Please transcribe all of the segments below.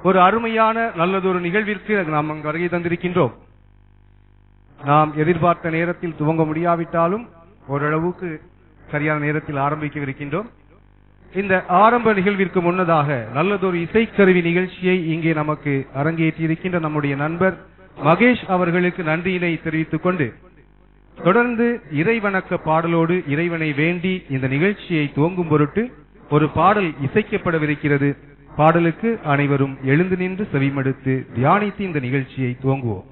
ஒரு அருமையான நல்லதொரு நிகழ்விற்கு நாம் அங்கு வருகை தந்திருக்கின்றோம் நாம் எதிர்பார்த்த நேரத்தில் துவங்க முடியாவிட்டாலும் ஓரளவுக்கு சரியான நேரத்தில் ஆரம்பிக்கவிருக்கின்றோம் இந்த ஆரம்ப நிகழ்விற்கு முன்னதாக நல்லதொரு இசைக்கருவி நிகழ்ச்சியை இங்கே நமக்கு அரங்கேற்றியிருக்கின்ற நம்முடைய நண்பர் மகேஷ் அவர்களுக்கு நன்றியினை தெரிவித்துக் கொண்டு தொடர்ந்து இறைவணக்க பாடலோடு இறைவனை வேண்டி இந்த நிகழ்ச்சியை துவங்கும் பொருட்டு ஒரு பாடல் இசைக்கப்படவிருக்கிறது பாடலுக்கு அனைவரும் எழுந்து நின்று செவிமடுத்து தியானித்து இந்த நிகழ்ச்சியை துவங்குவோம்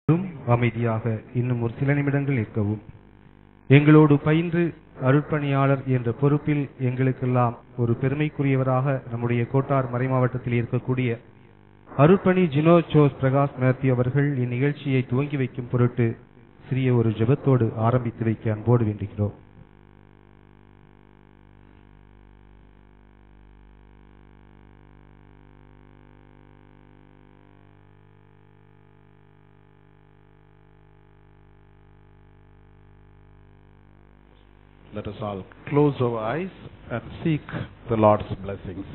அமைதியாக இன்னும் ஒரு சில நிமிடங்கள் நிற்கவும் எங்களோடு பயின்று அருட்பணியாளர் என்ற பொறுப்பில் எங்களுக்கெல்லாம் ஒரு பெருமைக்குரியவராக நம்முடைய கோட்டார் மறைமாவட்டத்தில் இருக்கக்கூடிய அருட்பணி ஜினோ ஜோஸ் பிரகாஷ் மேத்யூ அவர்கள் இந்நிகழ்ச்சியை துவங்கி வைக்கும் பொருட்டு சிறிய ஒரு ஜெபத்தோடு ஆரம்பித்து வைக்க அன்போடு வேண்டுகிறோம் Let us all close our eyes and seek the Lord's blessings.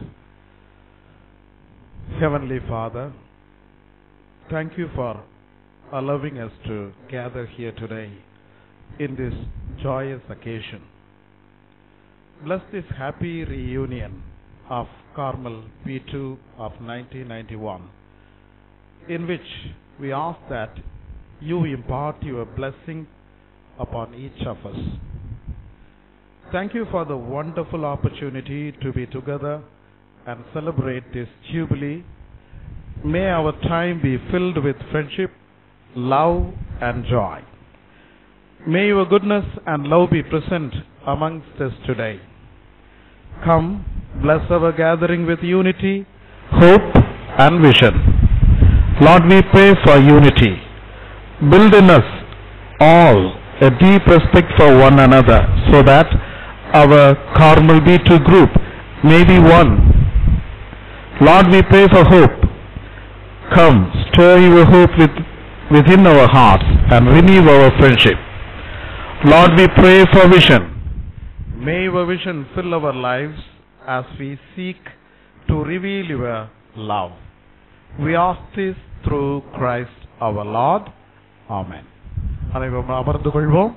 Heavenly Father, thank you for allowing us to gather here today in this joyous occasion. Bless this happy reunion of Carmel P2 of 1991, in which we ask that you impart your blessing upon each of us. Thank you for the wonderful opportunity to be together and celebrate this Jubilee. May our time be filled with friendship, love, and joy. May your goodness and love be present amongst us today. Come, bless our gathering with unity, hope, and vision. Lord, we pray for unity. Build in us all a deep respect for one another so that our Carmel B2 group may be one. Lord, we pray for hope. Come, stir your hope with, within our hearts and renew our friendship. Lord, we pray for vision. May your vision fill our lives as we seek to reveal your love. We ask this through Christ our Lord. Amen. அனைவரும் அமர்ந்து கொள்வோம்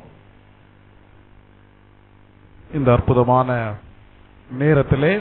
இந்த அற்புதமான நேரத்திலே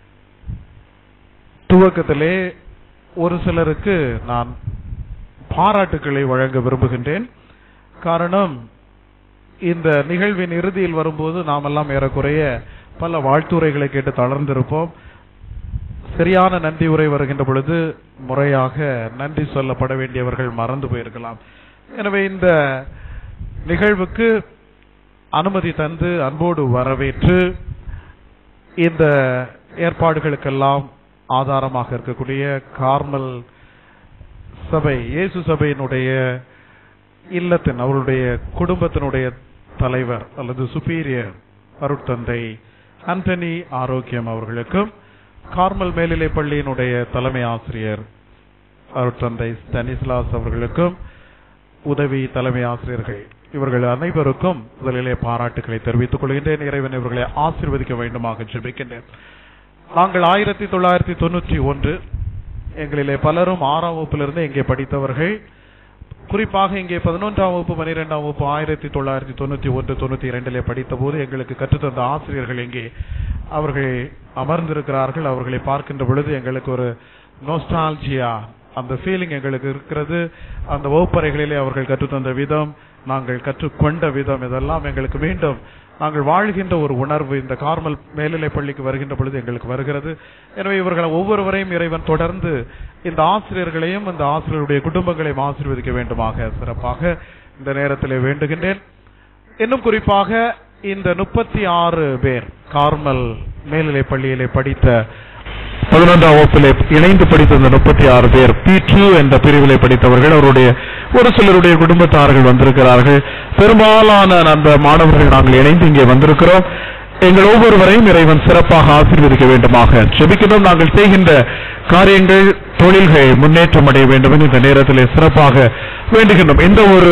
துவக்கத்திலே ஒரு சிலருக்கு நான் பாராட்டுக்களை வழங்க விரும்புகின்றேன் காரணம் இந்த நிகழ்வின் இறுதியில் வரும்போது நாமெல்லாம் ஏறக்குறைய பல வாழ்த்துரைகளை கேட்டு தளர்ந்திருப்போம் சரியான நன்றி உரை வருகின்ற பொழுது முறையாக நன்றி சொல்லப்பட வேண்டியவர்கள் மறந்து போயிருக்கலாம் எனவே இந்த நிகழ்வுக்கு அனுமதி தந்து அன்போடு வரவேற்று இந்த ஏற்பாடுகளுக்கெல்லாம் ஆதாரமாக இருக்கக்கூடிய கார்மல் சபை இயேசு சபையினுடைய இல்லத்தின் அவருடைய குடும்பத்தினுடைய தலைவர் அல்லது சுப்பீரியர் அருட்தந்தை ஆண்டனி ஆரோக்கியம் அவர்களுக்கும் கார்மல் மேல்நிலை பள்ளியினுடைய தலைமை ஆசிரியர் அருட்தந்தை ஸ்டனிஸ்லாஸ் அவர்களுக்கும் உதவி தலைமை ஆசிரியர்கள் இவர்கள் அனைவருக்கும் முதலிலே பாராட்டுகளை தெரிவித்துக் கொள்கின்றேன் இறைவன் இவர்களை ஆசீர்வதிக்க வேண்டுமாக ஜெபிக்கின்றேன் நாங்கள் ஆயிரத்தி தொள்ளாயிரத்தி தொண்ணூற்றி ஒன்று எங்களிலே பலரும் ஆறாம் வகுப்பிலிருந்து இங்கே படித்தவர்கள் குறிப்பாக இங்கே பதினொன்றாம் வகுப்பு பனிரெண்டாம் வகுப்பு ஆயிரத்தி தொள்ளாயிரத்தி தொண்ணூத்தி ஒன்று தொண்ணூத்தி இரண்டிலே படித்த போது எங்களுக்கு கற்றுத்தந்த ஆசிரியர்கள் இங்கே அவர்கள் அமர்ந்திருக்கிறார்கள் அவர்களை பார்க்கின்ற பொழுது எங்களுக்கு ஒரு நோஸ்டால்ஜியா அந்த ஃபீலிங் எங்களுக்கு இருக்கிறது அந்த வகுப்பறைகளிலே அவர்கள் கற்றுத்தந்த விதம் நாங்கள் கற்றுக்கொண்ட விதம் இதெல்லாம் எங்களுக்கு மீண்டும் நாங்கள் வாழ்கின்ற ஒரு உணர்வு இந்த கார்மல் மேல்நிலை பள்ளிக்கு வருகின்ற பொழுது எங்களுக்கு வருகிறது எனவே இவர்கள் ஒவ்வொருவரையும் இறைவன் தொடர்ந்து இந்த ஆசிரியர்களையும் இந்த ஆசிரியருடைய குடும்பங்களையும் ஆசீர்வதிக்க வேண்டுமாக சிறப்பாக இந்த நேரத்திலே வேண்டுகின்றேன் இன்னும் குறிப்பாக இந்த முப்பத்தி ஆறு பேர் கார்மல் மேல்நிலை பள்ளியிலே படித்த பதினொன்றாம் வகுப்பிலே இணைந்து படித்த இந்த முப்பத்தி ஆறு பேர் பி டூ என்ற பிரிவிலே படித்தவர்கள் அவருடைய ஒரு சிலருடைய குடும்பத்தார்கள் வந்திருக்கிறார்கள் பெரும்பாலான அந்த மாணவர்கள் நாங்கள் இணைந்து இங்கே வந்திருக்கிறோம் எங்கள் ஒவ்வொருவரையும் இறைவன் சிறப்பாக ஆசீர்வதிக்க வேண்டுமாக செபிக்கிறோம் நாங்கள் செய்கின்ற காரியங்கள் தொழில்கள் முன்னேற்றம் அடைய வேண்டும் என்று இந்த நேரத்திலே சிறப்பாக வேண்டுகின்றோம் எந்த ஒரு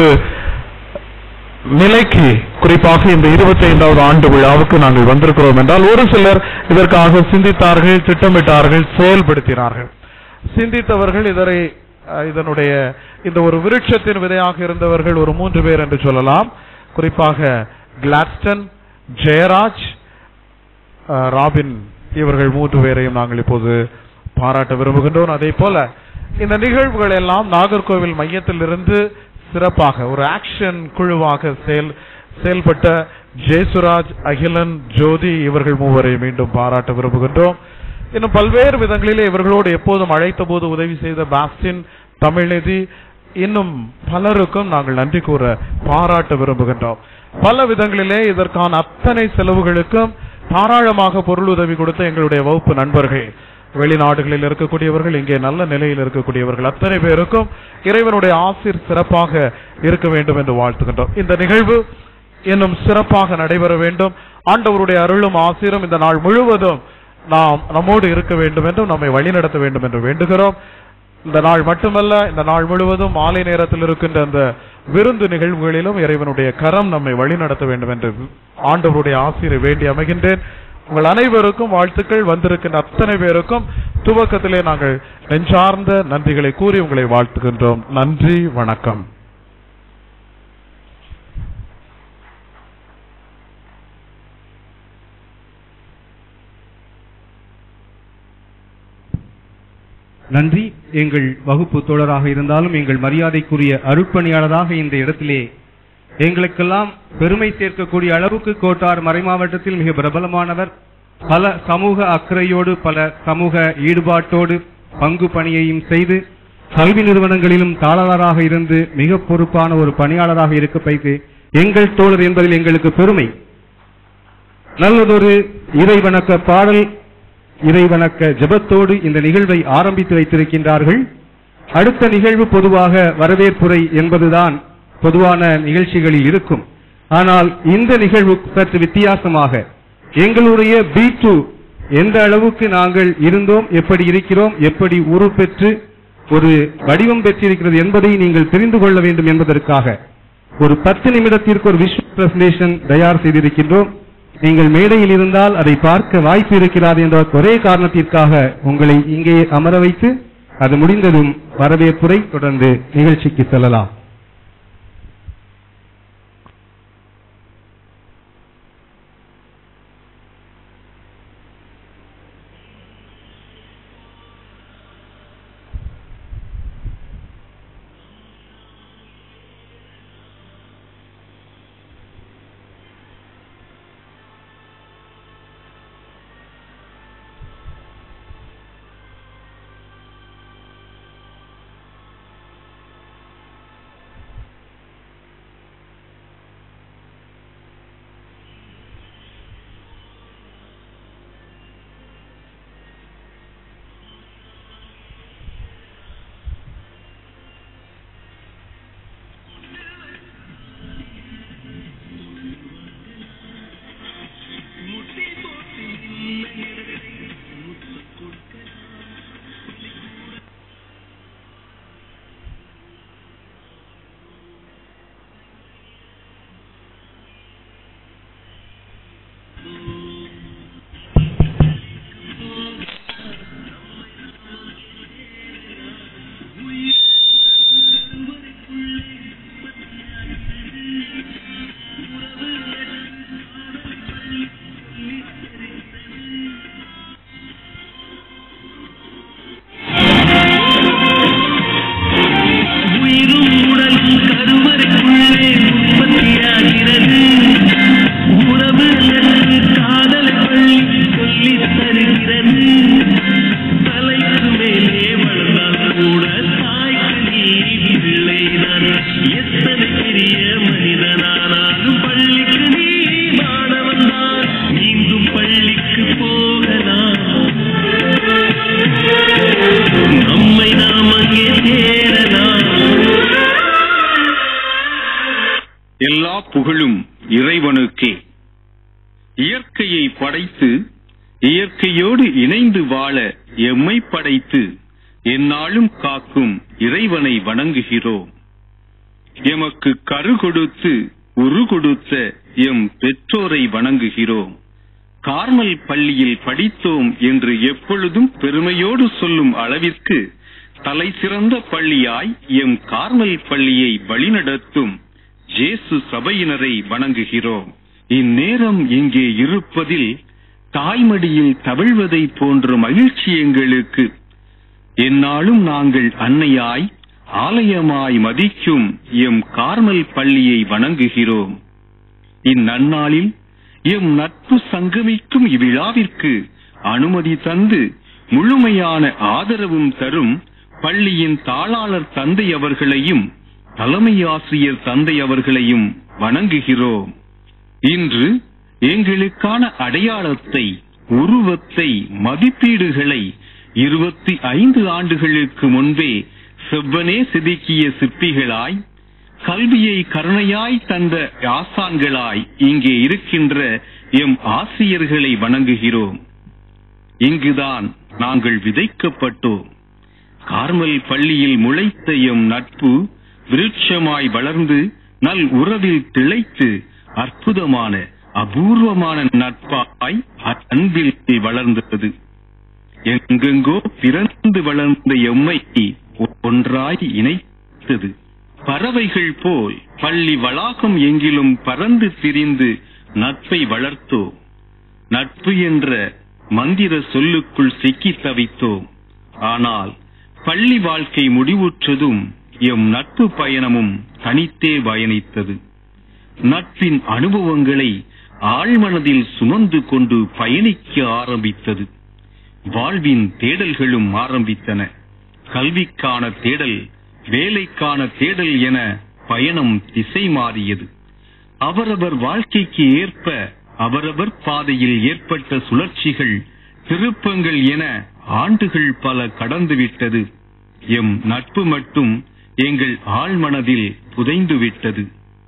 நிலைக்கு குறிப்பாக இந்த இருபத்தி ஐந்தாவது ஆண்டு விழாவுக்கு நாங்கள் வந்திருக்கிறோம் என்றால் ஒரு சிலர் இதற்காக சிந்தித்தார்கள் திட்டமிட்டார்கள் செயல்படுத்தினார்கள் சிந்தித்தவர்கள் இதனை அஹ், இதனுடைய இந்த ஒரு விருட்சத்தின் விதையாக இருந்தவர்கள் ஒரு மூன்று பேர் என்று சொல்லலாம் குறிப்பாக கிளாட்ஸ்டன் ஜெயராஜ் அஹ், ராபின் இவர்கள் மூன்று பேரையும் நாங்கள் இப்போது பாராட்ட விரும்புகின்றோம் அதே போல இந்த நிகழ்வுகள் எல்லாம் நாகர்கோவில் மையத்திலிருந்து சிறப்பாக ஒரு ஆக்ஷன் குழுவாக செயல் செயல்பட்ட ஜெயசுராஜ் அகிலன் ஜோதி இவர்கள் மூவரை மீண்டும் பாராட்ட விரும்புகின்றோம் இன்னும் பல்வேறு விதங்களிலே இவர்களோடு எப்போதும் அழைத்த போது உதவி செய்த பாஸ்டின் தமிழ்நிதி இன்னும் பலருக்கும் நாங்கள் நன்றி கூற பாராட்ட விரும்புகின்றோம் பல விதங்களிலே இதற்கான அத்தனை செலவுகளுக்கும் தாராளமாக பொருள் உதவி கொடுத்த எங்களுடைய வகுப்பு நண்பர்கள் வெளிநாடுகளில் இருக்கக்கூடியவர்கள் இங்கே நல்ல நிலையில் இருக்கக்கூடியவர்கள் அத்தனை பேருக்கும் இறைவனுடைய ஆசிர் சிறப்பாக இருக்க வேண்டும் என்று வாழ்த்துகின்றோம் இந்த நிகழ்வு இன்னும் சிறப்பாக நடைபெற வேண்டும் ஆண்டவருடைய அருளும் ஆசிரும் இந்த நாள் முழுவதும் நாம் நம்மோடு இருக்க வேண்டும் என்றும் நம்மை வழிநடத்த வேண்டும் என்று வேண்டுகிறோம் இந்த நாள் மட்டுமல்ல இந்த நாள் முழுவதும் மாலை நேரத்தில் இருக்கின்ற அந்த விருந்து நிகழ்வுகளிலும் இறைவனுடைய கரம் நம்மை வழிநடத்த வேண்டும் என்று ஆண்டவருடைய ஆசிரியர் வேண்டி அமைகின்றேன் உங்கள் அனைவருக்கும் வாழ்த்துக்கள் வந்திருக்கின்ற அத்தனை பேருக்கும் துவக்கத்திலே நாங்கள் நெஞ்சார்ந்த நன்றிகளை கூறி உங்களை வாழ்த்துகின்றோம் நன்றி வணக்கம் நன்றி எங்கள் வகுப்பு தோழராக இருந்தாலும் எங்கள் மரியாதைக்குரிய அருட்பணியாளராக இந்த இடத்திலே எங்களுக்கெல்லாம் பெருமை சேர்க்கக்கூடிய அளவுக்கு கோட்டார் மறைமாவட்டத்தில் மிக பிரபலமானவர் பல சமூக அக்கறையோடு பல சமூக ஈடுபாட்டோடு பங்கு பணியையும் செய்து கல்வி நிறுவனங்களிலும் தாளராக இருந்து மிக பொறுப்பான ஒரு பணியாளராக இருக்க வைத்து எங்கள் தோழர் என்பதில் எங்களுக்கு பெருமை நல்லதொரு இறைவணக்க பாடல் இறைவணக்க ஜெபத்தோடு இந்த நிகழ்வை ஆரம்பித்து வைத்திருக்கின்றார்கள் அடுத்த நிகழ்வு பொதுவாக வரவேற்புரை என்பதுதான் பொதுவான நிகழ்ச்சிகளில் இருக்கும் ஆனால் இந்த நிகழ்வு சற்று வித்தியாசமாக எங்களுடைய பி டூ எந்த அளவுக்கு நாங்கள் இருந்தோம் எப்படி இருக்கிறோம் எப்படி உருப்பெற்று ஒரு வடிவம் பெற்றிருக்கிறது என்பதை நீங்கள் தெரிந்து கொள்ள வேண்டும் என்பதற்காக ஒரு பத்து நிமிடத்திற்கு ஒரு விஷுவல் பிரசன்டேஷன் தயார் செய்திருக்கின்றோம் நீங்கள் மேடையில் இருந்தால் அதை பார்க்க வாய்ப்பு இருக்கிறது என்ற ஒரே காரணத்திற்காக உங்களை இங்கே அமர வைத்து அது முடிந்ததும் வரவேற்புரை தொடர்ந்து நிகழ்ச்சிக்கு செல்லலாம் உயிரும் உடலும் கருவறைக்குள்ளே உற்பத்தியாகிறது உறவு என்று காதல் பள்ளி சொல்லித் தருகிறது தலைக்கு மேலே வளர்ந்தால் கூட தாய்க்கு நீ பிள்ளைதான் எத்தனை பெரிய மனிதனானாலும் பள்ளிக்கு நீ மாணவன்தான் மீண்டும் பள்ளிக்கு போகலாம் நம்மை நாம் அங்கே தேடலாம் எல்லா புகழும் இறைவனுக்கே இயற்கையை படைத்து இயற்கையோடு இணைந்து வாழ எம்மை படைத்து எந்நாளும் காக்கும் இறைவனை வணங்குகிறோம் எமக்கு கரு கொடுத்து உரு கொடுத்த எம் பெற்றோரை வணங்குகிறோம் கார்மல் பள்ளியில் படித்தோம் என்று எப்பொழுதும் பெருமையோடு சொல்லும் அளவிற்கு தலை சிறந்த பள்ளியாய் எம் கார்மல் பள்ளியை வழிநடத்தும் ஜேசு சபையினரை வணங்குகிறோம் இந்நேரம் இங்கே இருப்பதில் தாய்மடியில் தவிழ்வதை போன்ற மகிழ்ச்சி எங்களுக்கு எந்நாளும் நாங்கள் அன்னையாய் ஆலயமாய் மதிக்கும் எம் கார்மல் பள்ளியை வணங்குகிறோம் இந்நன்னாளில் எம் நட்பு சங்கமிக்கும் இவ்விழாவிற்கு அனுமதி தந்து முழுமையான ஆதரவும் தரும் பள்ளியின் தாளாளர் தந்தை அவர்களையும் தலைமை ஆசிரியர் தந்தை அவர்களையும் வணங்குகிறோம் இன்று எங்களுக்கான அடையாளத்தை உருவத்தை மதிப்பீடுகளை இருபத்தி ஐந்து ஆண்டுகளுக்கு முன்பே செவ்வனே செதுக்கிய சிற்பிகளாய் கல்வியை கருணையாய் தந்த ஆசான்களாய் இங்கே இருக்கின்ற எம் ஆசிரியர்களை வணங்குகிறோம் இங்குதான் நாங்கள் விதைக்கப்பட்டோம் கார்மல் பள்ளியில் முளைத்த எம் நட்பு விருட்சமாய் வளர்ந்து நல் உறவில் திளைத்து அற்புதமான அபூர்வமான நட்பாய் அன்பில் வளர்ந்தது எங்கெங்கோ பிறந்து வளர்ந்த எம்மை ஒன்றாய் இணைத்தது பறவைகள் போல் பள்ளி வளாகம் எங்கிலும் பறந்து திரிந்து நட்பை வளர்த்தோம் நட்பு என்ற மந்திர சொல்லுக்குள் சிக்கி தவித்தோம் ஆனால் பள்ளி வாழ்க்கை முடிவுற்றதும் எம் நட்பு பயணமும் தனித்தே பயணித்தது நட்பின் அனுபவங்களை ஆழ்மனதில் சுமந்து கொண்டு பயணிக்க ஆரம்பித்தது வாழ்வின் தேடல்களும் ஆரம்பித்தன கல்விக்கான தேடல் வேலைக்கான தேடல் என பயணம் திசை மாறியது அவரவர் வாழ்க்கைக்கு ஏற்ப அவரவர் பாதையில் ஏற்பட்ட சுழற்சிகள் திருப்பங்கள் என ஆண்டுகள் பல கடந்துவிட்டது எம் நட்பு மட்டும் எங்கள் ஆழ்மனதில் புதைந்து விட்டது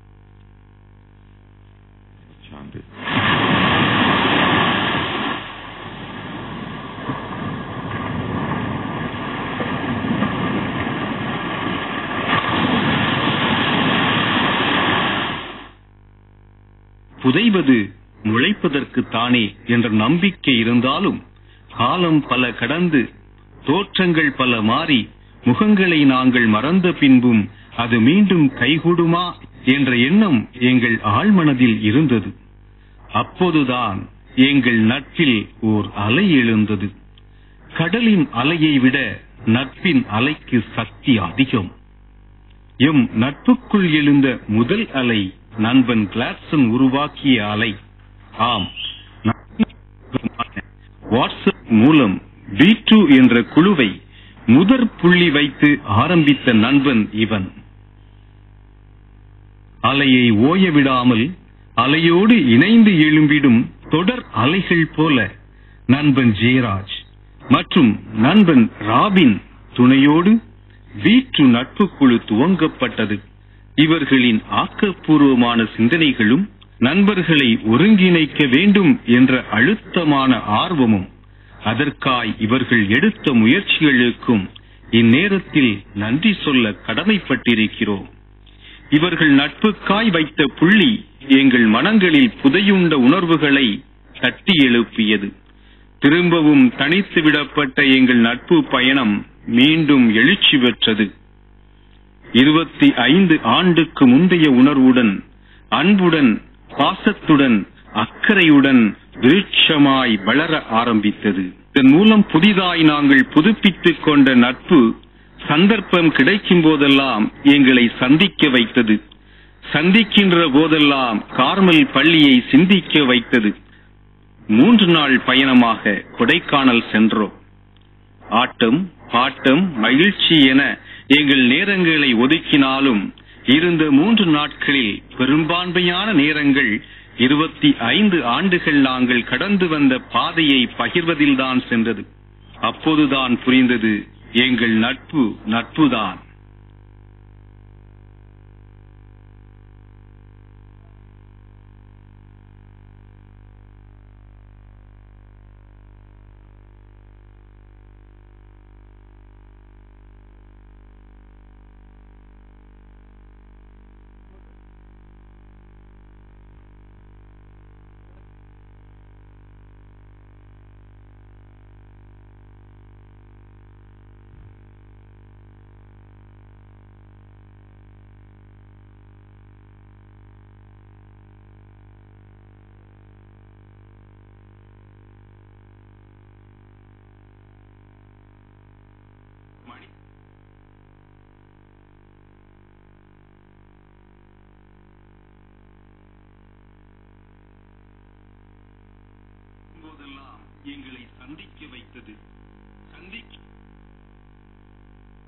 புதைவது முளைப்பதற்கு தானே என்ற நம்பிக்கை இருந்தாலும் காலம் பல கடந்து தோற்றங்கள் பல மாறி முகங்களை நாங்கள் மறந்த பின்பும் அது மீண்டும் கைகூடுமா என்ற எண்ணம் எங்கள் ஆழ்மனதில் இருந்தது அப்போதுதான் எங்கள் நட்பில் ஓர் அலை எழுந்தது கடலின் அலையை விட நட்பின் அலைக்கு சக்தி அதிகம் எம் நட்புக்குள் எழுந்த முதல் அலை நண்பன் கிளாட்சன் உருவாக்கிய அலை ஆம் வாட்ஸ்அப் மூலம் பி டூ என்ற குழுவை முதற் புள்ளி வைத்து ஆரம்பித்த நண்பன் இவன் அலையை ஓய விடாமல் அலையோடு இணைந்து எழும்பிடும் தொடர் அலைகள் போல நண்பன் ஜெயராஜ் மற்றும் நண்பன் ராபின் துணையோடு வீற்று நட்பு குழு துவங்கப்பட்டது இவர்களின் ஆக்கப்பூர்வமான சிந்தனைகளும் நண்பர்களை ஒருங்கிணைக்க வேண்டும் என்ற அழுத்தமான ஆர்வமும் அதற்காய் இவர்கள் எடுத்த முயற்சிகளுக்கும் இந்நேரத்தில் நன்றி சொல்ல கடமைப்பட்டிருக்கிறோம் இவர்கள் நட்புக்காய் வைத்த புள்ளி எங்கள் மனங்களில் புதையுண்ட உணர்வுகளை தட்டி எழுப்பியது திரும்பவும் தனித்து விடப்பட்ட எங்கள் நட்பு பயணம் மீண்டும் எழுச்சி பெற்றது இருபத்தி ஐந்து ஆண்டுக்கு முந்தைய உணர்வுடன் அன்புடன் பாசத்துடன் அக்கறையுடன் விருட்சமாய் வளர ஆரம்பித்தது இதன் மூலம் புதிதாய் நாங்கள் புதுப்பித்துக் கொண்ட நட்பு சந்தர்ப்பம் கிடைக்கும் போதெல்லாம் எங்களை சந்திக்க வைத்தது சந்திக்கின்ற போதெல்லாம் கார்மல் பள்ளியை சிந்திக்க வைத்தது மூன்று நாள் பயணமாக கொடைக்கானல் சென்றோம் ஆட்டம் பாட்டம் மகிழ்ச்சி என எங்கள் நேரங்களை ஒதுக்கினாலும் இருந்த மூன்று நாட்களில் பெரும்பான்மையான நேரங்கள் இருபத்தி ஐந்து ஆண்டுகள் நாங்கள் கடந்து வந்த பாதையை பகிர்வதில்தான் சென்றது அப்போதுதான் புரிந்தது எங்கள் நட்பு நட்புதான் போதெல்லாம் எங்களை சந்திக்க வைத்தது சந்திக்க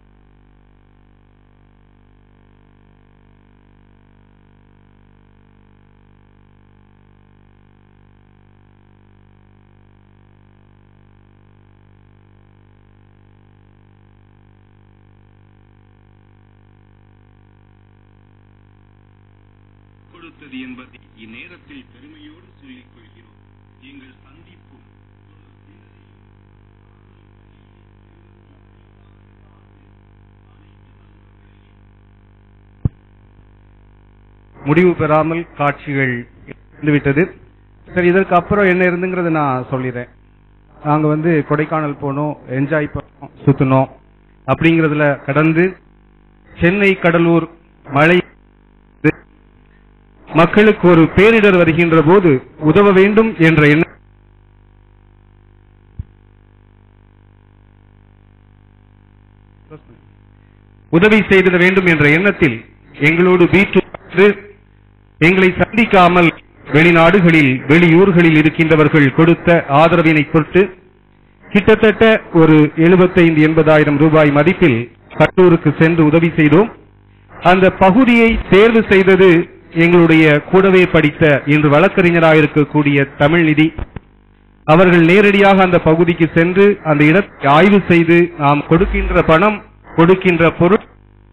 கொடுத்தது என்பதை இந்நேரத்தில் பெருமையோடு சொல்லிக் கொள்கிறோம் எங்கள் சந்திப்பும் முடிவு பெறாமல் காட்சிகள் இருந்துவிட்டது சரி இதற்கு அப்புறம் என்ன இருந்துங்கிறத நான் சொல்லிடுறேன் நாங்க வந்து கொடைக்கானல் போனோம் என்ஜாய் பண்ணோம் சுத்தினோம் அப்படிங்கறதுல கடந்து சென்னை கடலூர் மழை மக்களுக்கு ஒரு பேரிடர் வருகின்ற போது உதவ வேண்டும் என்ற எண்ணம் உதவி செய்திட வேண்டும் என்ற எண்ணத்தில் எங்களோடு வீட்டு எங்களை சந்திக்காமல் வெளிநாடுகளில் வெளியூர்களில் இருக்கின்றவர்கள் கொடுத்த ஆதரவினை பொறுத்து கிட்டத்தட்ட ஒரு 75 எண்பதாயிரம் ரூபாய் மதிப்பில் கடலூருக்கு சென்று உதவி செய்தோம் அந்த பகுதியை தேர்வு செய்தது எங்களுடைய கூடவே படித்த இன்று வழக்கறிஞராக இருக்கக்கூடிய தமிழ்நிதி அவர்கள் நேரடியாக அந்த பகுதிக்கு சென்று அந்த இடத்தை ஆய்வு செய்து நாம் கொடுக்கின்ற பணம் கொடுக்கின்ற பொருள்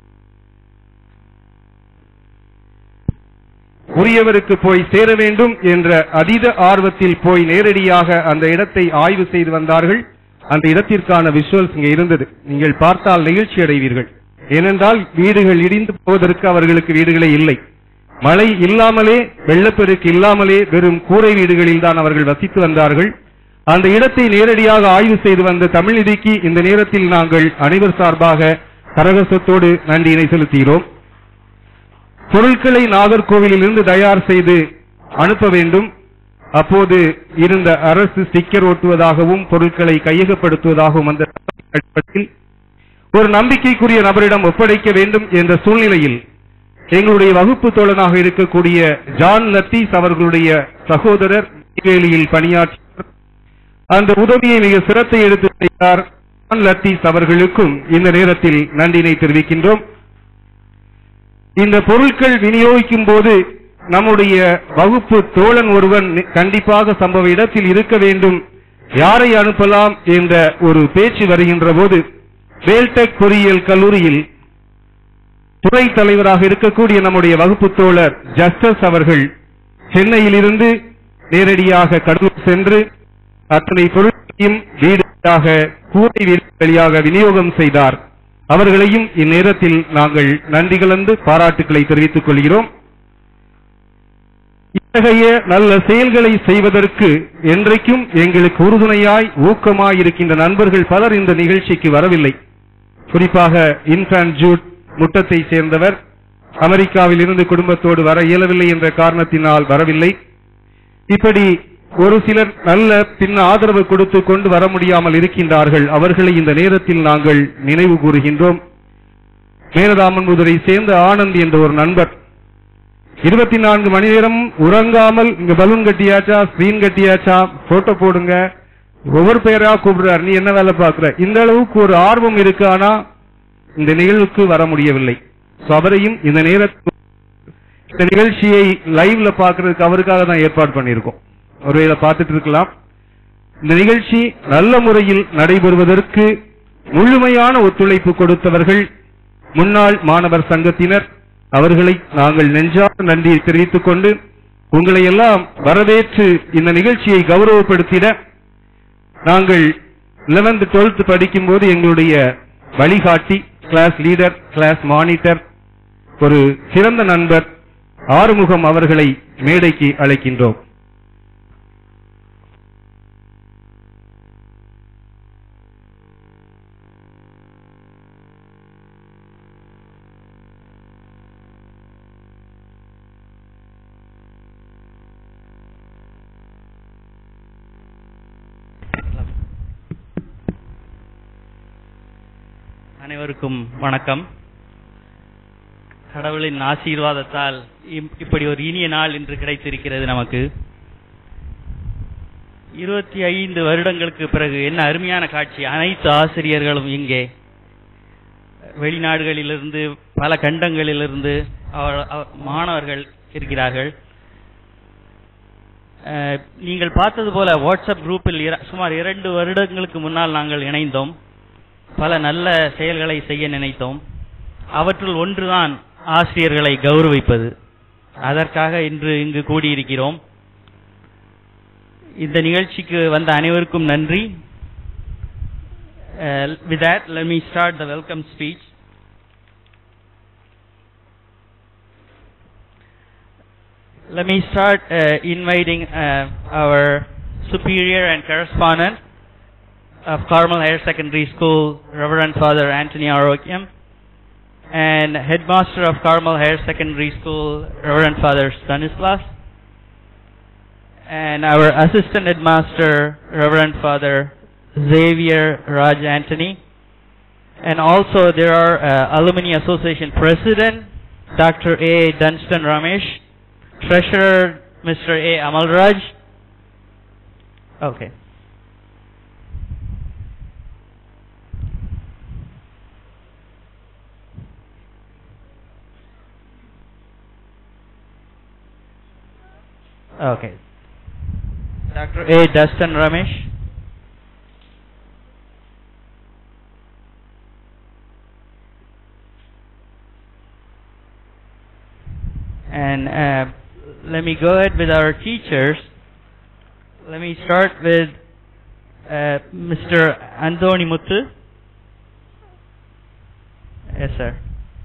உரியவருக்கு போய் சேர வேண்டும் என்ற அதீத ஆர்வத்தில் போய் நேரடியாக அந்த இடத்தை ஆய்வு செய்து வந்தார்கள் அந்த இடத்திற்கான விஷுவல்ஸ் இங்கே இருந்தது நீங்கள் பார்த்தால் நிகழ்ச்சி அடைவீர்கள் ஏனென்றால் வீடுகள் இடிந்து போவதற்கு அவர்களுக்கு வீடுகளே இல்லை மழை இல்லாமலே வெள்ளப்பெருக்கு இல்லாமலே வெறும் கூரை வீடுகளில் தான் அவர்கள் வசித்து வந்தார்கள் அந்த இடத்தை நேரடியாக ஆய்வு செய்து வந்த தமிழ்நிதிக்கு இந்த நேரத்தில் நாங்கள் அனைவர் சார்பாக கரகசத்தோடு நன்றியினை செலுத்துகிறோம் பொருட்களை நாகர்கோவிலில் இருந்து தயார் செய்து அனுப்ப வேண்டும் அப்போது இருந்த அரசு ஸ்டிக்கர் ஒட்டுவதாகவும் பொருட்களை கையகப்படுத்துவதாகவும் அந்த அடிப்படையில் ஒரு நம்பிக்கைக்குரிய நபரிடம் ஒப்படைக்க வேண்டும் என்ற சூழ்நிலையில் எங்களுடைய வகுப்பு தோழனாக இருக்கக்கூடிய ஜான் லத்தீஸ் அவர்களுடைய சகோதரர் நெய்வேலியில் பணியாற்றினார் அந்த உதவியை மிக சிரத்தை எடுத்து செய்தார் ஜான் லத்தீஸ் அவர்களுக்கும் இந்த நேரத்தில் நன்றினை தெரிவிக்கின்றோம் இந்த பொருட்கள் விநியோகிக்கும் போது நம்முடைய வகுப்பு தோழன் ஒருவன் நி- கண்டிப்பாக சம்பவ இடத்தில் இருக்க வேண்டும் யாரை அனுப்பலாம் என்ற ஒரு பேச்சு வருகின்ற போது வேல்டெக் பொறியியல் கல்லூரியில் துறை தலைவராக இருக்கக்கூடிய நம்முடைய வகுப்பு தோழர் ஜஸ்டஸ் அவர்கள் சென்னையிலிருந்து நேரடியாக கடலூர் சென்று அத்தனை பொருட்களையும் வீடாக கூரை வீடு வழியாக விநியோகம் செய்தார் அவர்களையும் இந்நேரத்தில் நாங்கள் நன்றி கலந்து பாராட்டுக்களை தெரிவித்துக் கொள்கிறோம் இத்தகைய நல்ல செயல்களை செய்வதற்கு என்றைக்கும் எங்களுக்கு உறுதுணையாய் ஊக்கமாய் இருக்கின்ற நண்பர்கள் பலர் இந்த நிகழ்ச்சிக்கு வரவில்லை குறிப்பாக இன்ஃபான் ஜூட் முட்டத்தை சேர்ந்தவர் அமெரிக்காவில் இருந்து குடும்பத்தோடு வர இயலவில்லை என்ற காரணத்தினால் வரவில்லை இப்படி ஒரு சிலர் நல்ல பின்ன ஆதரவு கொடுத்து கொண்டு வர முடியாமல் இருக்கின்றார்கள் அவர்களை இந்த நேரத்தில் நாங்கள் நினைவு கூறுகின்றோம் மேலதாமன்புதுரை சேர்ந்த ஆனந்த் என்ற ஒரு நண்பர் இருபத்தி நான்கு மணி நேரம் உறங்காமல் இங்க பலூன் கட்டியாச்சா ஸ்கிரீன் கட்டியாச்சா போட்டோ போடுங்க ஒவ்வொரு பேரா கூப்பிடுறார் நீ என்ன வேலை பார்க்கிற இந்த அளவுக்கு ஒரு ஆர்வம் இருக்கு ஆனா இந்த நிகழ்வுக்கு வர முடியவில்லை So, அவரையும் இந்த நேரத்தில் இந்த நிகழ்ச்சியை லைவ்ல பாக்குறதுக்கு அவருக்காக தான் ஏற்பாடு பண்ணியிருக்கோம் ஒருவேளை பார்த்துட்டு இருக்கலாம் இந்த நிகழ்ச்சி நல்ல முறையில் நடைபெறுவதற்கு முழுமையான ஒத்துழைப்பு கொடுத்தவர்கள் முன்னாள் மாணவர் சங்கத்தினர் அவர்களை நாங்கள் நெஞ்சார்ந்த நன்றியை தெரிவித்துக் கொண்டு உங்களை எல்லாம் வரவேற்று இந்த நிகழ்ச்சியை கௌரவப்படுத்திட நாங்கள் 11th 12th படிக்கும்போது எங்களுடைய வழிகாட்டி கிளாஸ் லீடர் கிளாஸ் மானிட்டர் ஒரு சிறந்த நண்பர் ஆறுமுகம் அவர்களை மேடைக்கு அழைக்கின்றோம் அனைவருக்கும் வணக்கம் கடவுளின் ஆசீர்வாதத்தால் இம்- இப்படி ஒரு இனிய நாள் இன்று கிடைத்திருக்கிறது நமக்கு இருபத்தி ஐந்து வருடங்களுக்கு பிறகு என்ன அருமையான காட்சி அனைத்து ஆசிரியர்களும் இங்கே வெளிநாடுகளிலிருந்து பல கண்டங்களிலிருந்து அவ- அவ- மாணவர்கள் இருக்கிறார்கள் அஹ், நீங்கள் பார்த்தது போல வாட்ஸ்அப் குரூப்பில் இர- சுமார் இரண்டு வருடங்களுக்கு முன்னால் நாங்கள் இணைந்தோம் பல நல்ல செயல்களை செய்ய நினைத்தோம் அவற்றுள் ஒன்றுதான் ஆசிரியர்களை கௌரவிப்பது அதற்காக இன்று இங்கு கூடியிருக்கிறோம் இந்த நிகழ்ச்சிக்கு வந்த அனைவருக்கும் நன்றி Uh, with that, let me start the welcome speech. Let me start uh, inviting uh, our superior and correspondent of Carmel Higher Secondary School, Reverend Father Anthony Arokyam, and headmaster of Carmel Higher Secondary School, Reverend Father Stanislas, and our assistant headmaster, Reverend Father Xavier Raj Anthony. And also there are uh, Alumni Association President, Dr. A. Dunstan Ramesh, Treasurer, Mr. A. Amalraj. Okay. Okay. Dr. A. Dustin Ramesh. And uh, let me go ahead with our teachers. Let me start with uh, Mr. Andoni Muthu. Yes, sir.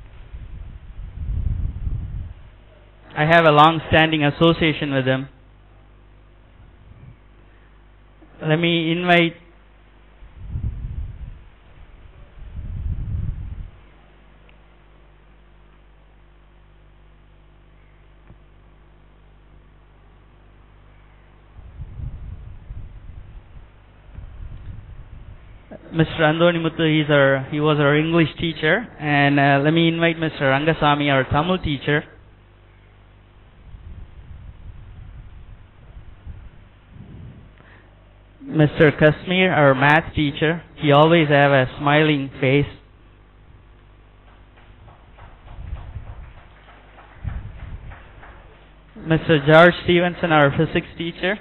I have a long-standing association with him. Let me invite Mr. Andoni Muthu, he's our, he was our English teacher. And uh, let me invite Mr. Rangasamy, our Tamil teacher. Mr. Kasmir, our math teacher. He always have a smiling face. Mr. George Stevenson, our physics teacher.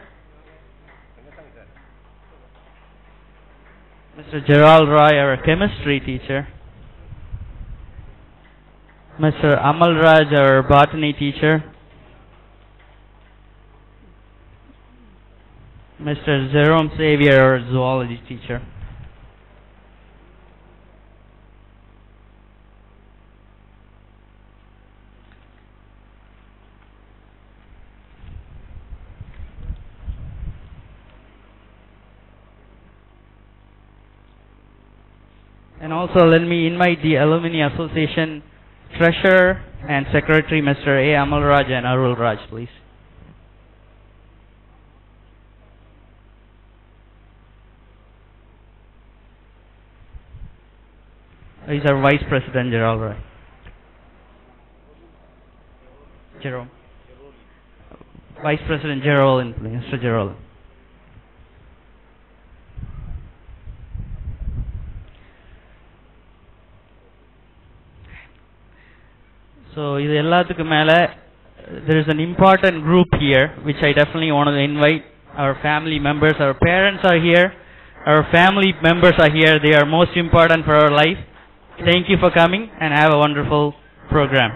Mr. Gerald Roy, our chemistry teacher. Mr. Amal Raj, our botany teacher. Mr. Jerome Xavier, our zoology teacher. And also let me invite the Alumni Association Treasurer and Secretary Mr. A. Amal Raj and Arul Raj, please. He's our Vice President, Gerald Roy. Jerome. Vice President Gerald, Mr. Gerald. So இது எல்லாத்துக்கும் மேல there is an important group here which I definitely want to invite our family members our parents are here our family members are here they are most important for our life thank you for coming and have a wonderful program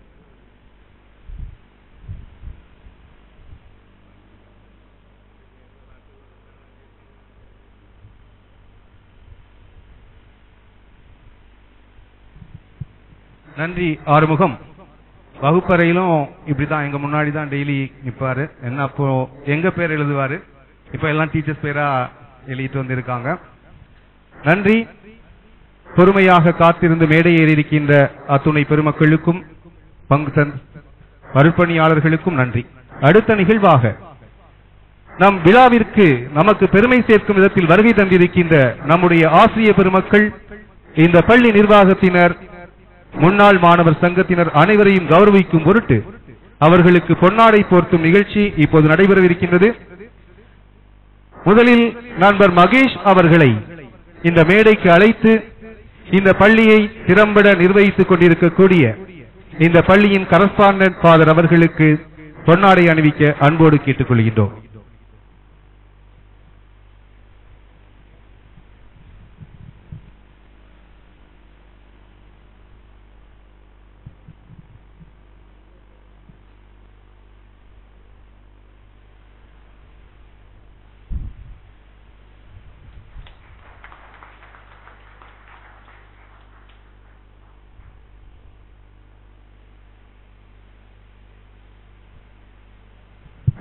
நன்றி ஆறுமுகம் வகுப்பறையிலும் இப்படிதான் எங்க முன்னாடி தான் daily நிப்பாரு என்ன அப்போ எங்க பேர் எழுதுவாரு இப்ப எல்லாம் டீச்சர்ஸ் பேரா எழுதிட்டு வந்திருக்காங்க நன்றி பொறுமையாக காத்திருந்து மேடை ஏறி இருக்கின்ற அத்துணை பெருமக்களுக்கும் பங்கு தந் மறுப்பணியாளர்களுக்கும் நன்றி அடுத்த நிகழ்வாக நம் விழாவிற்கு நமக்கு பெருமை சேர்க்கும் விதத்தில் வருகை தந்திருக்கின்ற நம்முடைய ஆசிரிய பெருமக்கள் இந்த பள்ளி நிர்வாகத்தினர் முன்னாள் மாணவர் சங்கத்தினர் அனைவரையும் கௌரவிக்கும் பொருட்டு அவர்களுக்கு பொன்னாடை போர்த்தும் நிகழ்ச்சி இப்போது நடைபெறவிருக்கின்றது முதலில் நண்பர் மகேஷ் அவர்களை இந்த மேடைக்கு அழைத்து இந்த பள்ளியை திறம்பட நிர்வகித்துக் கொண்டிருக்கக்கூடிய இந்த பள்ளியின் கரஸ்பாண்டன்ட் ஃபாதர் அவர்களுக்கு பொன்னாடை அணிவிக்க அன்போடு கேட்டுக்கொள்கின்றோம்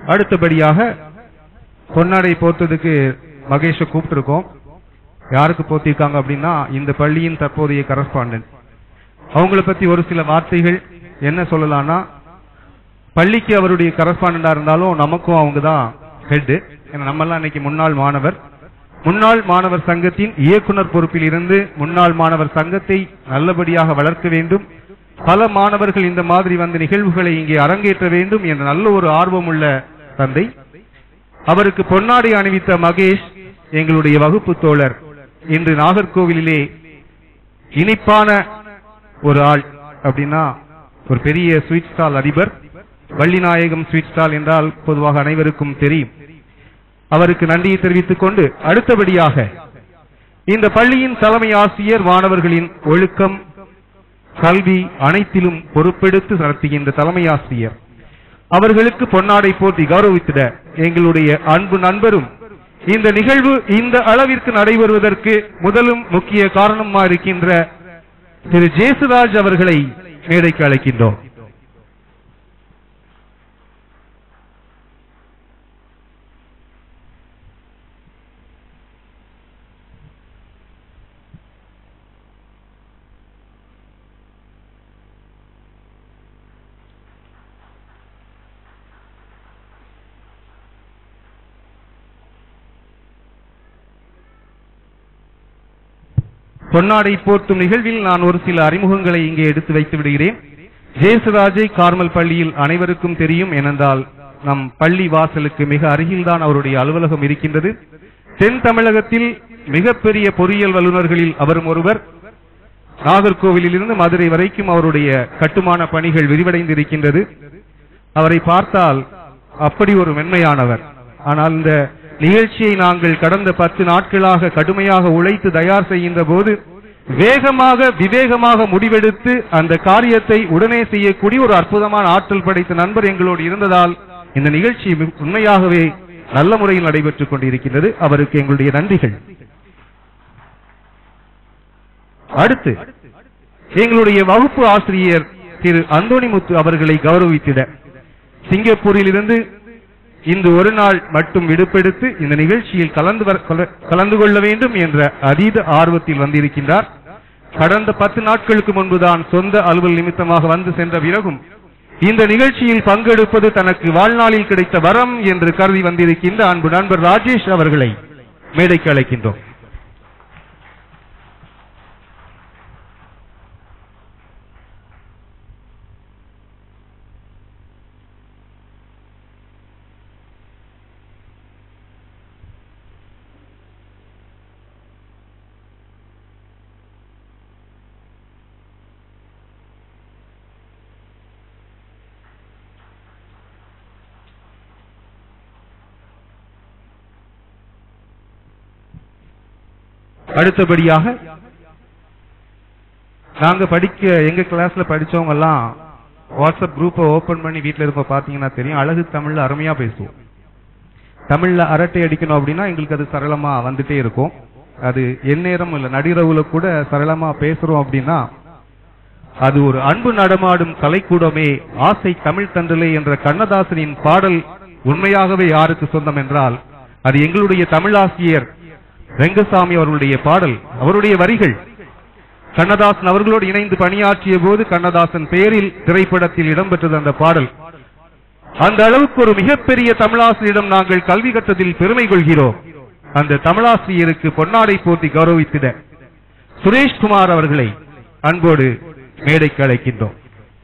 அடுத்தபடியாக பொன்னாடை போர்த்ததுக்கு மகேஷ கூப்பிட்டுருக்கோம் யாருக்கு போத்திருக்காங்க அப்படின்னா இந்த பள்ளியின் தற்போதைய கரஸ்பாண்டன்ட் அவங்கள பத்தி ஒரு சில வார்த்தைகள் என்ன சொல்லலாம்னா பள்ளிக்கு அவருடைய கரஸ்பாண்டண்டா இருந்தாலும் நமக்கும் அவங்க தான் ஹெட் ஏன்னா நம்மெல்லாம் இன்னைக்கு முன்னாள் மாணவர் முன்னாள் மாணவர் சங்கத்தின் இயக்குனர் பொறுப்பில் இருந்து முன்னாள் மாணவர் சங்கத்தை நல்லபடியாக வளர்க்க வேண்டும் பல மாணவர்கள் இந்த மாதிரி வந்த நிகழ்வுகளை இங்கே அரங்கேற்ற வேண்டும் என்ற நல்ல ஒரு ஆர்வமுள்ள தந்தை அவருக்கு பொன்னாடை அணிவித்த மகேஷ் எங்களுடைய வகுப்பு தோழர் இன்று நாகர்கோவிலிலே இனிப்பான ஒரு ஆள் அப்படின்னா ஒரு பெரிய ஸ்வீட் ஸ்டால் அதிபர் வள்ளிநாயகம் ஸ்வீட் ஸ்டால் என்றால் பொதுவாக அனைவருக்கும் தெரியும் அவருக்கு நன்றியை தெரிவித்துக் கொண்டு அடுத்தபடியாக இந்த பள்ளியின் தலைமை ஆசிரியர் மாணவர்களின் ஒழுக்கம் கல்வி அனைத்திலும் பொறுப்பெடுத்து நடத்துகின்ற தலைமை ஆசிரியர் அவர்களுக்கு பொன்னாடை போட்டி கௌரவித்திட எங்களுடைய அன்பு நண்பரும் இந்த நிகழ்வு இந்த அளவிற்கு நடைபெறுவதற்கு முதலும் முக்கிய காரணமா இருக்கின்ற திரு ஜேசுராஜ் அவர்களை மேடைக்கு அழைக்கின்றோம் பொன்னாடை போர்த்தும் நிகழ்வில் நான் ஒரு சில அறிமுகங்களை இங்கே எடுத்து வைத்து விடுகிறேன் ஜேசுராஜை கார்மல் பள்ளியில் அனைவருக்கும் தெரியும் ஏனென்றால் நம் பள்ளி வாசலுக்கு மிக அருகில்தான் அவருடைய அலுவலகம் இருக்கின்றது தென் தமிழகத்தில் மிகப்பெரிய பொறியியல் வல்லுநர்களில் அவரும் ஒருவர் நாகர்கோவிலிருந்து மதுரை வரைக்கும் அவருடைய கட்டுமான பணிகள் விரிவடைந்து இருக்கின்றது அவரை பார்த்தால் அப்படி ஒரு மென்மையானவர் ஆனால் இந்த நிகழ்ச்சியை நாங்கள் கடந்த பத்து நாட்களாக கடுமையாக உழைத்து தயார் செய்கின்ற போது வேகமாக விவேகமாக முடிவெடுத்து அந்த காரியத்தை உடனே செய்யக்கூடிய ஒரு அற்புதமான ஆற்றல் படைத்த நண்பர் எங்களோடு இருந்ததால் இந்த நிகழ்ச்சி மி- உண்மையாகவே நல்ல முறையில் நடைபெற்றுக் கொண்டிருக்கின்றது அவருக்கு எங்களுடைய நன்றிகள் அடுத்து எங்களுடைய வகுப்பு ஆசிரியர் திரு அந்தோணிமுத்து அவர்களை கௌரவித்திட சிங்கப்பூரில் இருந்து இன்று ஒரு நாள் மட்டும் விடுப்பெடுத்து இந்த நிகழ்ச்சியில் கலந்து வர- கொள்ள- கலந்து கொள்ள வேண்டும் என்ற அதீத ஆர்வத்தில் வந்திருக்கின்றார் கடந்த பத்து நாட்களுக்கு முன்புதான் சொந்த அலுவல் நிமித்தமாக வந்து சென்ற பிறகும் இந்த நிகழ்ச்சியில் பங்கெடுப்பது தனக்கு வாழ்நாளில் கிடைத்த வரம் என்று கருதி வந்திருக்கின்ற அன்பு நண்பர் ராஜேஷ் அவர்களை மேடைக்கு அழைக்கின்றோம் அடுத்தபடியாக நாங்க படிக்க எங்க கிளாஸ்ல படிச்சவங்க எல்லாம் வாட்ஸ்அப் குரூப்பை ஓபன் பண்ணி வீட்ல இருப்ப பாத்தீங்கன்னா தெரியும் அழகு தமிழ்ல அருமையா பேசுவோம் தமிழ்ல அரட்டை அடிக்கணும் அப்படின்னா எங்களுக்கு அது சரளமா வந்துட்டே இருக்கும் அது எந்நேரம் இல்ல நடிரவுல கூட சரளமா பேசுறோம் அப்படின்னா அது ஒரு அன்பு நடமாடும் கலைக்கூடமே ஆசை தமிழ் தண்டலை என்ற கண்ணதாசனின் பாடல் உண்மையாகவே யாருக்கு சொந்தம் என்றால் அது எங்களுடைய தமிழாசிரியர் ரெங்கசாமி அவர்களுடைய பாடல் அவருடைய வரிகள் கண்ணதாசன் அவர்களோடு இணைந்து பணியாற்றிய போது கண்ணதாசன் பெயரில் திரைப்படத்தில் இடம்பெற்றது அந்த பாடல் அந்த அளவுக்கு ஒரு மிகப்பெரிய தமிழாசிரியரிடம் நாங்கள் கல்வி கற்றதில் பெருமை கொள்கிறோம் அந்த தமிழாசிரியருக்கு பொன்னாடை போட்டி கௌரவித்திட சுரேஷ்குமார் அவர்களை அன்போடு மேடைக்கு அழைக்கின்றோம்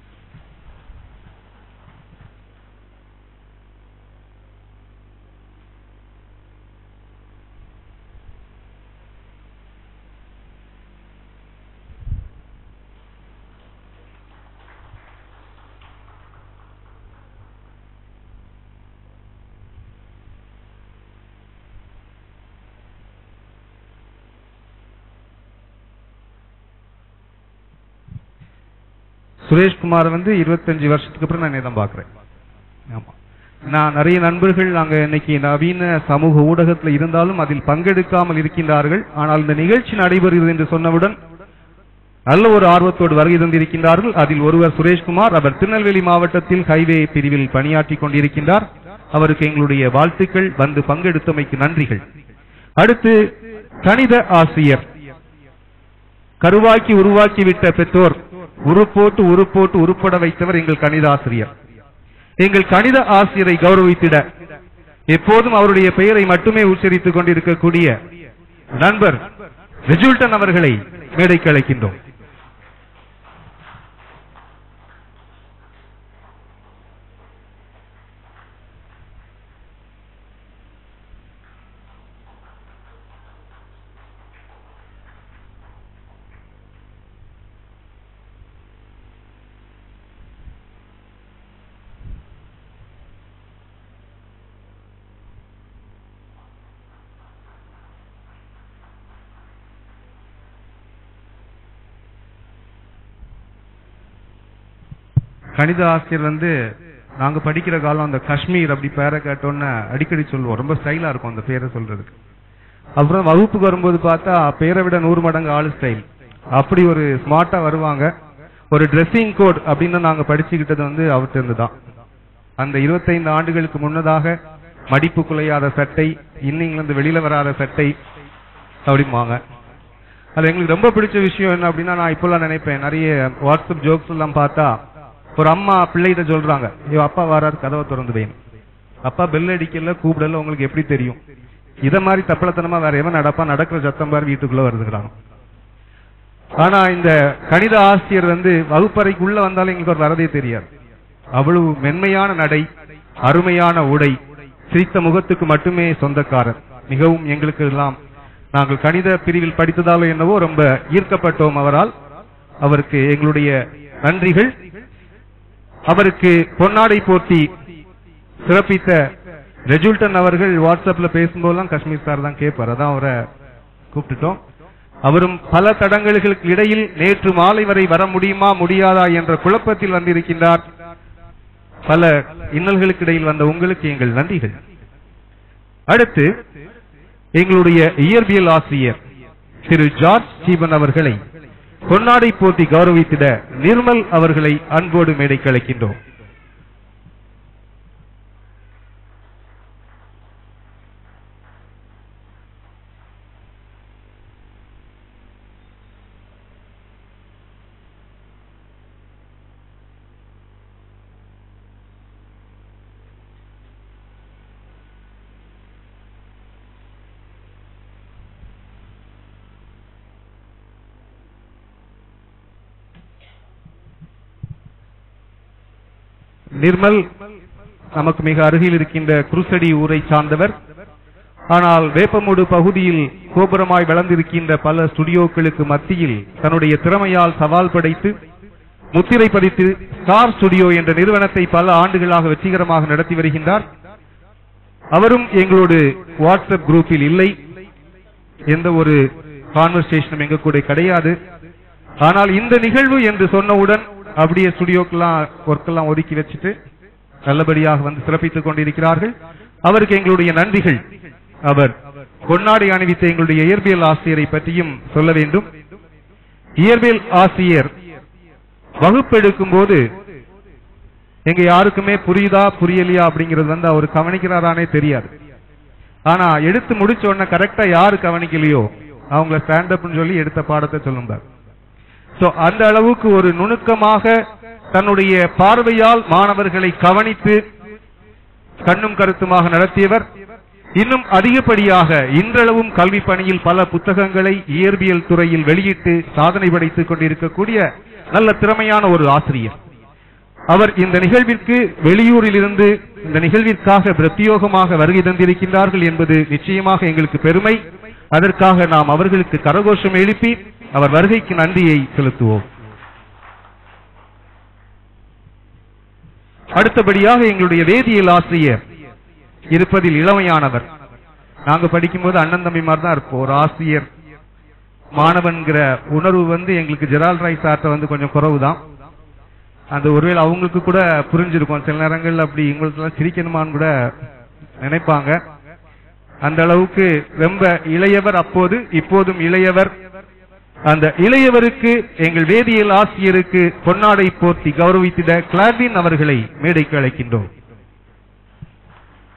சுரேஷ்குமார் வந்து இருபத்தஞ்சு வருஷத்துக்கு அப்புறம் நான் தான் பாக்குறேன் ஆமா நான் நிறைய நண்பர்கள் அங்க இன்னைக்கு நவீன சமூக ஊடகத்தில் இருந்தாலும் அதில் பங்கெடுக்காமல் இருக்கின்றார்கள் ஆனால் இந்த நிகழ்ச்சி நடைபெறுகிறது என்று சொன்னவுடன் நல்ல ஒரு ஆர்வத்தோடு வருகை தந்திருக்கின்றார்கள் அதில் ஒருவர் சுரேஷ்குமார் அவர் திருநெல்வேலி மாவட்டத்தில் ஹைவே பிரிவில் பணியாற்றிக் கொண்டிருக்கின்றார் அவருக்கு எங்களுடைய வாழ்த்துக்கள் வந்து பங்கெடுத்தமைக்கு நன்றிகள் அடுத்து கணித ஆசிரியர் கருவாக்கி உருவாக்கி விட்ட பெற்றோர் உருப்போட்டு உருப்போட்டு உருப்பட வைத்தவர் எங்கள் கணித ஆசிரியர் எங்கள் கணித ஆசிரியரை கௌரவித்திட எப்போதும் அவருடைய பெயரை மட்டுமே உச்சரித்துக் கொண்டிருக்கக்கூடிய நண்பர் ரிஜுல்டன் அவர்களை மேடைக்கு அழைக்கின்றோம் கணித ஆசிரியர் வந்து நாங்க படிக்கிற காலம் அந்த காஷ்மீர் அப்படி பேரை கேட்டோன்னு அடிக்கடி சொல்லுவோம் ரொம்ப ஸ்டைலா இருக்கும் அந்த பேரை சொல்றதுக்கு அப்புறம் வகுப்புக்கு வரும்போது பார்த்தா பேரை விட நூறு மடங்கு ஆளு ஸ்டைல் அப்படி ஒரு ஸ்மார்ட்டா வருவாங்க ஒரு ட்ரெஸ்ஸிங் கோட் அப்படின்னு நாங்க படிச்சுக்கிட்டது வந்து அவர்கிட்ட இருந்து தான் அந்த 25 ஆண்டுகளுக்கு முன்னதாக மடிப்பு குலையாத சட்டை இன்னிங்ல இருந்து வெளியில வராத சட்டை அப்படிம்பாங்க அது எங்களுக்கு ரொம்ப பிடிச்ச விஷயம் என்ன அப்படின்னா நான் இப்பெல்லாம் நினைப்பேன் நிறைய வாட்ஸ்அப் ஜோக்ஸ் எல்லாம் பார்த்தா ஒரு அம்மா பிள்ளைகிட்ட சொல்றாங்க ஐயோ அப்பா வராரு கதவை திறந்து வைங்க அப்பா பெல் அடிக்கல கூப்பிடல உங்களுக்கு எப்படி தெரியும் இத மாதிரி தப்பலத்தனமா வேற எவன் நடப்பா நடக்கிற சத்தம் பாரு வீட்டுக்குள்ள வருதுங்கிறாங்க ஆனா இந்த கணித ஆசிரியர் வந்து வகுப்பறைக்குள்ள வந்தாலும் எங்களுக்கு ஒரு வரதே தெரியாது அவ்வளவு மென்மையான நடை அருமையான உடை சிரித்த முகத்துக்கு மட்டுமே சொந்தக்காரர் மிகவும் எங்களுக்கு எல்லாம் நாங்கள் கணித பிரிவில் படித்ததாலோ என்னவோ ரொம்ப ஈர்க்கப்பட்டோம் அவரால் அவருக்கு எங்களுடைய நன்றிகள் அவருக்கு பொன்னாடை போர்த்தி சிறப்பித்த ரெஜுல்டன் அவர்கள் வாட்ஸ்அப்ல பேசும்போதெல்லாம் காஷ்மீர் சார் தான் கேட்பார் அதான் அவரை கூப்பிட்டுட்டோம் அவரும் பல தடங்களுக்கு இடையில் நேற்று மாலை வரை வர முடியுமா முடியாதா என்ற குழப்பத்தில் வந்திருக்கின்றார் பல இன்னல்களுக்கு இடையில் வந்த உங்களுக்கு எங்கள் நன்றிகள் அடுத்து எங்களுடைய இயற்பியல் ஆசிரியர் திரு ஜார்ஜ் ஸ்டீபன் அவர்களை பொன்னாடை போட்டி கௌரவித்திட நிர்மல் அவர்களை அன்போடு மேடைக்கு அழைக்கின்றோம் நிர்மல் நமக்கு மிக அருகில் இருக்கின்ற குருசடி ஊரை சார்ந்தவர் ஆனால் வேப்பமூடு பகுதியில் கோபுரமாய் வளர்ந்திருக்கின்ற பல ஸ்டுடியோக்களுக்கு மத்தியில் தன்னுடைய திறமையால் சவால் படைத்து முத்திரை பதித்து ஸ்டார் ஸ்டுடியோ என்ற நிறுவனத்தை பல ஆண்டுகளாக வெற்றிகரமாக நடத்தி வருகின்றார் அவரும் எங்களோடு வாட்ஸ்அப் குரூப்பில் இல்லை எந்த ஒரு கான்வர்சேஷனும் எங்க கூட கிடையாது ஆனால் இந்த நிகழ்வு என்று சொன்னவுடன் அப்படியே ஸ்டுடியோக்கெல்லாம் ஒர்க்கெல்லாம் ஒதுக்கி வச்சுட்டு நல்லபடியாக வந்து சிறப்பித்துக் கொண்டிருக்கிறார்கள் அவருக்கு எங்களுடைய நன்றிகள் அவர் பொன்னாடை அணிவித்த எங்களுடைய இயற்பியல் ஆசிரியரை பற்றியும் சொல்ல வேண்டும் இயற்பியல் ஆசிரியர் வகுப்பெடுக்கும் போது எங்க யாருக்குமே புரியுதா புரியலையா அப்படிங்கிறது வந்து அவர் கவனிக்கிறாரானே தெரியாது ஆனா எடுத்து முடிச்ச உடனே கரெக்டா யாரு கவனிக்கலையோ அவங்க ஸ்டாண்ட் அப்னு சொல்லி எடுத்த பாடத்தை சொல்லும்பார் சோ அந்த அளவுக்கு ஒரு நுணுக்கமாக தன்னுடைய பார்வையால் மாணவர்களை கவனித்து கண்ணும் கருத்துமாக நடத்தியவர் இன்னும் அதிகப்படியாக இன்றளவும் கல்வி பணியில் பல புத்தகங்களை இயற்பியல் துறையில் வெளியிட்டு சாதனை படைத்துக் கொண்டிருக்கக்கூடிய நல்ல திறமையான ஒரு ஆசிரியர் அவர் இந்த நிகழ்விற்கு வெளியூரில் இருந்து இந்த நிகழ்விற்காக பிரத்யோகமாக வருகை தந்திருக்கின்றார்கள் என்பது நிச்சயமாக எங்களுக்கு பெருமை அதற்காக நாம் அவர்களுக்கு கரகோஷம் எழுப்பி அவர் வருகைக்கு நன்றியை செலுத்துவோம் அடுத்தபடியாக எங்களுடைய வேதியியல் ஆசிரியர் இருப்பதில் இளமையானவர் நாங்க படிக்கும்போது அண்ணன் தம்பிமார் தான் இருப்போம் ஒரு ஆசிரியர் மாணவன்கிற உணர்வு வந்து எங்களுக்கு ஜெரால் ராய் சார்ட்ட வந்து கொஞ்சம் குறவுதான் அந்த ஒருவேளை அவங்களுக்கு கூட புரிஞ்சிருக்கும் சில நேரங்கள்ல அப்படி எங்களுக்கு சிரிக்கணுமான்னு கூட நினைப்பாங்க அந்த அளவுக்கு ரொம்ப இளையவர் அப்போது இப்போதும் இளையவர் அந்த இளையவருக்கு எங்கள் வேதியியல் ஆசிரியருக்கு பொன்னாடை போர்த்தி கௌரவித்திட கிளார்வின் அவர்களை மேடைக்கு அழைக்கின்றோம்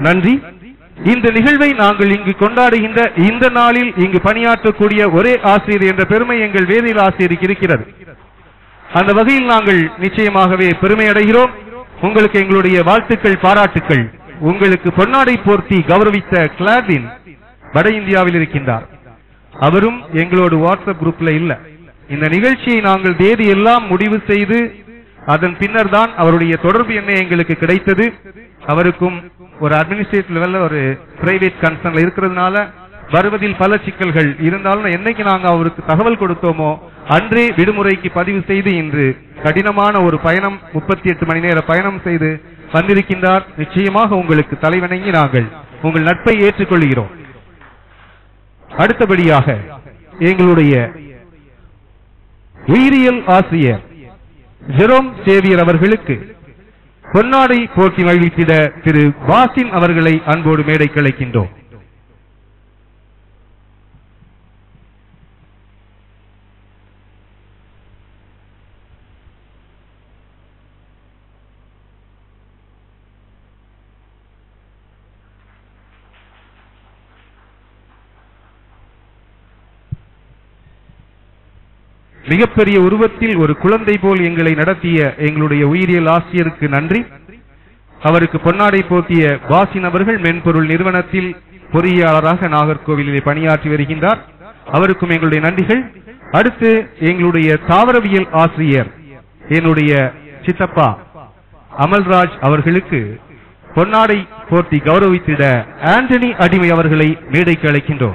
நன்றி இந்த நிகழ்வை நாங்கள் இங்கு கொண்டாடுகின்ற இந்த நாளில் இங்கு பணியாற்றக்கூடிய ஒரே ஆசிரியர் என்ற பெருமை எங்கள் வேதியியல் ஆசிரியருக்கு இருக்கிறது அந்த வகையில் நாங்கள் நிச்சயமாகவே பெருமை அடைகிறோம் உங்களுக்கு எங்களுடைய வாழ்த்துக்கள் பாராட்டுக்கள் உங்களுக்கு பொன்னாடை போர்த்தி கௌரவித்த கிளாடின் வட இந்தியாவில் இருக்கின்றார் அவரும் எங்களோட வாட்ஸ்அப் குரூப்ல இல்ல இந்த நிகழ்ச்சியை நாங்கள் தேதி எல்லாம் முடிவு செய்து அதன் பின்னர் தான் அவருடைய தொடர்பு எண்ணை எங்களுக்கு கிடைத்தது அவருக்கும் ஒரு அட்மினிஸ்ட்ரேட்டிவ் லெவல்ல ஒரு பிரைவேட் கன்சர்ன்ல இருக்கிறதுனால வருவதில் பல சிக்கல்கள் இருந்தாலும் என்னைக்கு நாங்க அவருக்கு தகவல் கொடுத்தோமோ அன்றே விடுமுறைக்கு பதிவு செய்து இன்று கடினமான ஒரு பயணம் முப்பத்தி எட்டு மணி நேர பயணம் செய்து வந்திருக்கின்றார் நிச்சயமாக உங்களுக்கு தலைவணங்கி நாங்கள் உங்கள் நட்பை ஏற்றுக்கொள்கிறோம் அடுத்தபடியாக எங்களுடைய உயிரியல் ஆசிரியர் ஜெரோம் சேவியர் அவர்களுக்கு பொன்னாடை போட்டி மகிழ்ச்சிட திரு வாசின் அவர்களை அன்போடு மேடைக்கு அழைக்கின்றோம் மிகப்பெரிய உருவத்தில் ஒரு குழந்தை போல் எங்களை நடத்திய எங்களுடைய உயிரியல் ஆசிரியருக்கு நன்றி அவருக்கு பொன்னாடை போத்திய வாசின் அவர்கள் மென்பொருள் நிறுவனத்தில் பொறியாளராக நாகர்கோவிலிலே பணியாற்றி வருகின்றார் அவருக்கும் எங்களுடைய நன்றிகள் அடுத்து எங்களுடைய தாவரவியல் ஆசிரியர் என்னுடைய சித்தப்பா அமல்ராஜ் அவர்களுக்கு பொன்னாடை போர்த்தி கௌரவித்திட ஆண்டனி அடிமை அவர்களை மேடைக்கு அழைக்கின்றோம்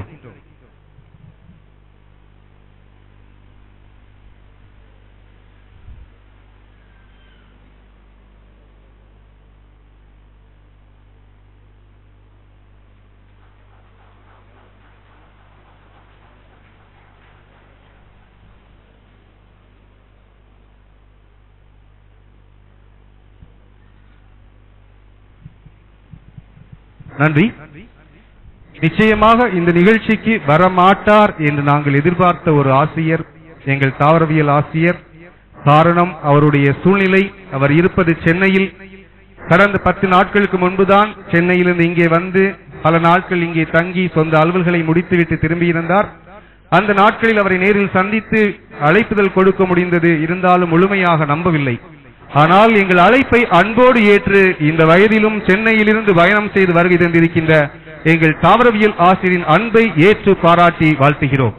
நன்றி நிச்சயமாக இந்த நிகழ்ச்சிக்கு வரமாட்டார் என்று நாங்கள் எதிர்பார்த்த ஒரு ஆசிரியர் எங்கள் தாவரவியல் ஆசிரியர் காரணம் அவருடைய சூழ்நிலை அவர் இருப்பது சென்னையில் கடந்த பத்து நாட்களுக்கு முன்புதான் சென்னையிலிருந்து இங்கே வந்து பல நாட்கள் இங்கே தங்கி சொந்த அலுவல்களை முடித்துவிட்டு திரும்பியிருந்தார் அந்த நாட்களில் அவரை நேரில் சந்தித்து அழைப்புதல் கொடுக்க முடிந்தது இருந்தாலும் முழுமையாக நம்பவில்லை ஆனால் எங்கள் அழைப்பை அன்போடு ஏற்று இந்த வயதிலும் சென்னையிலிருந்து பயணம் செய்து வருகை தந்திருக்கின்ற எங்கள் தாவரவியல் ஆசிரியரின் அன்பை ஏற்று பாராட்டி வாழ்த்துகிறோம்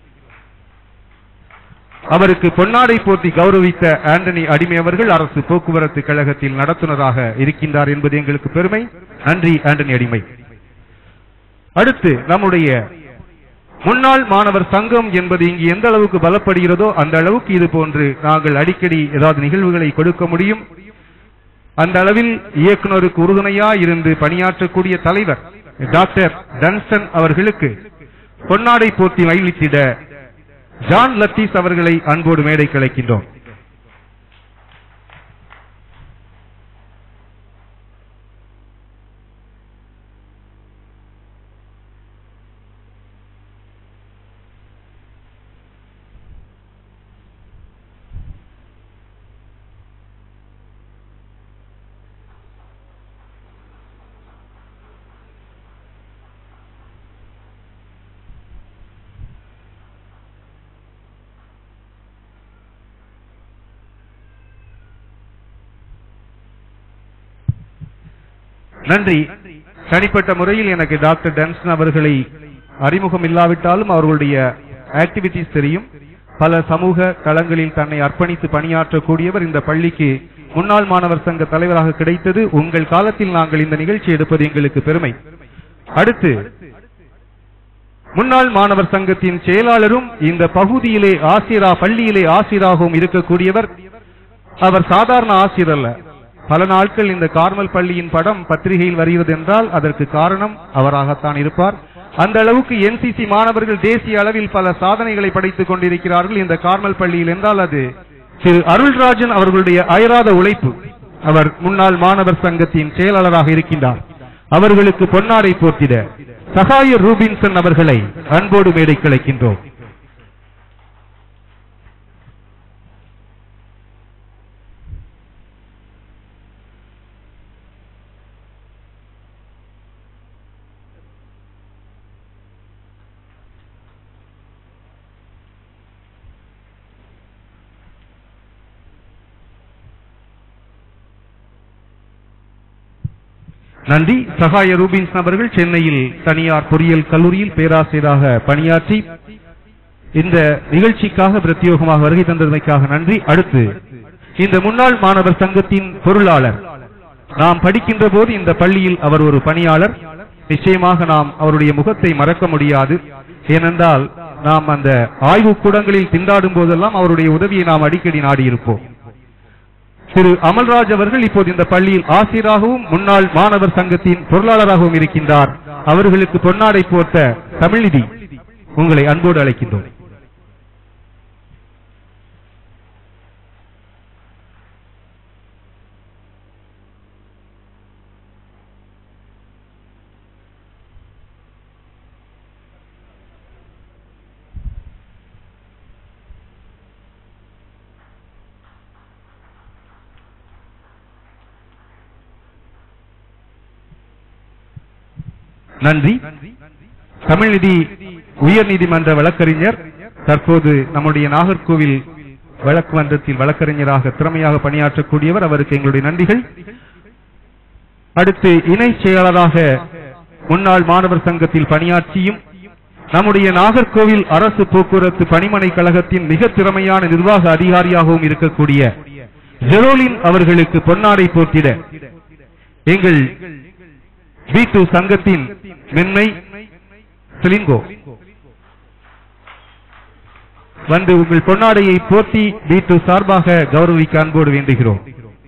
அவருக்கு பொன்னாடை போட்டி கௌரவித்த ஆண்டனி அடிமை அவர்கள் அரசு போக்குவரத்து கழகத்தில் நடத்துனராக இருக்கின்றார் என்பது எங்களுக்கு பெருமை நன்றி ஆண்டனி அடிமை அடுத்து நம்முடைய முன்னாள் மாணவர் சங்கம் என்பது இங்கு எந்த அளவுக்கு பலப்படுகிறதோ அந்த அளவுக்கு இது போன்று நாங்கள் அடிக்கடி ஏதாவது நிகழ்வுகளை கொடுக்க முடியும் அந்த அளவில் இயக்குனருக்கு உறுதுணையா இருந்து பணியாற்றக்கூடிய தலைவர் டாக்டர் டன்சன் அவர்களுக்கு பொன்னாடை போட்டி மகிழ்ச்சிட ஜான் லத்தீஸ் அவர்களை அன்போடு மேடை கலைக்கின்றோம் நன்றி தனிப்பட்ட முறையில் எனக்கு டாக்டர் டன்சன் அவர்களை அறிமுகம் இல்லாவிட்டாலும் அவர்களுடைய ஆக்டிவிட்டிஸ் தெரியும் பல சமூக களங்களில் தன்னை அர்ப்பணித்து பணியாற்றக்கூடியவர் இந்த பள்ளிக்கு முன்னாள் மாணவர் சங்க தலைவராக கிடைத்தது உங்கள் காலத்தில் நாங்கள் இந்த நிகழ்ச்சி எடுப்பது எங்களுக்கு பெருமை அடுத்து முன்னாள் மாணவர் சங்கத்தின் செயலாளரும் இந்த பகுதியிலே ஆசிரியரா பள்ளியிலே ஆசிரியராகவும் இருக்கக்கூடியவர் அவர் சாதாரண ஆசிரியர் அல்ல பல நாட்கள் இந்த கார்மல் பள்ளியின் படம் பத்திரிகையில் வருகிறது என்றால் அதற்கு காரணம் அவராகத்தான் இருப்பார் அந்த அளவுக்கு என்சிசி மாணவர்கள் தேசிய அளவில் பல சாதனைகளை படைத்துக் கொண்டிருக்கிறார்கள் இந்த கார்மல் பள்ளியில் என்றால் அது திரு அருள்ராஜன் அவர்களுடைய அயராத உழைப்பு அவர் முன்னாள் மாணவர் சங்கத்தின் செயலாளராக இருக்கின்றார் அவர்களுக்கு பொன்னாடை போர்த்திட சகாய ரூபின்சன் அவர்களை அன்போடு மேடை கிளைக்கின்றோம் நன்றி சகாய ரூபின்ஸ் அவர்கள் சென்னையில் தனியார் பொறியியல் கல்லூரியில் பேராசிரியராக பணியாற்றி இந்த நிகழ்ச்சிக்காக பிரத்யோகமாக வருகை தந்தமைக்காக நன்றி அடுத்து இந்த முன்னாள் மாணவர் சங்கத்தின் பொருளாளர் நாம் படிக்கின்ற போது இந்த பள்ளியில் அவர் ஒரு பணியாளர் நிச்சயமாக நாம் அவருடைய முகத்தை மறக்க முடியாது ஏனென்றால் நாம் அந்த ஆய்வு கூடங்களில் திண்டாடும் போதெல்லாம் அவருடைய உதவியை நாம் அடிக்கடி நாடியிருப்போம் திரு அமல்ராஜ் அவர்கள் இப்போது இந்த பள்ளியில் ஆசிரியராகவும் முன்னாள் மாணவர் சங்கத்தின் பொருளாளராகவும் இருக்கின்றார் அவர்களுக்கு பொன்னாடை போர்த்த தமிழ்நிதி உங்களை அன்போடு அழைக்கின்றோம் நன்றி தமிழ்நிதி உயர் நீதிமன்ற வழக்கறிஞர் தற்போது நம்முடைய நாகர்கோவில் வழக்கு மன்றத்தில் வழக்கறிஞராக திறமையாக பணியாற்றக்கூடியவர் அவருக்கு எங்களுடைய நன்றிகள் அடுத்து இணை செயலாளராக முன்னாள் மாணவர் சங்கத்தில் பணியாற்றியும் நம்முடைய நாகர்கோவில் அரசு போக்குவரத்து பணிமனை கழகத்தின் மிக திறமையான நிர்வாக அதிகாரியாகவும் இருக்கக்கூடிய ஜெரோலின் அவர்களுக்கு பொன்னாடை போர்த்திட எங்கள் வீட்டு சங்கத்தின் மென்மை சிலிங்கோ வந்து உங்கள் பொன்னாடையை போர்த்தி வீட்டு சார்பாக கௌரவிக்க அன்போடு வேண்டுகிறோம்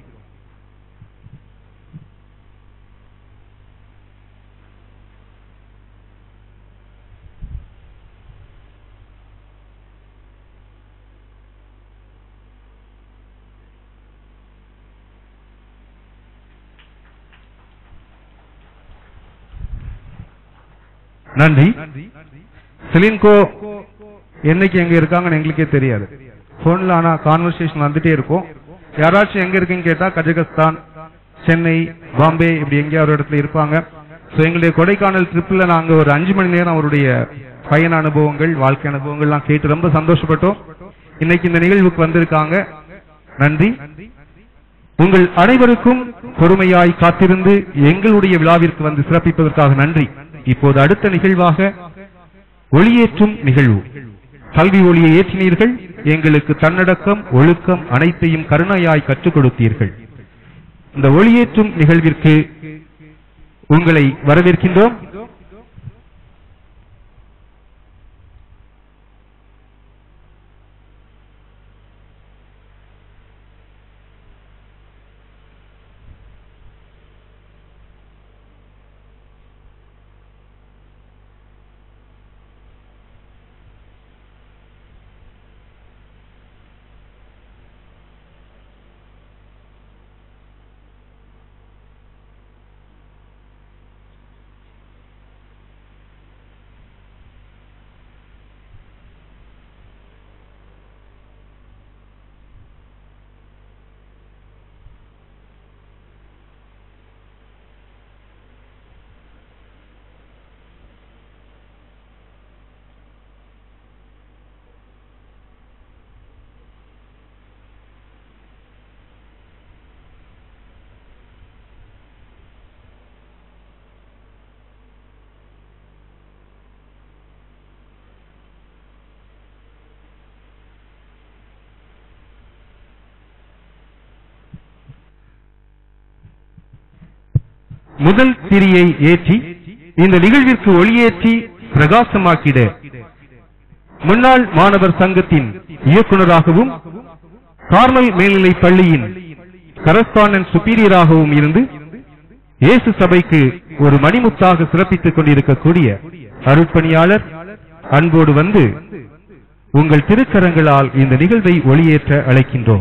நன்றி செலின்கோ என்னைக்கு எங்க இருக்காங்கன்னு எங்களுக்கே தெரியாது போன்ல ஆனா கான்வர்சேஷன் வந்துட்டே இருக்கும் யாராச்சும் எங்க இருக்கீங்க கேட்டா கஜகஸ்தான் சென்னை பாம்பே இப்படி எங்கேயா ஒரு இடத்துல இருப்பாங்க சோ எங்களுடைய கொடைக்கானல் ட்ரிப்ல நாங்க ஒரு அஞ்சு மணி நேரம் அவருடைய பயண அனுபவங்கள் வாழ்க்கை அனுபவங்கள்லாம் கேட்டு ரொம்ப சந்தோஷப்பட்டோம் இன்னைக்கு இந்த நிகழ்வுக்கு வந்திருக்காங்க நன்றி உங்கள் அனைவருக்கும் பொறுமையாய் காத்திருந்து எங்களுடைய விழாவிற்கு வந்து சிறப்பிப்பதற்காக நன்றி இப்போது அடுத்த நிகழ்வாக ஒளியேற்றும் நிகழ்வு கல்வி ஒளியை ஏற்றினீர்கள் எங்களுக்கு தன்னடக்கம் ஒழுக்கம் அனைத்தையும் கருணையாய் கற்றுக் கொடுத்தீர்கள் இந்த ஒளியேற்றும் நிகழ்விற்கு உங்களை வரவேற்கின்றோம் முதல் திரியை ஏற்றி இந்த நிகழ்விற்கு ஒளியேற்றி பிரகாசமாக்கிட முன்னாள் மாணவர் சங்கத்தின் இயக்குநராகவும் கார்மல் மேல்நிலைப் பள்ளியின் கரஸ்பாண்டன்ட் சுப்பீரியராகவும் இருந்து இயேசு சபைக்கு ஒரு மணிமுத்தாக சிறப்பித்துக் கொண்டிருக்கக்கூடிய அருட்பணியாளர் அன்போடு வந்து உங்கள் திருக்கரங்களால் இந்த நிகழ்வை ஒளியேற்ற அழைக்கின்றோம்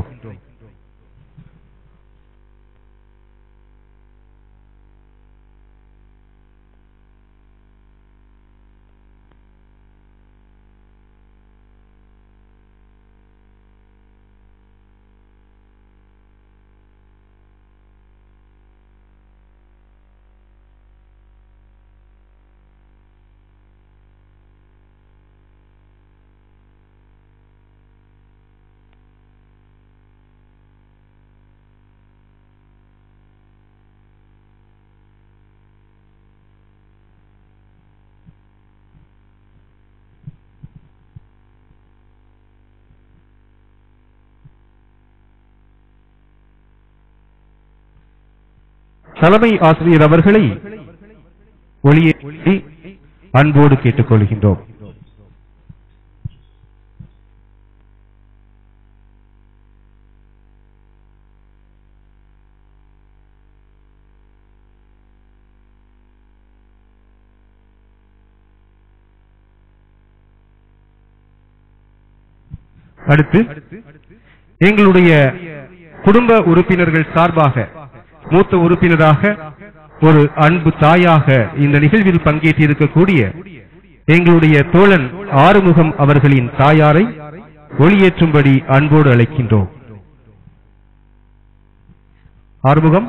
தலைமை ஆசிரியர் அவர்களை ஒளியேற்றி அன்போடு கேட்டுக்கொள்கின்றோம் அடுத்து எங்களுடைய குடும்ப உறுப்பினர்கள் சார்பாக மூத்த உறுப்பினராக ஒரு அன்பு தாயாக இந்த நிகழ்வில் பங்கேற்றிருக்கக்கூடிய எங்களுடைய தோழன் ஆறுமுகம் அவர்களின் தாயாரை ஒளியேற்றும்படி அன்போடு அழைக்கின்றோம் ஆறுமுகம்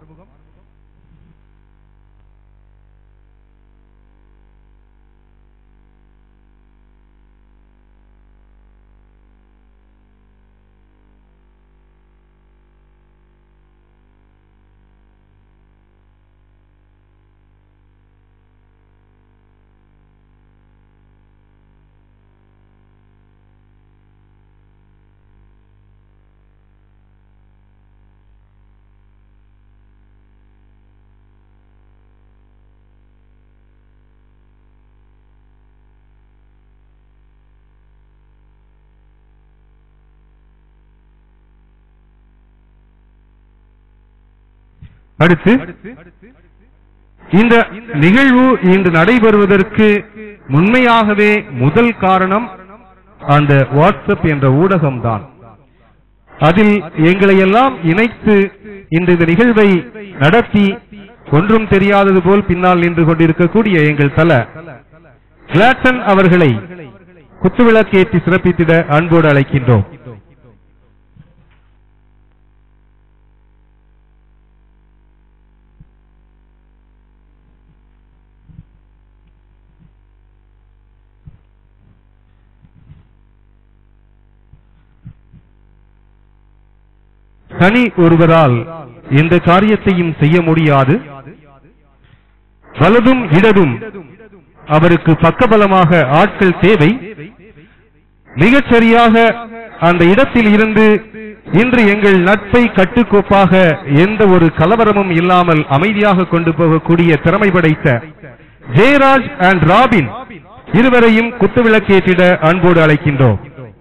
அடுத்து இந்த நிகழ்வு இன்று நடைபெறுவதற்கு உண்மையாகவே முதல் காரணம் அந்த வாட்ஸ்அப் என்ற ஊடகம்தான் அதில் எங்களை எல்லாம் இணைத்து இந்த இந்த நிகழ்வை நடத்தி ஒன்றும் தெரியாதது போல் பின்னால் நின்று கொண்டிருக்கக்கூடிய எங்கள் தல கிளாட்டன் அவர்களை குத்துவிளக்கேற்றி சிறப்பித்திட அன்போடு அழைக்கின்றோம் தனி ஒருவரால் எந்த காரியத்தையும் செய்ய முடியாது வலதும் இடதும் அவருக்கு பக்கபலமாக ஆட்கள் தேவை மிகச் சரியாக அந்த இடத்தில் இருந்து இன்று எங்கள் நட்பை கட்டுக்கோப்பாக எந்த ஒரு கலவரமும் இல்லாமல் அமைதியாக கொண்டு போகக்கூடிய திறமை படைத்த ஜெயராஜ் அண்ட் ராபின் இருவரையும் குத்துவிளக்கேற்றிட அன்போடு அழைக்கின்றோம்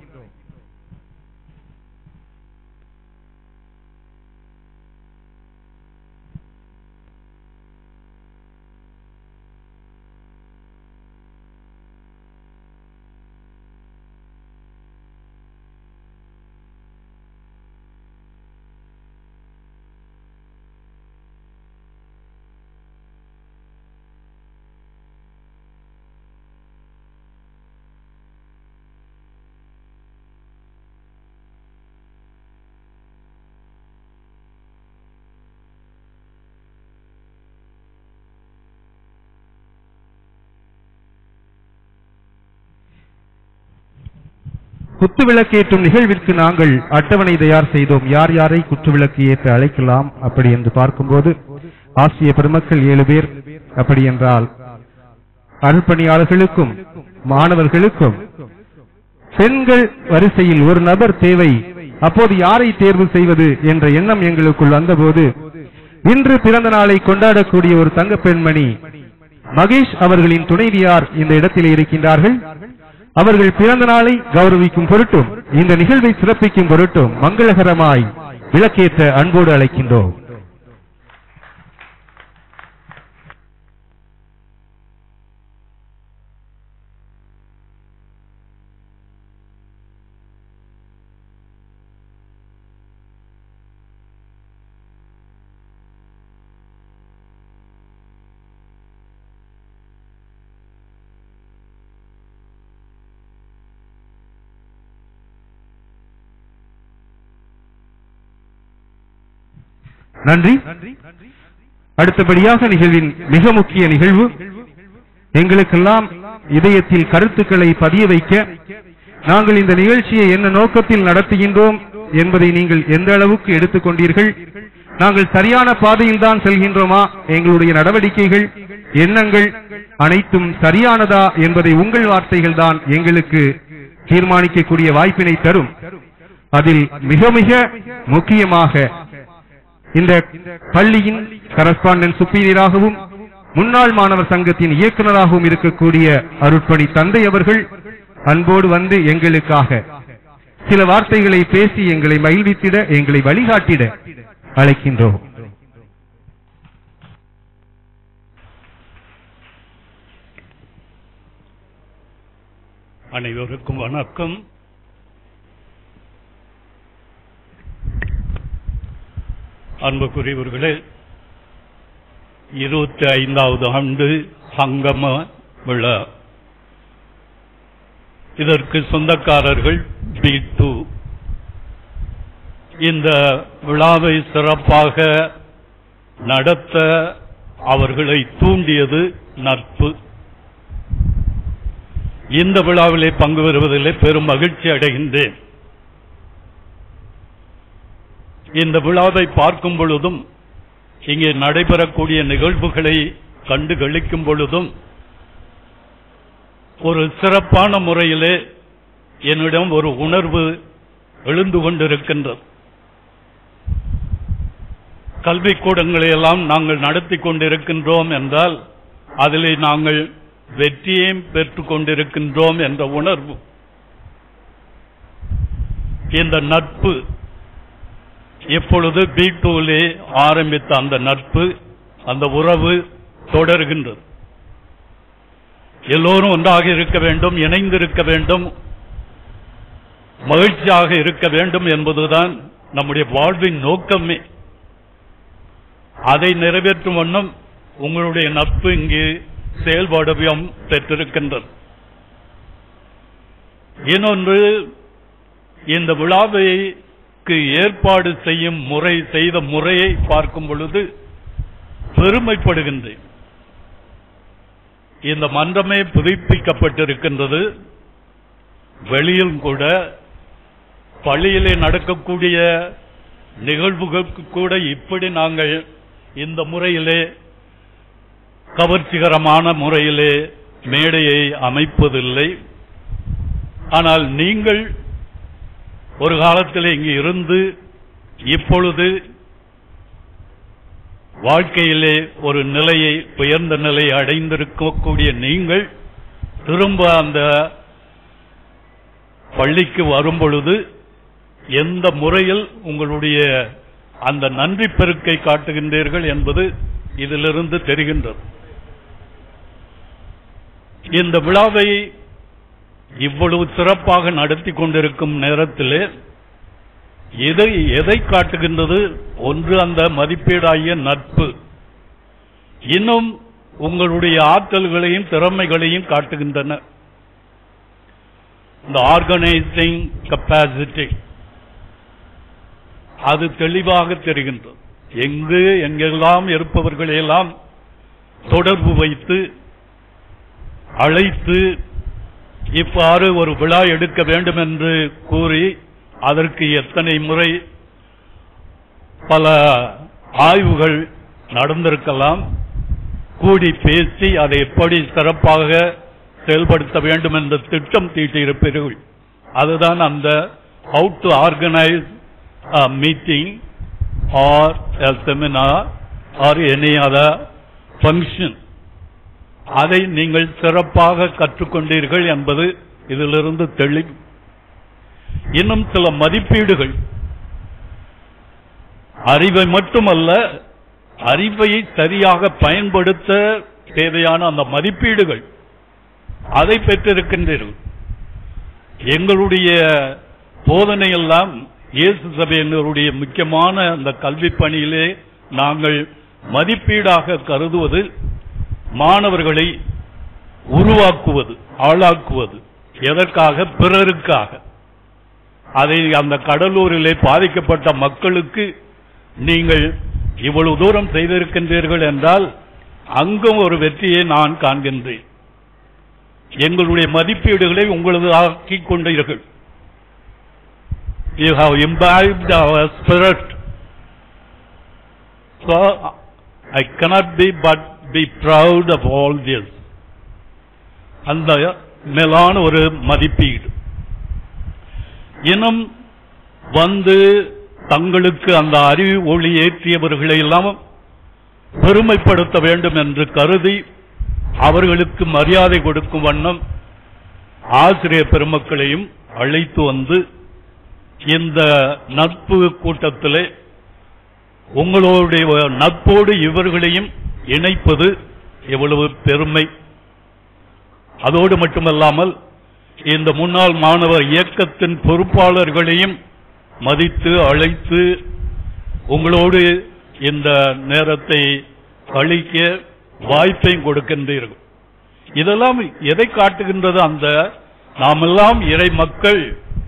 குத்துவிளக்கேற்றும் நிகழ்விற்கு நாங்கள் அட்டவணை தயார் செய்தோம் யார் யாரை குத்துவிளக்கு ஏற்ற அழைக்கலாம் அப்படி என்று பார்க்கும்போது ஆசிய பெருமக்கள் ஏழு பேர் அப்படி என்றால் அருள்பணியாளர்களுக்கும் மாணவர்களுக்கும் பெண்கள் வரிசையில் ஒரு நபர் தேவை அப்போது யாரை தேர்வு செய்வது என்ற எண்ணம் எங்களுக்குள் வந்தபோது இன்று பிறந்த நாளை கொண்டாடக்கூடிய ஒரு தங்க பெண்மணி மகேஷ் அவர்களின் துணைவியார் இந்த இடத்தில் இருக்கின்றார்கள் அவர்கள் பிறந்த நாளை கௌரவிக்கும் பொருட்டும் இந்த நிகழ்வை சிறப்பிக்கும் பொருட்டும் மங்களகரமாய் விளக்கேற்ற அன்போடு அழைக்கின்றோம் நன்றி அடுத்தபடியாக நிகழ்வின் மிக முக்கிய நிகழ்வு எங்களுக்கெல்லாம் இதயத்தில் கருத்துக்களை பதிய வைக்க நாங்கள் இந்த நிகழ்ச்சியை என்ன நோக்கத்தில் நடத்துகின்றோம் என்பதை நீங்கள் எந்த அளவுக்கு எடுத்துக்கொண்டீர்கள் நாங்கள் சரியான பாதையில் தான் செல்கின்றோமா எங்களுடைய நடவடிக்கைகள் எண்ணங்கள் அனைத்தும் சரியானதா என்பதை உங்கள் வார்த்தைகள் தான் எங்களுக்கு தீர்மானிக்கக்கூடிய வாய்ப்பினை தரும் அதில் மிக மிக முக்கியமாக இந்த பள்ளியின் கரஸ்பாண்டன்ட் சுப்பீரியராகவும் முன்னாள் மாணவர் சங்கத்தின் இயக்குநராகவும் இருக்கக்கூடிய அருட்பணி தந்தை அவர்கள் அன்போடு வந்து எங்களுக்காக சில வார்த்தைகளை பேசி எங்களை மகிழ்வித்திட எங்களை வழிகாட்டிட அழைக்கின்றோம் அனைவருக்கும் வணக்கம் அன்புக்குரியவர்களே இருபத்தி ஐந்தாவது ஆண்டு சங்கம விழா இதற்கு சொந்தக்காரர்கள் பி டூ இந்த விழாவை சிறப்பாக நடத்த அவர்களை தூண்டியது நட்பு இந்த விழாவிலே பங்கு பெறுவதிலே பெரும் மகிழ்ச்சி அடைகின்றேன் இந்த விழாவை பார்க்கும் பொழுதும் இங்கே நடைபெறக்கூடிய நிகழ்வுகளை கண்டு களிக்கும் பொழுதும் ஒரு சிறப்பான முறையிலே என்னிடம் ஒரு உணர்வு எழுந்து கொண்டிருக்கின்றது கல்விக்கூடங்களை எல்லாம் நாங்கள் நடத்தி கொண்டிருக்கின்றோம் என்றால் அதிலே நாங்கள் வெற்றியையும் பெற்றுக் கொண்டிருக்கின்றோம் என்ற உணர்வு இந்த நட்பு இப்பொழுது பி டூலே ஆரம்பித்த அந்த நட்பு அந்த உறவு தொடர்கின்றது எல்லோரும் ஒன்றாக இருக்க வேண்டும் இணைந்திருக்க வேண்டும் மகிழ்ச்சியாக இருக்க வேண்டும் என்பதுதான் நம்முடைய வாழ்வின் நோக்கமே அதை நிறைவேற்றும் வண்ணம் உங்களுடைய நட்பு இங்கு செயல்பாடுவியம் பெற்றிருக்கின்றது இன்னொன்று இந்த விழாவைக்கு ஏற்பாடு செய்யும் முறை செய்த முறையை பார்க்கும் பொழுது பெருமைப்படுகின்றேன் இந்த மன்றமே புதுப்பிக்கப்பட்டிருக்கின்றது வெளியில் கூட பள்ளியிலே நடக்கக்கூடிய நிகழ்வுகளுக்கு கூட இப்படி நாங்கள் இந்த முறையிலே கவர்ச்சிகரமான முறையிலே மேடையை அமைப்பதில்லை ஆனால் நீங்கள் ஒரு காலத்தில் இங்கு இருந்து இப்பொழுது வாழ்க்கையிலே ஒரு நிலையை உயர்ந்த நிலையை அடைந்திருக்கக்கூடிய நீங்கள் திரும்ப அந்த பள்ளிக்கு வரும் பொழுது எந்த முறையில் உங்களுடைய அந்த நன்றி பெருக்கை காட்டுகின்றீர்கள் என்பது இதிலிருந்து தெரிகின்றது இந்த விழாவை இவ்வளவு சிறப்பாக நடத்தி கொண்டிருக்கும் நேரத்திலே எதை எதை காட்டுகின்றது ஒன்று அந்த மதிப்பீடாகிய நட்பு இன்னும் உங்களுடைய ஆற்றல்களையும் திறமைகளையும் காட்டுகின்றன இந்த ஆர்கனைசிங் கெப்பாசிட்டி அது தெளிவாக தெரிகின்றது எங்கு எங்கெல்லாம் இருப்பவர்களையெல்லாம் தொடர்பு வைத்து அழைத்து இவ்வாறு ஒரு விழா எடுக்க வேண்டும் என்று கூறி அதற்கு எத்தனை முறை பல ஆய்வுகள் நடந்திருக்கலாம் கூடி பேசி அதை எப்படி சிறப்பாக செயல்படுத்த வேண்டும் என்ற திட்டம் தீட்டியிருப்பீர்கள் அதுதான் அந்த how to organise meeting or seminar or any other function அதை நீங்கள் சிறப்பாக கற்றுக்கொண்டீர்கள் என்பது இதிலிருந்து தெளிவு இன்னும் சில மதிப்பீடுகள் அறிவை மட்டுமல்ல அறிவை சரியாக பயன்படுத்த தேவையான அந்த மதிப்பீடுகள் அதை பெற்றிருக்கின்றீர்கள் எங்களுடைய போதனையெல்லாம் இயேசு சபையினருடைய முக்கியமான அந்த கல்வி பணியிலே நாங்கள் மதிப்பீடாக கருதுவது மாணவர்களை உருவாக்குவது ஆளாக்குவது எதற்காக பிறருக்காக அதை அந்த கடலூரிலே பாதிக்கப்பட்ட மக்களுக்கு நீங்கள் இவ்வளவு தூரம் செய்திருக்கின்றீர்கள் என்றால் அங்கும் ஒரு வெற்றியை நான் காண்கின்றேன் எங்களுடைய மதிப்பீடுகளை உங்களது ஆக்கிக் கொண்டீர்கள் you have imbibed our spirit. So I cannot be but be proud of all this. அந்த மேலான ஒரு மதிப்பீடு இன்னும் வந்து தங்களுக்கு அந்த அறிவு ஒளி ஏற்றியவர்களை எல்லாம் பெருமைப்படுத்த வேண்டும் என்று கருதி அவர்களுக்கு மரியாதை கொடுக்கும் வண்ணம் ஆசிரியர் பெருமக்களையும் அழைத்து வந்து இந்த நட்பு கூட்டத்திலே உங்களுடைய நட்போடு இவர்களையும் இணைப்பது எவ்வளவு பெருமை அதோடு மட்டுமல்லாமல் இந்த முன்னாள் மாணவர் இயக்கத்தின் பொறுப்பாளர்களையும் மதித்து அழைத்து உங்களோடு இந்த நேரத்தை கழிக்க வாய்ப்பையும் கொடுக்கின்றீர்கள் இதெல்லாம் எதை காட்டுகின்றது அந்த நாமெல்லாம் இறை மக்கள்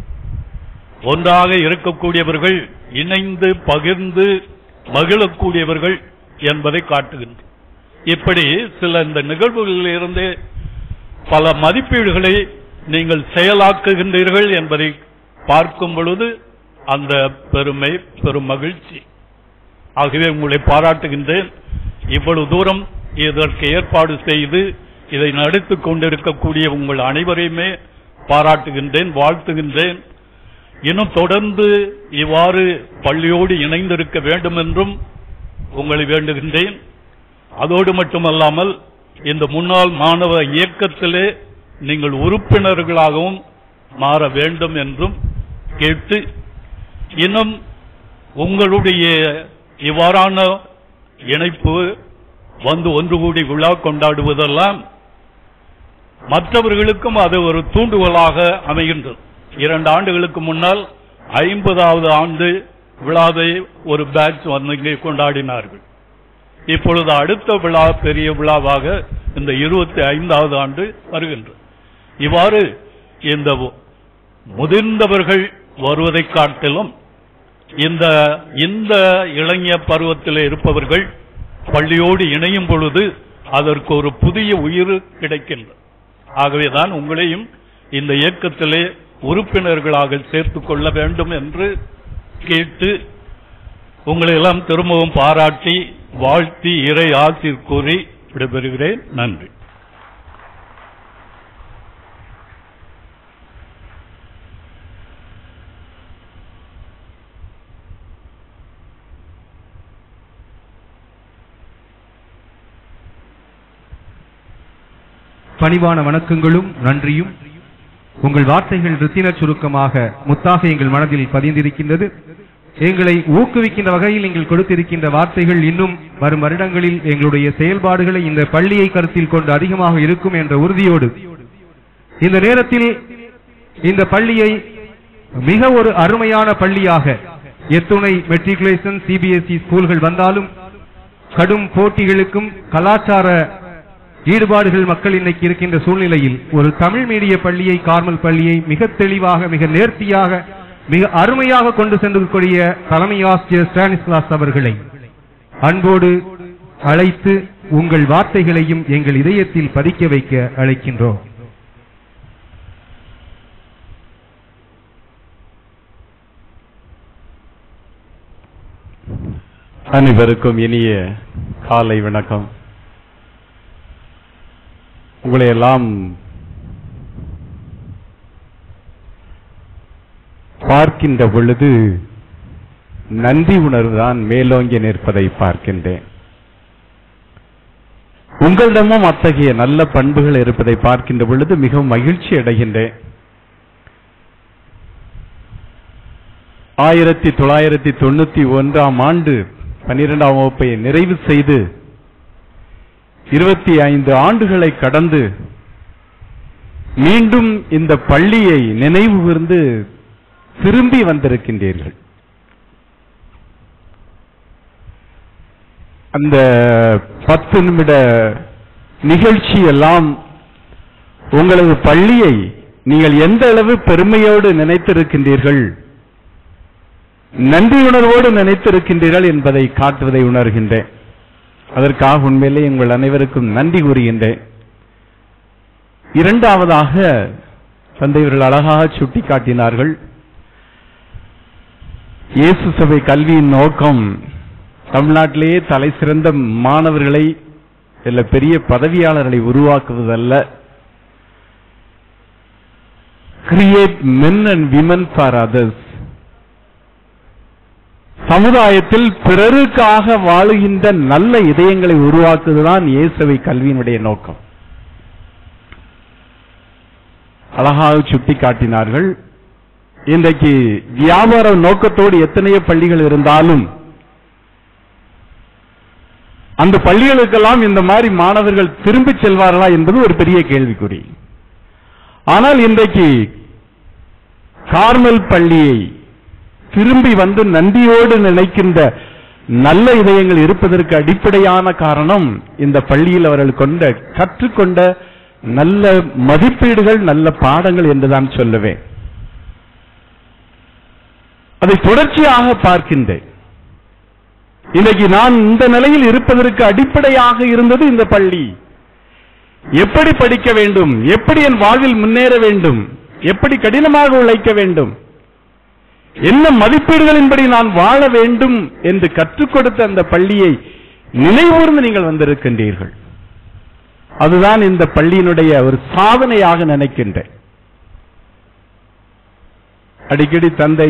ஒன்றாக இருக்கக்கூடியவர்கள் இணைந்து பகிர்ந்து மகிழக்கூடியவர்கள் என்பதை காட்டுகின்ற இப்படி சில இந்த நிகழ்வுகளிலிருந்து பல மதிப்பீடுகளை நீங்கள் செயலாக்குகின்றீர்கள் என்பதை பார்க்கும் பொழுது அந்த பெருமை பெரும் மகிழ்ச்சி ஆகவே உங்களை பாராட்டுகின்றேன் இவ்வளவு தூரம் இதற்கு ஏற்பாடு செய்து இதை நடத்திக் கொண்டிருக்கக்கூடிய உங்கள் அனைவரையுமே பாராட்டுகின்றேன் வாழ்த்துகின்றேன் இன்னும் தொடர்ந்து இவ்வாறு பள்ளியோடு இணைந்திருக்க வேண்டும் என்றும் உங்களை வேண்டுகின்றேன் அதோடு மட்டுமல்லாமல் இந்த முன்னாள் மாணவ இயக்கத்திலே நீங்கள் உறுப்பினர்களாகவும் மாற வேண்டும் என்றும் கேட்டு இன்னும் உங்களுடைய இவ்வாறான இணைப்பு வந்து ஒன்று கூடி விழா கொண்டாடுவதெல்லாம் மற்றவர்களுக்கும் அது ஒரு தூண்டுகோலாக அமைகின்றது இரண்டு ஆண்டுகளுக்கு முன்னால் ஐம்பதாவது ஆண்டு விழாவை ஒரு பேட்ச் வந்து இங்கே கொண்டாடினார்கள் இப்பொழுது அடுத்த விழா பெரிய விழாவாக இந்த இருபத்தி ஐந்தாவது ஆண்டு வருகின்றது இவ்வாறு இந்த முதிர்ந்தவர்கள் வருவதை காட்டிலும் இந்த இந்த இளைஞ பருவத்தில் இருப்பவர்கள் பள்ளியோடு இணையும் பொழுது அதற்கு ஒரு புதிய உயிர் கிடைக்கின்றது ஆகவேதான் உங்களையும் இந்த இயக்கத்திலே உறுப்பினர்களாக சேர்த்துக் கொள்ள வேண்டும் என்று கேட்டு உங்களை எல்லாம் திரும்பவும் பாராட்டி வாழ்த்தி இறை ஆசி கூறி விடைபெறுகிறேன் நன்றி பணிவான வணக்கங்களும் நன்றியும் உங்கள் வார்த்தைகள் ரித்தின சுருக்கமாக முத்தாக எங்கள் மனதில் பதிந்திருக்கின்றது எங்களை ஊக்குவிக்கின்ற வகையில் நீங்கள் கொடுத்திருக்கின்ற வார்த்தைகள் இன்னும் வரும் வருடங்களில் எங்களுடைய செயல்பாடுகளை இந்த பள்ளியை கருத்தில் கொண்டு அதிகமாக இருக்கும் என்ற உறுதியோடு இந்த நேரத்தில் இந்த பள்ளியை மிக ஒரு அருமையான பள்ளியாக எத்துணை மெட்ரிகுலேஷன் சிபிஎஸ்இ ஸ்கூல்கள் வந்தாலும் கடும் போட்டிகளுக்கும் கலாச்சார ஈடுபாடுகள் மக்கள் இன்னைக்கு இருக்கின்ற சூழ்நிலையில் ஒரு தமிழ் மீடிய பள்ளியை கார்மல் பள்ளியை மிக தெளிவாக மிக நேர்த்தியாக மிக அருமையாக கொண்டு சென்றிருக்கூடிய தலைமை ஆசிரியர் ஸ்டானிஸ்லாஸ் அவர்களை அன்போடு அழைத்து உங்கள் வார்த்தைகளையும் எங்கள் இதயத்தில் பதிக்க வைக்க அழைக்கின்றோம் அனைவருக்கும் இனிய காலை வணக்கம் உங்களை எல்லாம் பார்க்கின்ற பொழுது நன்றி உணர்வுதான் மேலோங்கி நிற்பதை பார்க்கின்றேன் உங்களிடமும் அத்தகைய நல்ல பண்புகள் இருப்பதை பார்க்கின்ற பொழுது மிகவும் மகிழ்ச்சி அடைகின்றேன் ஆயிரத்தி தொள்ளாயிரத்தி தொண்ணூத்தி ஒன்றாம் ஆண்டு பன்னிரெண்டாம் வகுப்பை நிறைவு செய்து இருபத்தி ஐந்து ஆண்டுகளை கடந்து மீண்டும் இந்த பள்ளியை நினைவு கூர்ந்து திரும்பி வந்திருக்கின்றீர்கள் அந்த பத்து நிமிட நிகழ்ச்சி எல்லாம் உங்களது பள்ளியை நீங்கள் எந்த அளவு பெருமையோடு நினைத்திருக்கின்றீர்கள் நன்றியுணர்வோடு நினைத்திருக்கின்றீர்கள் என்பதை காட்டுவதை உணர்கின்றேன் அதற்காக உண்மையிலே உங்கள் அனைவருக்கும் நன்றி கூறுகின்றேன் இரண்டாவதாக தந்தையர்கள் அழகாக சுட்டிக்காட்டினார்கள் இயேசு சபை கல்வியின் நோக்கம் தமிழ்நாட்டிலேயே தலை சிறந்த மாணவர்களை இல்ல பெரிய பதவியாளர்களை உருவாக்குவதல்ல create men and women for others சமுதாயத்தில் பிறருக்காக வாழுகின்ற நல்ல இதயங்களை உருவாக்குவதுதான் இயேசுவை கல்வியினுடைய நோக்கம் அழகாக சுட்டி காட்டினார்கள் இன்றைக்கு வியாபார நோக்கத்தோடு எத்தனையோ பள்ளிகள் இருந்தாலும் அந்த பள்ளிகளுக்கெல்லாம் இந்த மாதிரி மாணவர்கள் திரும்பி செல்வார்களா என்பது ஒரு பெரிய கேள்விக்குறி ஆனால் இன்றைக்கு கார்மல் பள்ளியை திரும்பி வந்து நன்றியோடு நினைக்கின்ற நல்ல இதயங்கள் இருப்பதற்கு அடிப்படையான காரணம் இந்த பள்ளியில் அவர்கள் கொண்ட கற்றுக்கொண்ட நல்ல மதிப்பீடுகள் நல்ல பாடங்கள் என்றுதான் சொல்லுவேன் அதை தொடர்ச்சியாக பார்க்கின்றேன் இன்னைக்கு நான் இந்த நிலையில் இருப்பதற்கு அடிப்படையாக இருந்தது இந்த பள்ளி எப்படி படிக்க வேண்டும் எப்படி என் வாழ்வில் முன்னேற வேண்டும் எப்படி கடினமாக உழைக்க வேண்டும் என்ன மதிப்பீடுகளின்படி நான் வாழ வேண்டும் என்று கற்றுக் கொடுத்த அந்த பள்ளியை நினைவூர்ந்து நீங்கள் வந்திருக்கின்றீர்கள் அதுதான் இந்த பள்ளியினுடைய ஒரு சாதனையாக நினைக்கின்றேன் அடிக்கடி தந்தை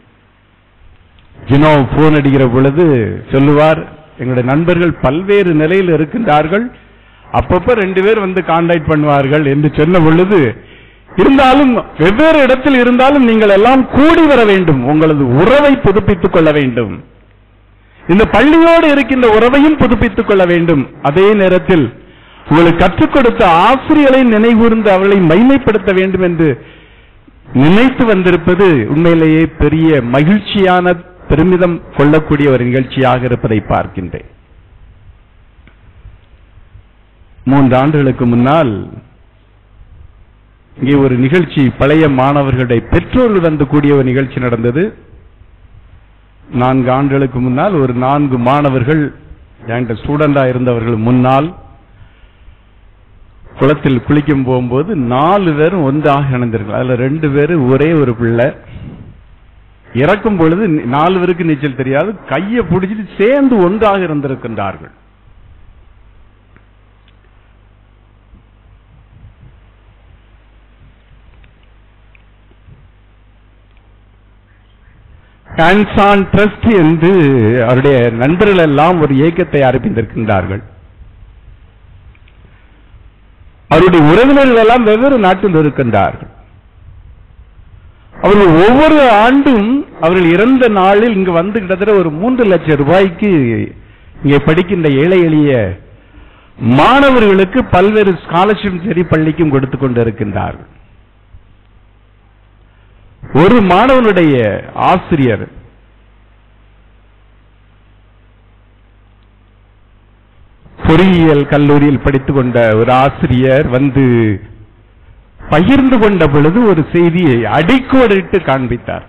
ஜினோ போன் அடிக்கிற பொழுது சொல்லுவார் எங்களுடைய நண்பர்கள் பல்வேறு நிலையில் இருக்கின்றார்கள் அப்பப்ப ரெண்டு பேர் வந்து கான்டாக்ட் பண்ணுவார்கள் என்று சொன்ன பொழுது இருந்தாலும் வெவ்வேறு இடத்தில் இருந்தாலும் நீங்கள் எல்லாம் கூடி வர வேண்டும் உங்களது உறவை புதுப்பித்துக் கொள்ள வேண்டும் இந்த பள்ளியோடு இருக்கின்ற உறவையும் புதுப்பித்துக் கொள்ள வேண்டும் அதே நேரத்தில் உங்களுக்கு கற்றுக் கொடுத்த ஆசிரியர்களை நினைகூர்ந்து அவளை மைமைப்படுத்த வேண்டும் என்று நினைத்து வந்திருப்பது உண்மையிலேயே பெரிய மகிழ்ச்சியான பெருமிதம் கொள்ளக்கூடிய ஒரு நிகழ்ச்சியாக இருப்பதை பார்க்கின்றேன் மூன்று ஆண்டுகளுக்கு முன்னால் இங்கே ஒரு நிகழ்ச்சி பழைய மாணவர்களுடைய பெற்றோர்கள் வந்து கூடிய ஒரு நிகழ்ச்சி நடந்தது நான்கு ஆண்டுகளுக்கு முன்னால் ஒரு நான்கு மாணவர்கள் என்கிட்ட ஸ்டூடெண்டா இருந்தவர்கள் முன்னால் குளத்தில் குளிக்கும் போகும்போது நாலு பேரும் ஒன்றாக இணைந்திருக்கலாம் அதுல ரெண்டு பேரு ஒரே ஒரு பிள்ளை இறக்கும் பொழுது நாலு பேருக்கு நீச்சல் தெரியாது கையை பிடிச்சிட்டு சேர்ந்து ஒன்றாக இருந்திருக்கின்றார்கள் ஹான்சான் ட்ரஸ்ட் என்று அவருடைய நண்பர்கள் எல்லாம் ஒரு இயக்கத்தை ஆரம்பித்திருக்கின்றார்கள் அவருடைய உறவினர்கள் எல்லாம் வெவ்வேறு நாட்டில் இருக்கின்றார்கள் அவர்கள் ஒவ்வொரு ஆண்டும் அவர்கள் இறந்த நாளில் இங்கு வந்து கிட்டத்தட்ட ஒரு மூன்று லட்சம் ரூபாய்க்கு இங்கே படிக்கின்ற ஏழை எளிய மாணவர்களுக்கு பல்வேறு ஸ்காலர்ஷிப் சரி பள்ளிக்கும் கொடுத்து கொண்டிருக்கின்றார்கள் ஒரு மாணவனுடைய ஆசிரியர் பொறியியல் கல்லூரியில் படித்துக் கொண்ட ஒரு ஆசிரியர் வந்து பகிர்ந்து கொண்ட பொழுது ஒரு செய்தியை அடிக்கோடிட்டு காண்பித்தார்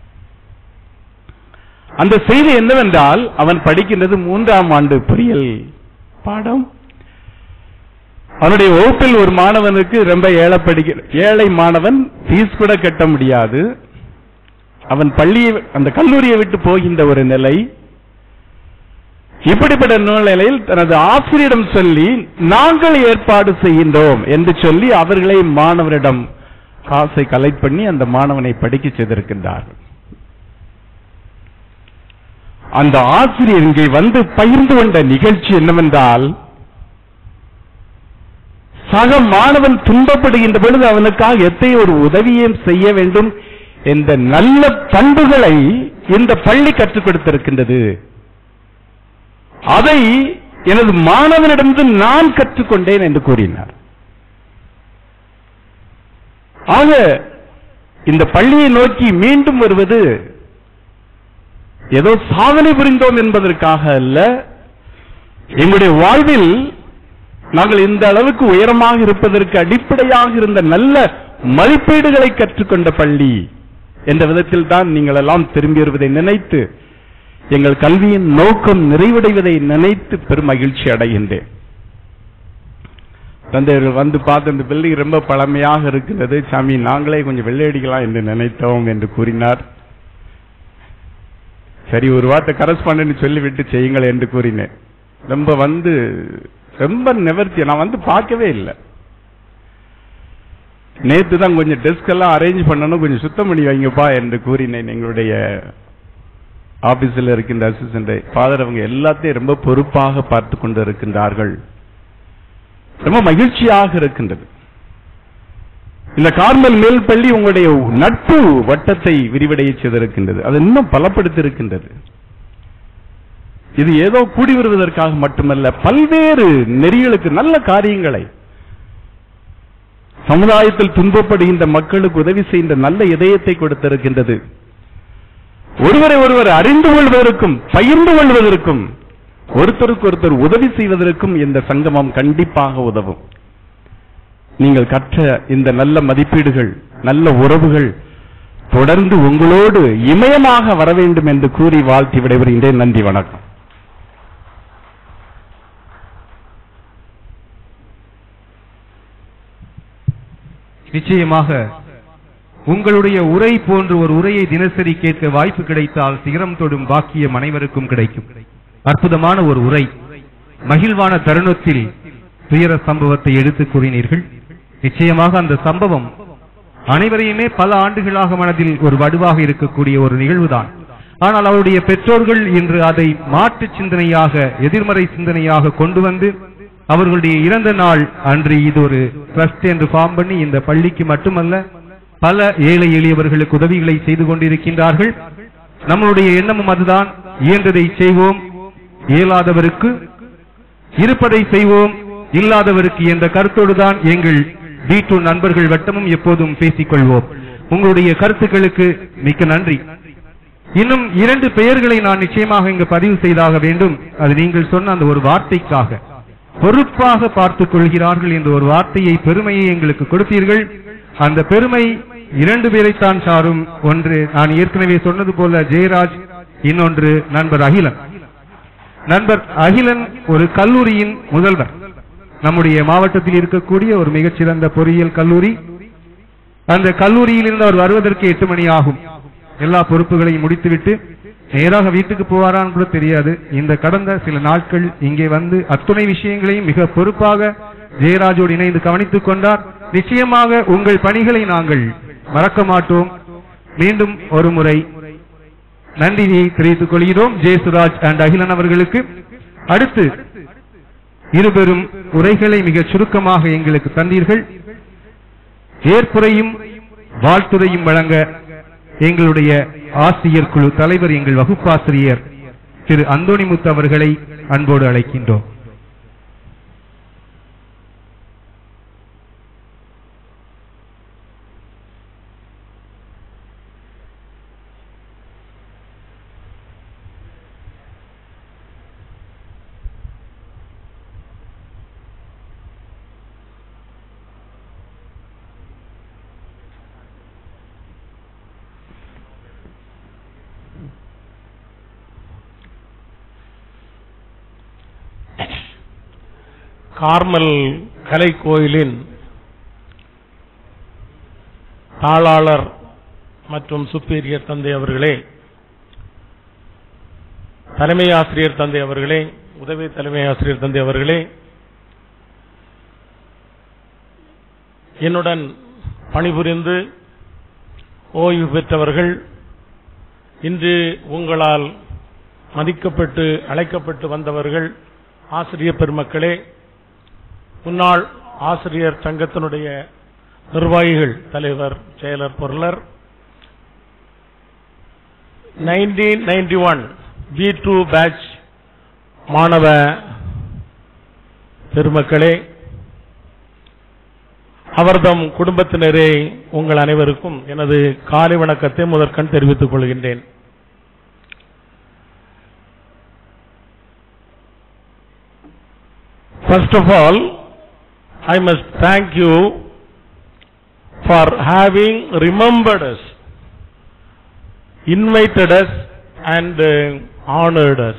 அந்த செய்தி என்னவென்றால் அவன் படிக்கின்றது மூன்றாம் ஆண்டு பொறியியல் பாடம் அவனுடைய வகுப்பில் ஒரு மாணவனுக்கு ரொம்ப ஏழை படிக்க ஏழை மாணவன் ஃபீஸ் கூட கட்ட முடியாது அவன் பள்ளியை அந்த கல்லூரியை விட்டு போகின்ற ஒரு நிலை இப்படிப்பட்ட நிலையில் தனது ஆசிரியரிடம் சொல்லி நாங்கள் ஏற்பாடு செய்கின்றோம் என்று சொல்லி அவர்களை மாணவரிடம் காசை கலெக்ட் பண்ணி அந்த மாணவனை படிக்க செய்திருக்கின்றார்கள் அந்த ஆசிரியர் இங்கே வந்து பகிர்ந்து கொண்ட நிகழ்ச்சி என்னவென்றால் சக மாணவன் துன்பப்படுகின்ற பொழுது அவனுக்காக எத்தனை ஒரு உதவியும் செய்ய வேண்டும் என்ற நல்ல பண்புகளை இந்த பள்ளி கற்றுக் கொடுத்திருக்கின்றது அதை எனது மாணவனிடமிருந்து நான் கற்றுக்கொண்டேன் என்று கூறினார் ஆக இந்த பள்ளியை நோக்கி மீண்டும் வருவது ஏதோ சாதனை புரிந்தோம் என்பதற்காக அல்ல எங்களுடைய வாழ்வில் நாங்கள் இந்த அளவுக்கு உயரமாக இருப்பதற்கு அடிப்படையாக இருந்த நல்ல மதிப்பீடுகளை கற்றுக்கொண்ட பள்ளி என்ற விதத்தில் தான் நீங்கள் எல்லாம் திரும்பி வருவதை நினைத்து எங்கள் கல்வியின் நோக்கம் நிறைவடைவதை நினைத்து பெரும் மகிழ்ச்சி அடைகின்றேன் தந்தையர்கள் வந்து பார்த்து இந்த பில்டிங் ரொம்ப பழமையாக இருக்கிறது சாமி நாங்களே கொஞ்சம் வெள்ளையடிக்கலாம் என்று நினைத்தோம் என்று கூறினார் சரி ஒரு வார்த்தை கரஸ்பாண்ட் சொல்லிவிட்டு செய்யுங்கள் என்று கூறினேன் ரொம்ப வந்து ரொம்ப நிவர்த்தி நான் வந்து பார்க்கவே இல்லை நேத்து தான் கொஞ்சம் டெஸ்க் எல்லாம் அரேஞ்ச் பண்ணணும் கொஞ்சம் சுத்தம் பண்ணி வைங்கப்பா என்று கூறினேன் எங்களுடைய ஆபீஸ்ல இருக்கின்ற அசிஸ்டன்ட் ஃபாதர் அவங்க எல்லாத்தையும் ரொம்ப பொறுப்பாக பார்த்து கொண்டு இருக்கின்றார்கள் ரொம்ப மகிழ்ச்சியாக இருக்கின்றது இந்த கார்மல் மேல் பள்ளி உங்களுடைய நட்பு வட்டத்தை விரிவடைய செய்திருக்கின்றது அது இன்னும் பலப்படுத்தி இருக்கின்றது இது ஏதோ கூடி வருவதற்காக மட்டுமல்ல பல்வேறு நெறிகளுக்கு நல்ல காரியங்களை சமுதாயத்தில் துன்பப்படுகின்ற மக்களுக்கு உதவி செய்கின்ற நல்ல இதயத்தை கொடுத்திருக்கின்றது ஒருவரை ஒருவர் அறிந்து கொள்வதற்கும் பகிர்ந்து கொள்வதற்கும் ஒருத்தருக்கு ஒருத்தர் உதவி செய்வதற்கும் இந்த சங்கமம் கண்டிப்பாக உதவும் நீங்கள் கற்ற இந்த நல்ல மதிப்பீடுகள் நல்ல உறவுகள் தொடர்ந்து உங்களோடு இமயமாக வர வேண்டும் என்று கூறி வாழ்த்தி விடைபெறுகின்றேன் நன்றி வணக்கம் நிச்சயமாக உங்களுடைய உரை போன்று ஒரு உரையை தினசரி கேட்க வாய்ப்பு கிடைத்தால் சிகரம் தொடும் பாக்கியம் அனைவருக்கும் கிடைக்கும் அற்புதமான ஒரு உரை மகிழ்வான தருணத்தில் துயர சம்பவத்தை எடுத்துக் கூறினீர்கள் நிச்சயமாக அந்த சம்பவம் அனைவரையுமே பல ஆண்டுகளாக மனதில் ஒரு வடுவாக இருக்கக்கூடிய ஒரு நிகழ்வுதான் ஆனால் அவருடைய பெற்றோர்கள் இன்று அதை மாற்று சிந்தனையாக எதிர்மறை சிந்தனையாக கொண்டு வந்து அவர்களுடைய இறந்த நாள் அன்று இது ஒரு ட்ரஸ்ட் என்று ஃபார்ம் பண்ணி இந்த பள்ளிக்கு மட்டுமல்ல பல ஏழை எளியவர்களுக்கு உதவிகளை செய்து கொண்டிருக்கின்றார்கள் நம்மளுடைய எண்ணமும் அதுதான் இயன்றதை செய்வோம் இயலாதவருக்கு இருப்பதை செய்வோம் இல்லாதவருக்கு என்ற கருத்தோடு தான் எங்கள் டி டூ நண்பர்கள் வட்டமும் எப்போதும் பேசிக் கொள்வோம் உங்களுடைய கருத்துக்களுக்கு மிக்க நன்றி இன்னும் இரண்டு பெயர்களை நான் நிச்சயமாக இங்கு பதிவு செய்தாக வேண்டும் அது நீங்கள் சொன்ன அந்த ஒரு வார்த்தைக்காக பொறுப்பாக பார்த்துக் கொள்கிறார்கள் என்ற ஒரு வார்த்தையை பெருமையை எங்களுக்கு கொடுத்தீர்கள் அந்த பெருமை இரண்டு பேரைத்தான் சாரும் ஒன்று நான் ஏற்கனவே சொன்னது போல ஜெயராஜ் இன்னொன்று நண்பர் அகிலன் நண்பர் அகிலன் ஒரு கல்லூரியின் முதல்வர் நம்முடைய மாவட்டத்தில் இருக்கக்கூடிய ஒரு மிகச்சிறந்த பொறியியல் கல்லூரி அந்த கல்லூரியில் இருந்து அவர் வருவதற்கு எட்டு மணி ஆகும் எல்லா பொறுப்புகளையும் முடித்துவிட்டு நேராக வீட்டுக்கு போவாரான்னு கூட தெரியாது இந்த கடந்த சில நாட்கள் இங்கே வந்து அத்துணை விஷயங்களையும் மிக பொறுப்பாக ஜெயராஜோடு இணைந்து கவனித்துக் கொண்டார் நிச்சயமாக உங்கள் பணிகளை நாங்கள் மறக்க மாட்டோம் மீண்டும் ஒரு முறை நன்றியை தெரிவித்துக் கொள்கிறோம் ஜெயசுராஜ் அண்ட் அகிலன் அவர்களுக்கு அடுத்து இருபெரும் உரைகளை மிக சுருக்கமாக எங்களுக்கு தந்தீர்கள் ஏற்புரையும் வாழ்த்துரையும் வழங்க எங்களுடைய ஆசிரியர் குழு தலைவர் எங்கள் வகுப்பாசிரியர் திரு அந்தோணிமுத்து அவர்களை அன்போடு அழைக்கின்றோம் கார்மல் கலை கோயிலின் தாளாளர் மற்றும் சுப்பீரியர் தந்தை அவர்களே தலைமை ஆசிரியர் தந்தை அவர்களே உதவி தலைமை ஆசிரியர் தந்தை அவர்களே என்னுடன் பணிபுரிந்து ஓய்வு பெற்றவர்கள் இன்று உங்களால் மதிக்கப்பட்டு அழைக்கப்பட்டு வந்தவர்கள் ஆசிரியர் பெருமக்களே முன்னாள் ஆசிரியர் சங்கத்தினுடைய நிர்வாகிகள் தலைவர் செயலர் பொருளர் nineteen ninety one B two batch மாணவ பெருமக்களே அவர்தம் குடும்பத்தினரே உங்கள் அனைவருக்கும் எனது காலை வணக்கத்தை முதற்கண் தெரிவித்துக் கொள்கின்றேன் First of all, I must thank you for having remembered us, invited us, and uh, honored us.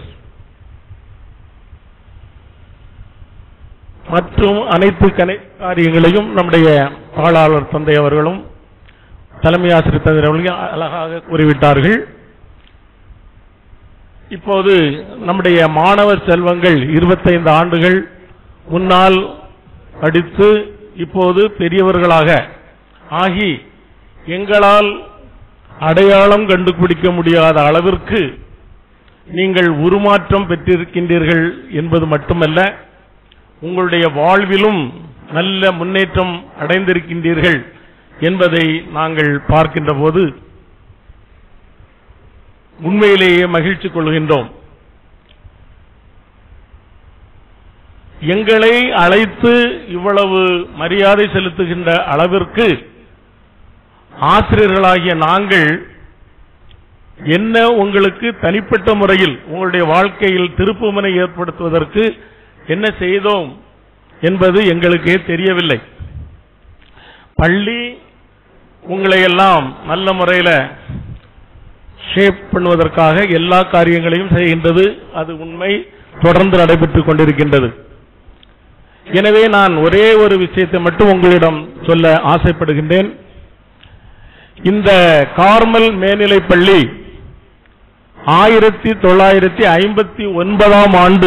மற்றும் அனைத்து கனை காரியங்களையும் நம்முடைய தாளாளர் தந்தை அவர்களும் தலைமை ஆசிரியர் தந்தை அவர்களும் அழகாக கூறிவிட்டார்கள் இப்போது நம்முடைய மாணவர் செல்வங்கள் இருபத்தைந்து ஆண்டுகள் முன்னால் படித்து இப்போது பெரியவர்களாக ஆகி எங்களால் அடையாளம் கண்டுபிடிக்க முடியாத அளவிற்கு நீங்கள் உருமாற்றம் பெற்றிருக்கின்றீர்கள் என்பது மட்டுமல்ல உங்களுடைய வாழ்விலும் நல்ல முன்னேற்றம் அடைந்திருக்கின்றீர்கள் என்பதை நாங்கள் பார்க்கின்ற போது உண்மையிலேயே மகிழ்ச்சி கொள்கின்றோம் எங்களை அழைத்து இவ்வளவு மரியாதை செலுத்துகின்ற அளவிற்கு ஆசிரியர்களாகிய நாங்கள் என்ன உங்களுக்கு தனிப்பட்ட முறையில் உங்களுடைய வாழ்க்கையில் திருப்புமுனை ஏற்படுத்துவதற்கு என்ன செய்தோம் என்பது எங்களுக்கே தெரியவில்லை பள்ளி உங்களை எல்லாம் நல்ல முறையில் ஷேப் பண்ணுவதற்காக எல்லா காரியங்களையும் செய்கின்றது அது உண்மை தொடர்ந்து நடைபெற்றுக் கொண்டிருக்கின்றது எனவே நான் ஒரே ஒரு விஷயத்தை மட்டும் உங்களிடம் சொல்ல ஆசைப்படுகின்றேன் இந்த கார்மல் மேல்நிலைப் பள்ளி ஆயிரத்தி தொள்ளாயிரத்தி ஐம்பத்தி ஒன்பதாம் ஆண்டு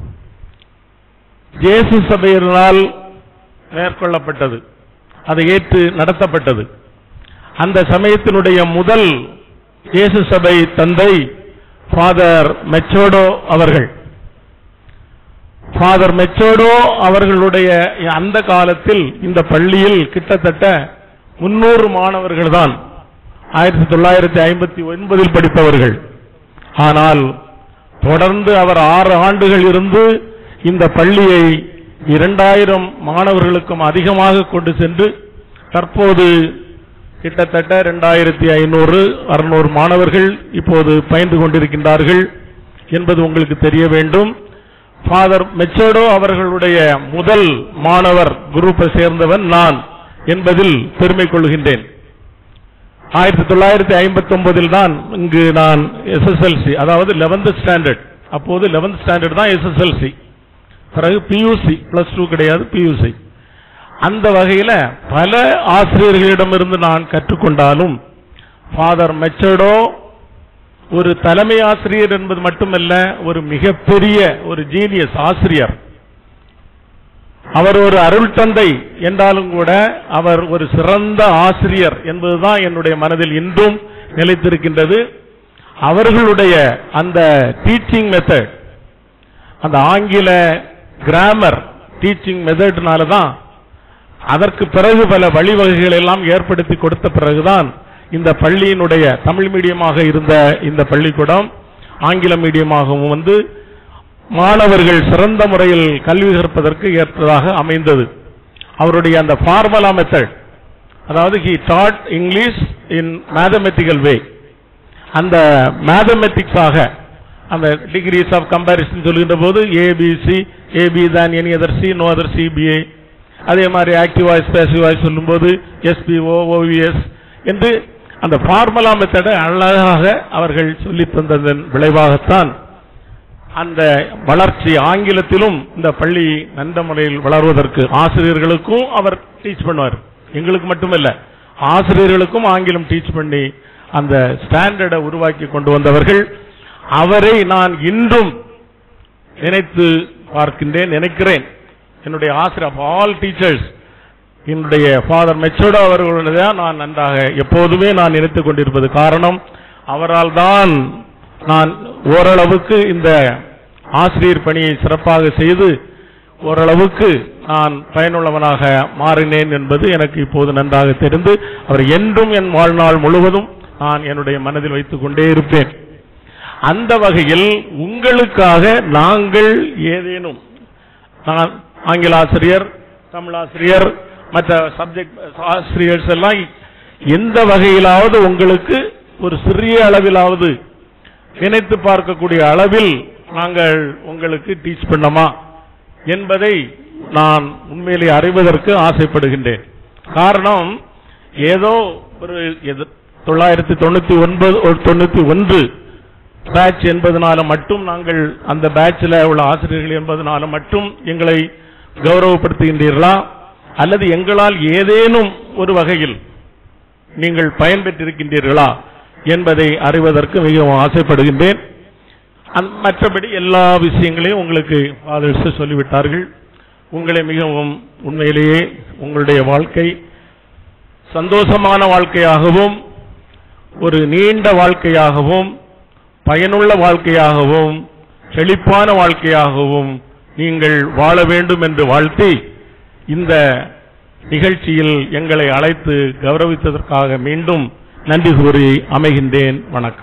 ஜேசு சபையினால் மேற்கொள்ளப்பட்டது அதை ஏற்று நடத்தப்பட்டது அந்த சமயத்தினுடைய முதல் இயேசு சபை தந்தை ஃபாதர் மெச்சோடோ அவர்கள் ஃபாதர் மெச்சோடோ அவர்களுடைய அந்த காலத்தில் இந்த பள்ளியில் கிட்டத்தட்ட முன்னூறு மாணவர்கள் தான் ஆயிரத்தி தொள்ளாயிரத்தி ஐம்பத்தி ஒன்பதில் படித்தவர்கள் ஆனால் தொடர்ந்து அவர் ஆறு ஆண்டுகள் இருந்து இந்த பள்ளியை இரண்டாயிரம் மாணவர்களுக்கும் அதிகமாக கொண்டு சென்று தற்போது கிட்டத்தட்ட இரண்டாயிரத்தி ஐநூறு அறுநூறு மாணவர்கள் இப்போது பயின்று கொண்டிருக்கின்றார்கள் என்பது உங்களுக்கு தெரிய வேண்டும் ஃபாதர் மெச்சோடோ அவர்களுடைய முதல் மாணவர் குரூப்பை சேர்ந்தவன் நான் என்பதில் பெருமை கொள்கின்றேன் ஆயிரத்தி தொள்ளாயிரத்தி ஐம்பத்தி ஒன்பதில் தான் இங்கு நான் எஸ்எஸ்எல்சி அதாவது லெவன்த் ஸ்டாண்டர்ட் அப்போது லெவன்த் ஸ்டாண்டர்ட் தான் எஸ்எஸ்எல்சி பிறகு பியூசி பிளஸ் டூ கிடையாது பியூசி அந்த வகையில பல ஆசிரியர்களிடமிருந்து நான் கற்றுக்கொண்டாலும் ஃபாதர் மெச்சடோ ஒரு தலைமை ஆசிரியர் என்பது மட்டுமல்ல ஒரு மிகப்பெரிய ஒரு ஜீனியஸ் ஆசிரியர் அவர் ஒரு அருள் தந்தை என்றாலும் கூட அவர் ஒரு சிறந்த ஆசிரியர் என்பதுதான் என்னுடைய மனதில் இன்றும் நிலைத்திருக்கின்றது அவர்களுடைய அந்த டீச்சிங் மெத்தட் அந்த ஆங்கில கிராமர் டீச்சிங் மெத்தட்னால தான் அதற்கு பிறகு பல வழிவகைகள் எல்லாம் ஏற்படுத்தி கொடுத்த பிறகுதான் இந்த பள்ளியினுடைய தமிழ் மீடியமாக இருந்த இந்த பள்ளிக்கூடம் ஆங்கில மீடியமாகவும் வந்து மாணவர்கள் சிறந்த முறையில் கல்வி கற்பதற்கு ஏற்றதாக அமைந்தது அவருடைய அந்த ஃபார்முலா மெத்தட் அதாவது he taught English in mathematical way அந்த மேத்தமெட்டிக்ஸாக அந்த டிகிரிஸ் ஆஃப் கம்பாரிசன் சொல்கின்ற போது ஏபிசி ஏபி தான் any other C no other CBA அதே மாதிரி ஆக்டிவ் வாய்ஸ் பேசிவ் வாய்ஸ் சொல்லும்போது எஸ்பிஓ ஓவிஎஸ் என்று அந்த ஃபார்முலா மெத்தடை அழகாக அவர்கள் சொல்லித் தந்ததன் விளைவாகத்தான் அந்த வளர்ச்சி ஆங்கிலத்திலும் இந்த பள்ளி நல்ல முறையில் வளர்வதற்கு ஆசிரியர்களுக்கும் அவர் டீச் பண்ணுவார் எங்களுக்கு மட்டுமல்ல ஆசிரியர்களுக்கும் ஆங்கிலம் டீச் பண்ணி அந்த ஸ்டாண்டர்டை உருவாக்கி கொண்டு வந்தவர்கள் அவரை நான் இன்றும் நினைத்து பார்க்கின்றேன் நினைக்கிறேன் என்னுடைய ஆசிரியர் ஆல் டீச்சர்ஸ் என்னுடைய ஃபாதர் மெச்சோடோ அவர்களுடைய நான் நன்றாக எப்போதுமே நான் நினைத்துக் கொண்டிருப்பது காரணம் அவரால் தான் நான் ஓரளவுக்கு இந்த ஆசிரியர் பணியை சிறப்பாக செய்து ஓரளவுக்கு நான் பயனுள்ளவனாக மாறினேன் என்பது எனக்கு இப்போது நன்றாக தெரிந்து அவர் என்றும் என் வாழ்நாள் முழுவதும் நான் என்னுடைய மனதில் வைத்துக் கொண்டே இருப்பேன் அந்த வகையில் உங்களுக்காக நாங்கள் ஏதேனும் நான் ஆங்கில ஆசிரியர் தமிழ் ஆசிரியர் மற்ற சப்ஜெக்ட் ஆசிரியர்ஸ் எல்லாம் எந்த வகையிலாவது உங்களுக்கு ஒரு சிறிய அளவிலாவது நினைத்து பார்க்கக்கூடிய அளவில் நாங்கள் உங்களுக்கு டீச் பண்ணோமா என்பதை நான் உண்மையிலே அறிவதற்கு ஆசைப்படுகின்றேன் காரணம் ஏதோ ஒரு எது- தொள்ளாயிரத்தி தொண்ணூத்தி ஒன்பது ஒரு தொண்ணூத்தி ஒன்று பேட்ச் என்பதனால மட்டும் நாங்கள் அந்த பேட்ச்ல உள்ள ஆசிரியர்கள் என்பதனால மட்டும் எங்களை கௌரவப்படுத்துகின்றீர்களா அல்லது எங்களால் ஏதேனும் ஒரு வகையில் நீங்கள் பயன்பெற்றிருக்கின்றீர்களா என்பதை அறிவதற்கு மிகவும் ஆசைப்படுகின்றேன் அந்த- மற்றபடி எல்லா விஷயங்களையும் உங்களுக்கு ஃபாதர்ஸ் சொல்லிவிட்டார்கள் உங்களை மிகவும் உண்மையிலேயே உங்களுடைய வாழ்க்கை சந்தோஷமான வாழ்க்கையாகவும் ஒரு நீண்ட வாழ்க்கையாகவும் பயனுள்ள வாழ்க்கையாகவும் செழிப்பான வாழ்க்கையாகவும் நீங்கள் வாழ வேண்டும் என்று வாழ்த்தி இந்த நிகழ்ச்சியில் எங்களை அழைத்து கௌரவித்ததற்காக மீண்டும் நன்றி கூறி அமைகின்றேன் வணக்கம்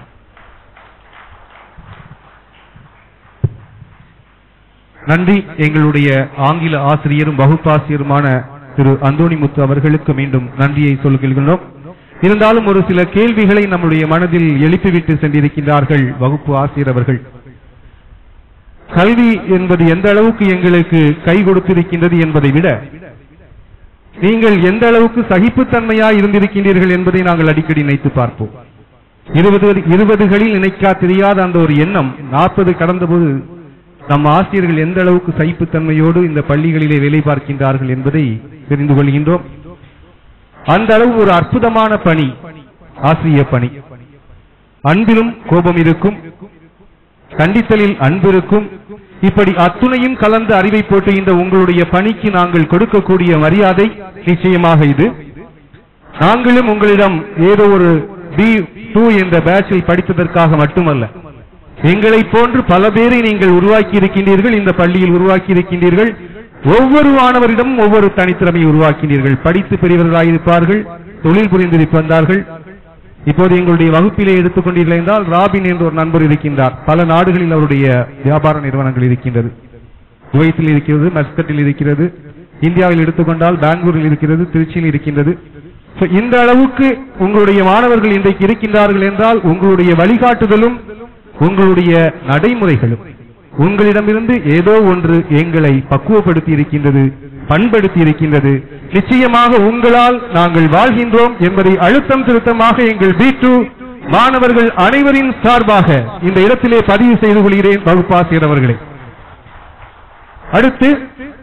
நன்றி எங்களுடைய ஆங்கில ஆசிரியரும் வகுப்பாசிரியருமான திரு அந்தோணிமுத்து அவர்களுக்கு மீண்டும் நன்றியை சொல்கின்றோம் இருந்தாலும் ஒரு சில கேள்விகளை நம்முடைய மனதில் எழுப்பிவிட்டு சென்றிருக்கின்றார்கள் வகுப்பு ஆசிரியர் அவர்கள் கல்வி என்பது எந்த அளவுக்கு எங்களுக்கு கை கொடுத்திருக்கின்றது என்பதை விட நீங்கள் எந்த அளவுக்கு சகிப்புத்தன்மையா இருந்திருக்கின்றீர்கள் என்பதை நாங்கள் அடிக்கடி நினைத்து பார்ப்போம் இருபது இருபதுகளில் நினைக்கா தெரியாத அந்த ஒரு எண்ணம் நாற்பது கடந்தபோது நம் ஆசிரியர்கள் எந்த அளவுக்கு சகிப்புத்தன்மையோடு இந்த பள்ளிகளிலே வேலை பார்க்கின்றார்கள் என்பதை தெரிந்து கொள்கின்றோம் அந்த அளவு ஒரு அற்புதமான பணி ஆசிரிய பணி அன்பிலும் கோபம் இருக்கும் கண்டித்தலில் அன்பு இருக்கும் இப்படி அத்துணையும் கலந்த அறிவை போட்டு இந்த உங்களுடைய பணிக்கு நாங்கள் கொடுக்கக்கூடிய மரியாதை நிச்சயமாக இது நாங்களும் உங்களிடம் ஏதோ ஒரு பி டூ என்ற பேட்சில் படித்ததற்காக மட்டுமல்ல எங்களை போன்று பல பேரை நீங்கள் உருவாக்கி இருக்கின்றீர்கள் இந்த பள்ளியில் உருவாக்கி இருக்கின்றீர்கள் ஒவ்வொரு மாணவரிடமும் ஒவ்வொரு தனித்திறமையை உருவாக்கினீர்கள் படித்து பெரியவர்களாயிருப்பார்கள் தொழில் புரிந்திருப்பார்கள் இப்போது எங்களுடைய வகுப்பிலே எடுத்துக்கொண்டீர்கள் என்றால் ராபின் என்ற ஒரு நண்பர் இருக்கின்றார் பல நாடுகளில் அவருடைய வியாபார நிறுவனங்கள் இருக்கின்றது குவைத்தில் இருக்கிறது மஸ்கட்டில் இருக்கிறது இந்தியாவில் எடுத்துக்கொண்டால் பெங்களூரில் இருக்கிறது திருச்சியில் இருக்கின்றது So, இந்த அளவுக்கு உங்களுடைய மாணவர்கள் இன்றைக்கு இருக்கின்றார்கள் என்றால் உங்களுடைய வழிகாட்டுதலும் உங்களுடைய நடைமுறைகளும் உங்களிடமிருந்து ஏதோ ஒன்று எங்களை பக்குவப்படுத்தி இருக்கின்றது பண்படுத்தி இருக்கின்றது நிச்சயமாக உங்களால் நாங்கள் வாழ்கின்றோம் என்பதை அழுத்தம் திருத்தமாக எங்கள் பி மாணவர்கள் அனைவரின் சார்பாக இந்த இடத்திலே பதிவு செய்து கொள்கிறேன் வகுப்பாசிரியர் அவர்களே அடுத்து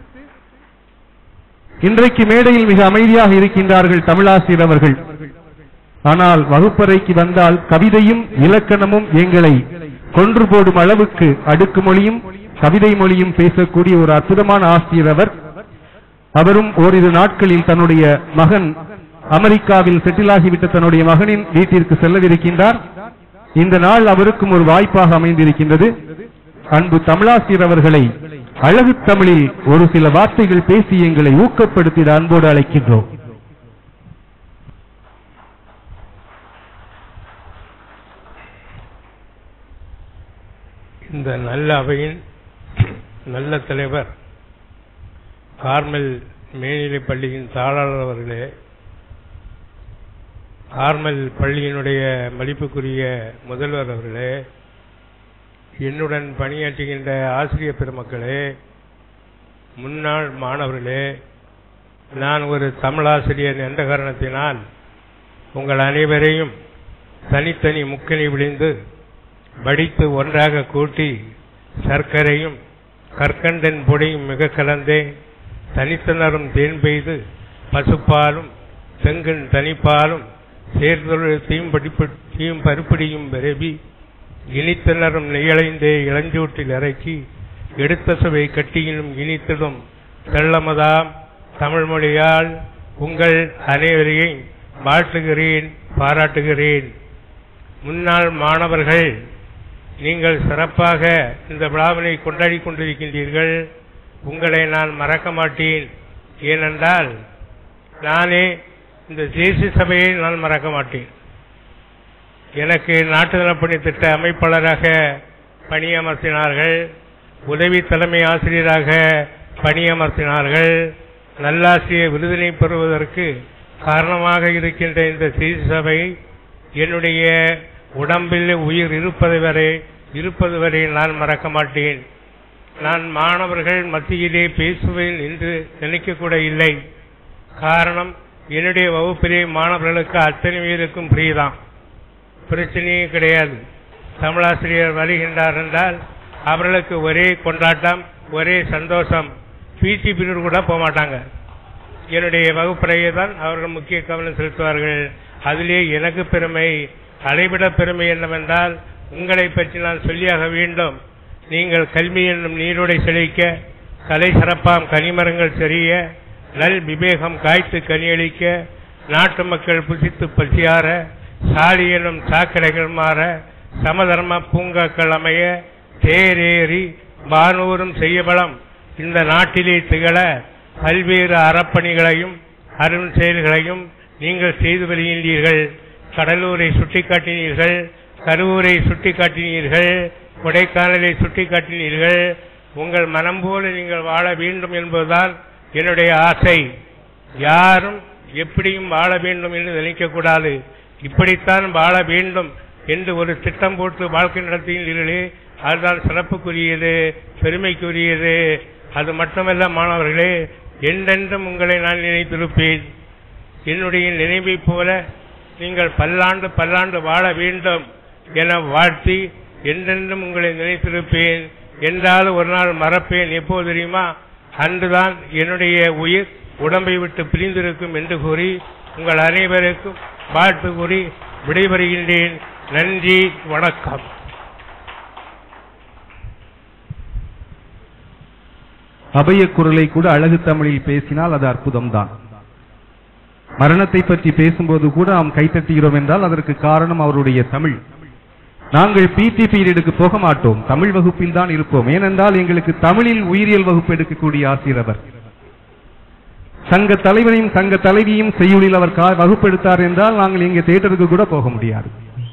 இன்றைக்கு மேடையில் மிக அமைதியாக இருக்கின்றார்கள் தமிழாசிரியர் அவர்கள் ஆனால் வகுப்பறைக்கு வந்தால் கவிதையும் இலக்கணமும் எங்களை கொன்று போடும் அளவுக்கு அடுக்கு மொழியும் கவிதை மொழியும் பேசக்கூடிய ஒரு அற்புதமான ஆசிரியர் அவர் அவரும் ஓரிரு நாட்களில் தன்னுடைய மகன் அமெரிக்காவில் செட்டில் ஆகிவிட்ட தன்னுடைய மகனின் வீட்டிற்கு செல்லவிருக்கின்றார் இந்த நாள் அவருக்கும் ஒரு வாய்ப்பாக அமைந்திருக்கின்றது அன்பு தமிழாசிரியர் அவர்களை அழகு தமிழில் ஒரு சில வார்த்தைகள் பேசி எங்களை ஊக்கப்படுத்திட அன்போடு அழைக்கின்றோம் இந்த நல்ல அவையின் நல்ல தலைவர் கார்மல் மேல்நிலை பள்ளியின் தாளாளர் அவர்களே கார்மல் பள்ளியினுடைய மதிப்புக்குரிய முதல்வர் அவர்களே என்னுடன் பணியாற்றுகின்ற ஆசிரியர் பெருமக்களே முன்னாள் மாணவர்களே நான் ஒரு தமிழாசிரியர் என்ற காரணத்தினால் உங்கள் அனைவரையும் தனித்தனி முக்கணி விழிந்து வடித்து ஒன்றாக கூட்டி சர்க்கரையும் கற்கண்டன் பொடியும் மிக கலந்தே தனித்தனரும் தேன் பெய்து பசுப்பாலும் செங்கன் தனிப்பாலும் சேர்ந்தொழில் தீம் படிப்பு தீம் பருப்படியும் விரவி இனித்தனரும் நெய்யளைந்தே இளஞ்சூட்டில் இறக்கி எடுத்த சுவை கட்டியிலும் இனித்திடும் தெள்ளமதாம் தமிழ் மொழியால் உங்கள் அனைவரையும் வாழ்த்துகிறேன் பாராட்டுகிறேன் முன்னாள் மாணவர்கள் நீங்கள் சிறப்பாக இந்த விழாவினை கொண்டாடி கொண்டிருக்கின்றீர்கள் உங்களை நான் மறக்க மாட்டேன் ஏனென்றால் நானே இந்த தேசிய சபையை நான் மறக்க மாட்டேன் எனக்கு நாட்டு நலப்பணி திட்ட அமைப்பாளராக பணியமர்த்தினார்கள் உதவி தலைமை ஆசிரியராக பணியமர்த்தினார்கள் நல்லாசிரியர் விருதினை பெறுவதற்கு காரணமாக இருக்கின்ற இந்த தேசிய சபை என்னுடைய உடம்பில் உயிர் இருப்பது வரை இருப்பது வரை நான் மறக்க மாட்டேன் நான் மாணவர்கள் மத்தியிலே பேசுவேன் என்று நினைக்கக்கூட இல்லை காரணம் என்னுடைய வகுப்பிலே மாணவர்களுக்கு அத்தனை பேருக்கும் பிரியதான் பிரச்சனையே கிடையாது தமிழாசிரியர் வருகின்றார் என்றால் அவர்களுக்கு ஒரே கொண்டாட்டம் ஒரே சந்தோஷம் பிடி பீரியட் கூட போக மாட்டாங்க என்னுடைய வகுப்பறையை தான் அவர்கள் முக்கிய கவனம் செலுத்துவார்கள் அதிலே எனக்கு பெருமை அடைவிட பெருமை என்னவென்றால் உங்களை பற்றி நான் சொல்லியாக வேண்டும் நீங்கள் கல்வி என்னும் நீரோடை செழிக்க கலை சிறப்பாம் கனிமரங்கள் செறிய நல் விவேகம் காய்த்து கனியளிக்க நாட்டு மக்கள் புசித்து பசியார சாலி எனும் சாக்கடைகள் மாற சமதர்ம பூங்காக்கள் அமைய தேரேறி வானூரும் செய்யபலம் இந்த நாட்டிலே திகழ பல்வேறு அறப்பணிகளையும் அருண் செயல்களையும் நீங்கள் செய்து வருகின்றீர்கள் கடலூரை சுட்டிக்காட்டினீர்கள் கரூரை சுட்டிக்காட்டினீர்கள் கொடைக்கானலை சுட்டிக்காட்டினீர்கள் உங்கள் மனம் போல நீங்கள் வாழ வேண்டும் என்பதுதான் என்னுடைய ஆசை யாரும் எப்படியும் வாழ வேண்டும் என்று நினைக்கக்கூடாது இப்படித்தான் வாழ வேண்டும் என்று ஒரு திட்டம் போட்டு வாழ்க்கை நடத்துகின்றீர்களே அதுதான் சிறப்புக்குரியது பெருமைக்குரியது அது மட்டுமல்ல மாணவர்களே என்றென்றும் உங்களை நான் நினைத்திருப்பேன் என்னுடைய நினைவைப் போல நீங்கள் பல்லாண்டு பல்லாண்டு வாழ வேண்டும் என வாழ்த்தி என்றென்றும் உங்களை நினைத்திருப்பேன் என்றாலும் ஒரு நாள் மறப்பேன் எப்போது தெரியுமா அன்றுதான் என்னுடைய உயிர் உடம்பை விட்டு பிரிந்திருக்கும் என்று கூறி உங்கள் அனைவருக்கும் வாழ்த்து கூறி விடைபெறுகின்றேன் நன்றி வணக்கம் அபய குரலை கூட அழகு தமிழில் பேசினால் அது அற்புதம்தான் மரணத்தை பற்றி பேசும்போது கூட நாம் கைத்தட்டுகிறோம் என்றால் அதற்கு காரணம் அவருடைய தமிழ் நாங்கள் பிடி பீரியடுக்கு போக மாட்டோம் தமிழ் வகுப்பில் தான் இருப்போம் ஏனென்றால் எங்களுக்கு தமிழில் உயிரியல் வகுப்பு எடுக்கக்கூடிய ஆசிரியர் அவர் சங்க தலைவனையும் சங்க தலைவியும் செய்யுளில் அவர் கா- வகுப்பு எடுத்தார் என்றால் நாங்கள் இங்கே தியேட்டருக்கு கூட போக முடியாது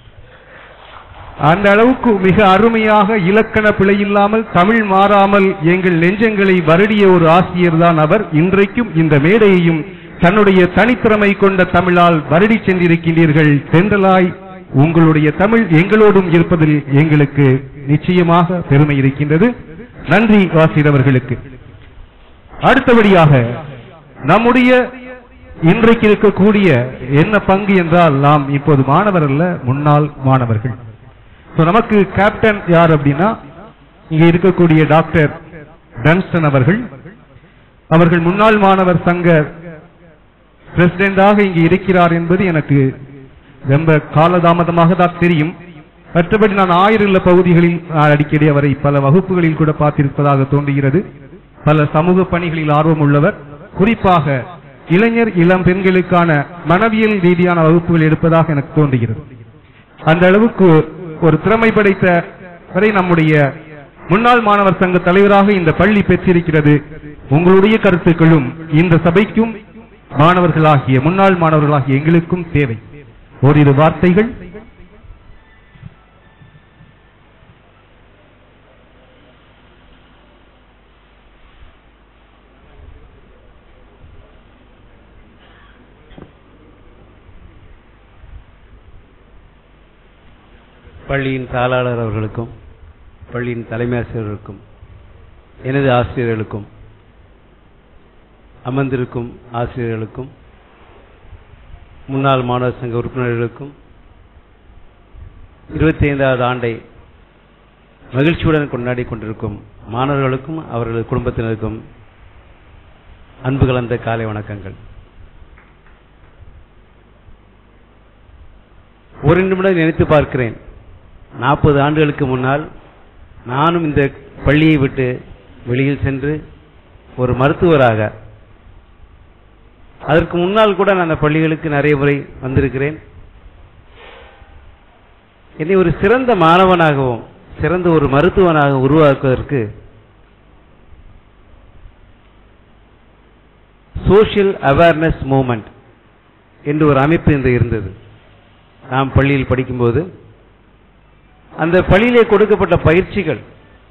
அந்த அளவுக்கு மிக அருமையாக இலக்கண பிழை இல்லாமல் தமிழ் மாறாமல் எங்கள் நெஞ்சங்களை வருடிய ஒரு ஆசிரியர் தான் அவர் இன்றைக்கும் இந்த மேடையையும் தன்னுடைய தனித்திறமை கொண்ட தமிழால் வருடி சென்றிருக்கின்றீர்கள் தென்றலாய் உங்களுடைய தமிழ் எங்களோடும் இருப்பதில் எங்களுக்கு நிச்சயமாக பெருமை இருக்கின்றது நன்றி ஆசிரியர் அவர்களுக்கு அடுத்தபடியாக நம்முடைய இன்றைக்கு இருக்கக்கூடிய என்ன பங்கு என்றால் நாம் இப்போது மாணவர் அல்ல முன்னாள் மாணவர்கள் So, நமக்கு கேப்டன் யார் அப்படின்னா இங்க இருக்கக்கூடிய டாக்டர் டன்ஸ்டன் அவர்கள் அவர்கள் முன்னாள் மாணவர் சங்க பிரசிடென்டாக இங்கு இருக்கிறார் என்பது எனக்கு ரொம்ப காலதாமதமாக தான் தெரியும் மற்றபடி நான் ஆயிரல்ல பகுதிகளில் நான் அடிக்கடி அவரை பல வகுப்புகளில் கூட பார்த்திருப்பதாக தோன்றுகிறது பல சமூக பணிகளில் ஆர்வம் உள்ளவர் குறிப்பாக இளைஞர் இளம் பெண்களுக்கான மனவியல் ரீதியான வகுப்புகள் எடுப்பதாக எனக்கு தோன்றுகிறது அந்த அளவுக்கு ஒரு திறமை படைத்த வரை நம்முடைய முன்னாள் மாணவர் சங்க தலைவராக இந்த பள்ளி பெற்றிருக்கிறது உங்களுடைய கருத்துக்களும் இந்த சபைக்கும் மாணவர்களாகிய முன்னாள் மாணவர்களாகிய எங்களுக்கும் தேவை ஓரிரு வார்த்தைகள் பள்ளியின் தாளாளர் அவர்களுக்கும் பள்ளியின் தலைமை ஆசிரியர்களுக்கும் எனது ஆசிரியர்களுக்கும் அமர்ந்திருக்கும் ஆசிரியர்களுக்கும் முன்னாள் மாணவர் சங்க உறுப்பினர்களுக்கும் இருபத்தி ஐந்தாவது ஆண்டை மகிழ்ச்சியுடன் கொண்டாடி கொண்டிருக்கும் மாணவர்களுக்கும் அவர்களது குடும்பத்தினருக்கும் அன்பு கலந்த காலை வணக்கங்கள் ஒரு நிமிடம் நினைத்து பார்க்கிறேன் நாற்பது ஆண்டுகளுக்கு முன்னால் நானும் இந்த பள்ளியை விட்டு வெளியில் சென்று ஒரு மருத்துவராக அதற்கு முன்னால் கூட நான் அந்த பள்ளிகளுக்கு நிறைய முறை வந்திருக்கிறேன் என்னை ஒரு சிறந்த மாணவனாகவும் சிறந்த ஒரு மருத்துவனாக உருவாக்குவதற்கு சோஷியல் அவேர்னஸ் மூமெண்ட் என்று ஒரு அமைப்பு இன்று இருந்தது நாம் பள்ளியில் படிக்கும்போது அந்த பள்ளியிலே கொடுக்கப்பட்ட பயிற்சிகள்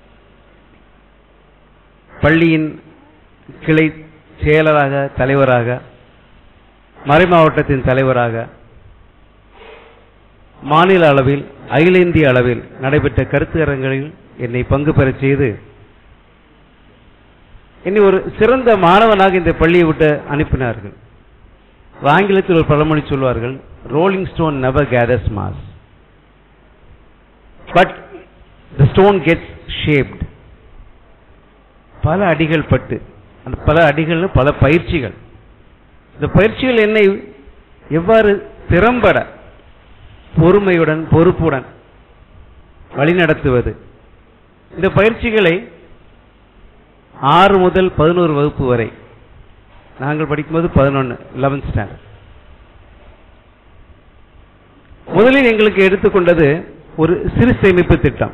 பள்ளியின் கிளை செயலராக தலைவராக மறைமாவட்டத்தின் தலைவராக மாநில அளவில் அகில இந்திய அளவில் நடைபெற்ற கருத்து அரங்களில் என்னை பங்கு பெறச் செய்து என்னை ஒரு சிறந்த மாணவனாக இந்த பள்ளியை விட்டு அனுப்பினார்கள் ஆங்கிலத்தில் ஒரு பழமொழி சொல்வார்கள் rolling stone never gathers moss but the stone gets shaped பல அடிகள் பட்டு அந்த பல அடிகள் பல பயிற்சிகள் இந்த பயிற்சிகள் என்னை எவ்வாறு திறம்பட பொறுமையுடன் பொறுப்புடன் வழிநடத்துவது இந்த பயிற்சிகளை ஆறு முதல் பதினோரு வகுப்பு வரை நாங்கள் படிக்கும்போது பதினொன்று லெவன்த் ஸ்டாண்டர்ட் முதலில் எங்களுக்கு எடுத்துக்கொண்டது ஒரு சிறு சேமிப்பு திட்டம்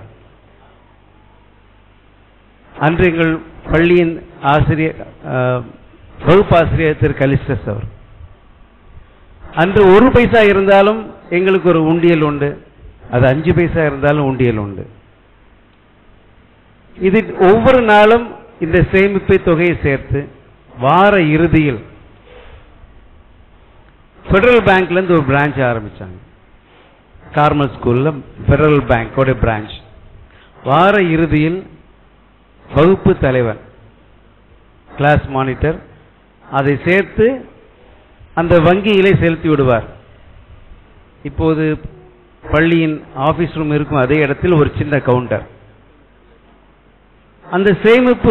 அன்று எங்கள் பள்ளியின் ஆசிரியர் அஹ், வகுப்பாசிரியர் திரு கலிஸ்டஸ் அவர் அன்று ஒரு பைசா இருந்தாலும் எங்களுக்கு ஒரு உண்டியல் உண்டு அது அஞ்சு பைசா இருந்தாலும் உண்டியல் உண்டு இது ஒவ்வொரு நாளும் இந்த சேமிப்பு தொகையை சேர்த்து வார இறுதியில் ஃபெடரல் பேங்க்ல இருந்து ஒரு பிரான்ச் ஆரம்பிச்சாங்க கார்மல் ஸ்கூல்ல ஃபெடரல் பேங்கோட பிரான்ச் வார இறுதியில் வகுப்பு தலைவர் கிளாஸ் மானிட்டர் அதை சேர்த்து அந்த வங்கியிலே செலுத்தி விடுவார் இப்போது பள்ளியின் ஆபீஸ் ரூம் இருக்கும் அதே இடத்தில் ஒரு சின்ன கவுண்டர் அந்த சேமிப்பு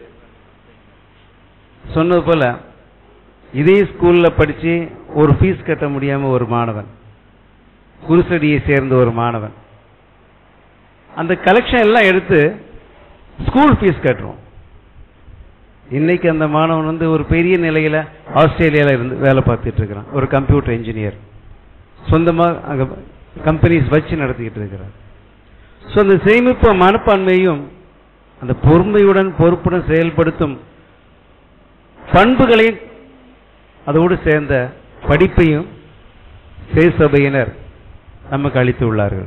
சொன்னது போல இதே ஸ்கூல்ல படிச்சு ஒரு ஃபீஸ் கட்ட முடியாம ஒரு மாணவன் குருசடியை சேர்ந்த ஒரு மாணவன் அந்த கலெக்ஷன் எல்லாம் எடுத்து ஸ்கூல் ஃபீஸ் கட்டுறோம் இன்னைக்கு அந்த மாணவன் வந்து ஒரு பெரிய நிலையில ஆஸ்திரேலியால இருந்து வேலை பார்த்துட்டு இருக்கிறான் ஒரு கம்ப்யூட்டர் இன்ஜினியர் சொந்தமா அங்க கம்பெனிஸ் வச்சு நடத்திக்கிட்டு இருக்கிறார் ஸோ அந்த சேமிப்பு மனப்பான்மையும் அந்த பொறுமையுடன் பொறுப்புடன் செயல்படுத்தும் பண்புகளையும் அதோடு சேர்ந்த படிப்பையும் சேசபையினர் நமக்கு அளித்து உள்ளார்கள்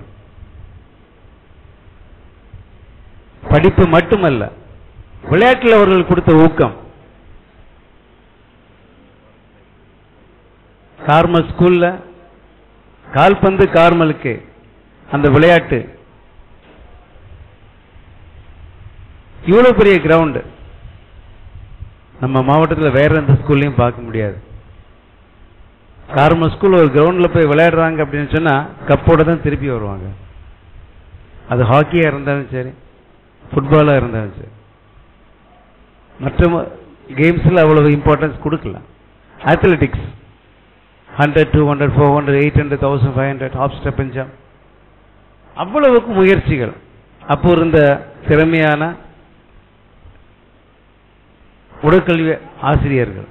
படிப்பு மட்டுமல்ல விளையாட்டில் அவர்கள் கொடுத்த ஊக்கம் கார்மல் ஸ்கூல்ல கால்பந்து கார்மலுக்கு அந்த விளையாட்டு இவ்வளவு பெரிய கிரவுண்ட் நம்ம மாவட்டத்தில் வேற எந்த ஸ்கூல்லையும் பார்க்க முடியாது கார்மல் ஸ்கூல் ஒரு கிரவுண்ட்ல போய் விளையாடுறாங்க அப்படின்னு சொன்னா கப்போட தான் திருப்பி வருவாங்க அது ஹாக்கியா இருந்தாலும் சரி ஃபுட்பாலா இருந்தாலும் சரி மற்ற கேம்ஸ்ல அவ்வளவு இம்பார்ட்டன்ஸ் கொடுக்கல athletics hundred two hundred four hundred eight hundred thousand five hundred hop step jump அவ்வளவுக்கு முயற்சிகள் அப்போ இருந்த திறமையான உடற்கல்வி ஆசிரியர்கள்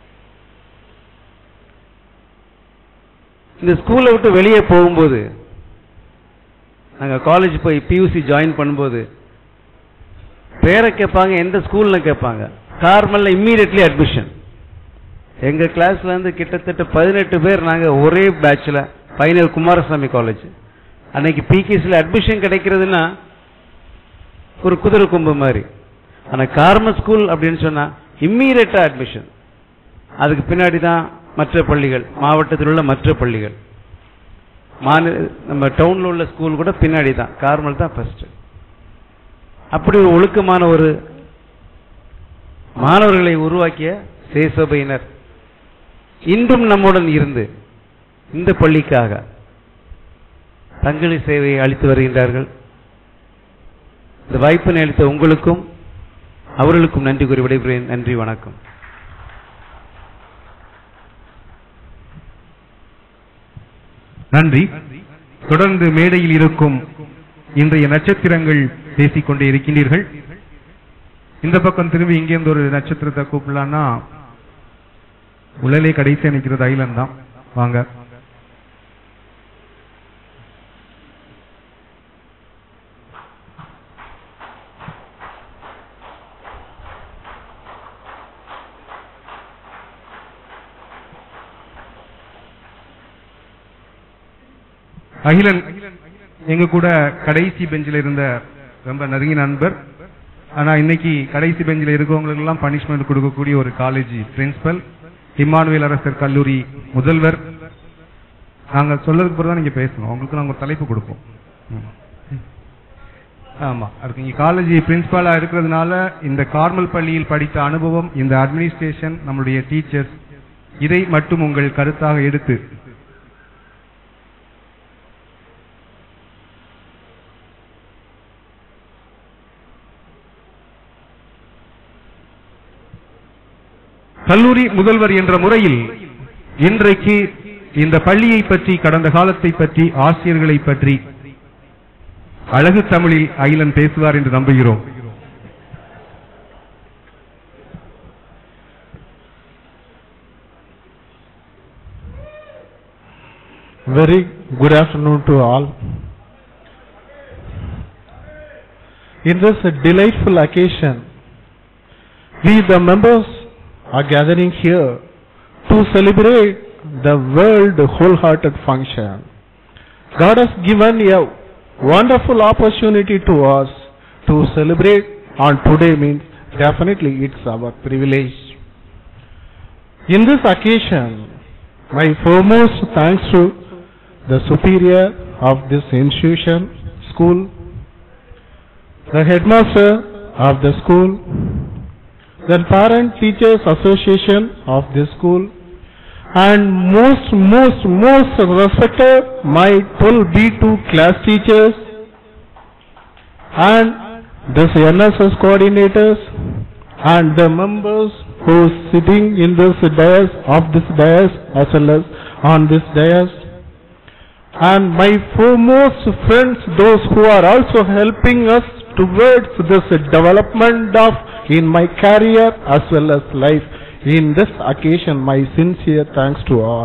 இந்த ஸ்கூலை விட்டு வெளியே போகும்போது நாங்க காலேஜ் போய் பியூசி ஜாயின் பண்ணும்போது பேரை கேட்பாங்க எந்த ஸ்கூல்ல கேட்பாங்க கார்மல்ல இம்மீடியட்லி அட்மிஷன் எங்க கிளாஸ்ல இருந்து கிட்டத்தட்ட பதினெட்டு பேர் நாங்க ஒரே பேட்ச்ல ஃபைனல் குமாரசாமி காலேஜ் அன்னைக்கு பிகேசியில் அட்மிஷன் கிடைக்கிறதுனா ஒரு குதிரை கொம்பு மாதிரி ஆனா கார்ம ஸ்கூல் அப்படின்னு சொன்னா இம்மீடியட்டா அட்மிஷன் அதுக்கு பின்னாடி தான் மற்ற பள்ளிகள் மாவட்டத்தில் உள்ள மற்ற பள்ளிகள் மாநில நம்ம டவுன்ல உள்ள ஸ்கூல் கூட பின்னாடி தான் கார்மல் தான் ஃபர்ஸ்ட் அப்படி ஒரு ஒழுக்கமான ஒரு மாணவர்களை உருவாக்கிய சேசபையினர் இன்றும் நம்முடன் இருந்து இந்த பள்ளிக்காக தங்களின் சேவையை அளித்து வருகின்றார்கள் இந்த வாய்ப்பினை அளித்த உங்களுக்கும் அவர்களுக்கும் நன்றி கூறி விடைபெறுகிறேன் நன்றி வணக்கம் நன்றி தொடர்ந்து மேடையில் இருக்கும் இன்றைய நட்சத்திரங்கள் பேசிக் கொண்டே இருக்கின்றீர்கள் இந்த பக்கம் திரும்பி இங்கேருந்து ஒரு நட்சத்திரத்தை கூப்பிடலான்னா உலலே கடைசியா நிக்கிறது ஐலன் தான் வாங்க அகிலன் எங்க கூட கடைசி பெஞ்சில் இருந்த ரொம்ப நெருங்கிய நண்பர் ஆனா இன்னைக்கு கடைசி பெஞ்சில் இருக்கவங்களுக்கு எல்லாம் பனிஷ்மெண்ட் கொடுக்கக்கூடிய ஒரு காலேஜ் பிரின்சிபல் இம்மானுவேல் அரசர் கல்லூரி முதல்வர் நாங்க சொல்லதுக்கு பிறகு தான் நீங்க பேசணும் உங்களுக்கு நாங்க ஒரு தலைப்பு கொடுப்போம் ம். ஆமா அதுக்கு இங்க காலேஜ் பிரின்சிபாலா இருக்கிறதுனால இந்த கார்மல் பள்ளியில் படித்த அனுபவம் இந்த அட்மினிஸ்ட்ரேஷன் நம்மளுடைய டீச்சர்ஸ் இதை மட்டும் உங்கள் கருத்தாக எடுத்து கல்லூரி முதல்வர் என்ற முறையில் இன்றைக்கு இந்த பள்ளியை பற்றி கடந்த காலத்தை பற்றி ஆசிரியர்களை பற்றி அழகு தமிழில் அகிலன் பேசுவார் என்று நம்புகிறோம் Very good afternoon to all. in this delightful occasion, we the members are gathering here to celebrate the World Wholehearted Function. God has given a wonderful opportunity to us to celebrate on today means definitely it's our privilege. In this occasion, my foremost thanks to the superior of this institution, school, the headmaster of the school, the parent teachers association of this school, and most, most, most respected my 12B2 class teachers and this NSS coordinators and the members who is sitting in this dais of this dais as well as on this dais and my foremost friends those who are also helping us towards this development of in my career as well as life in this occasion my sincere thanks to all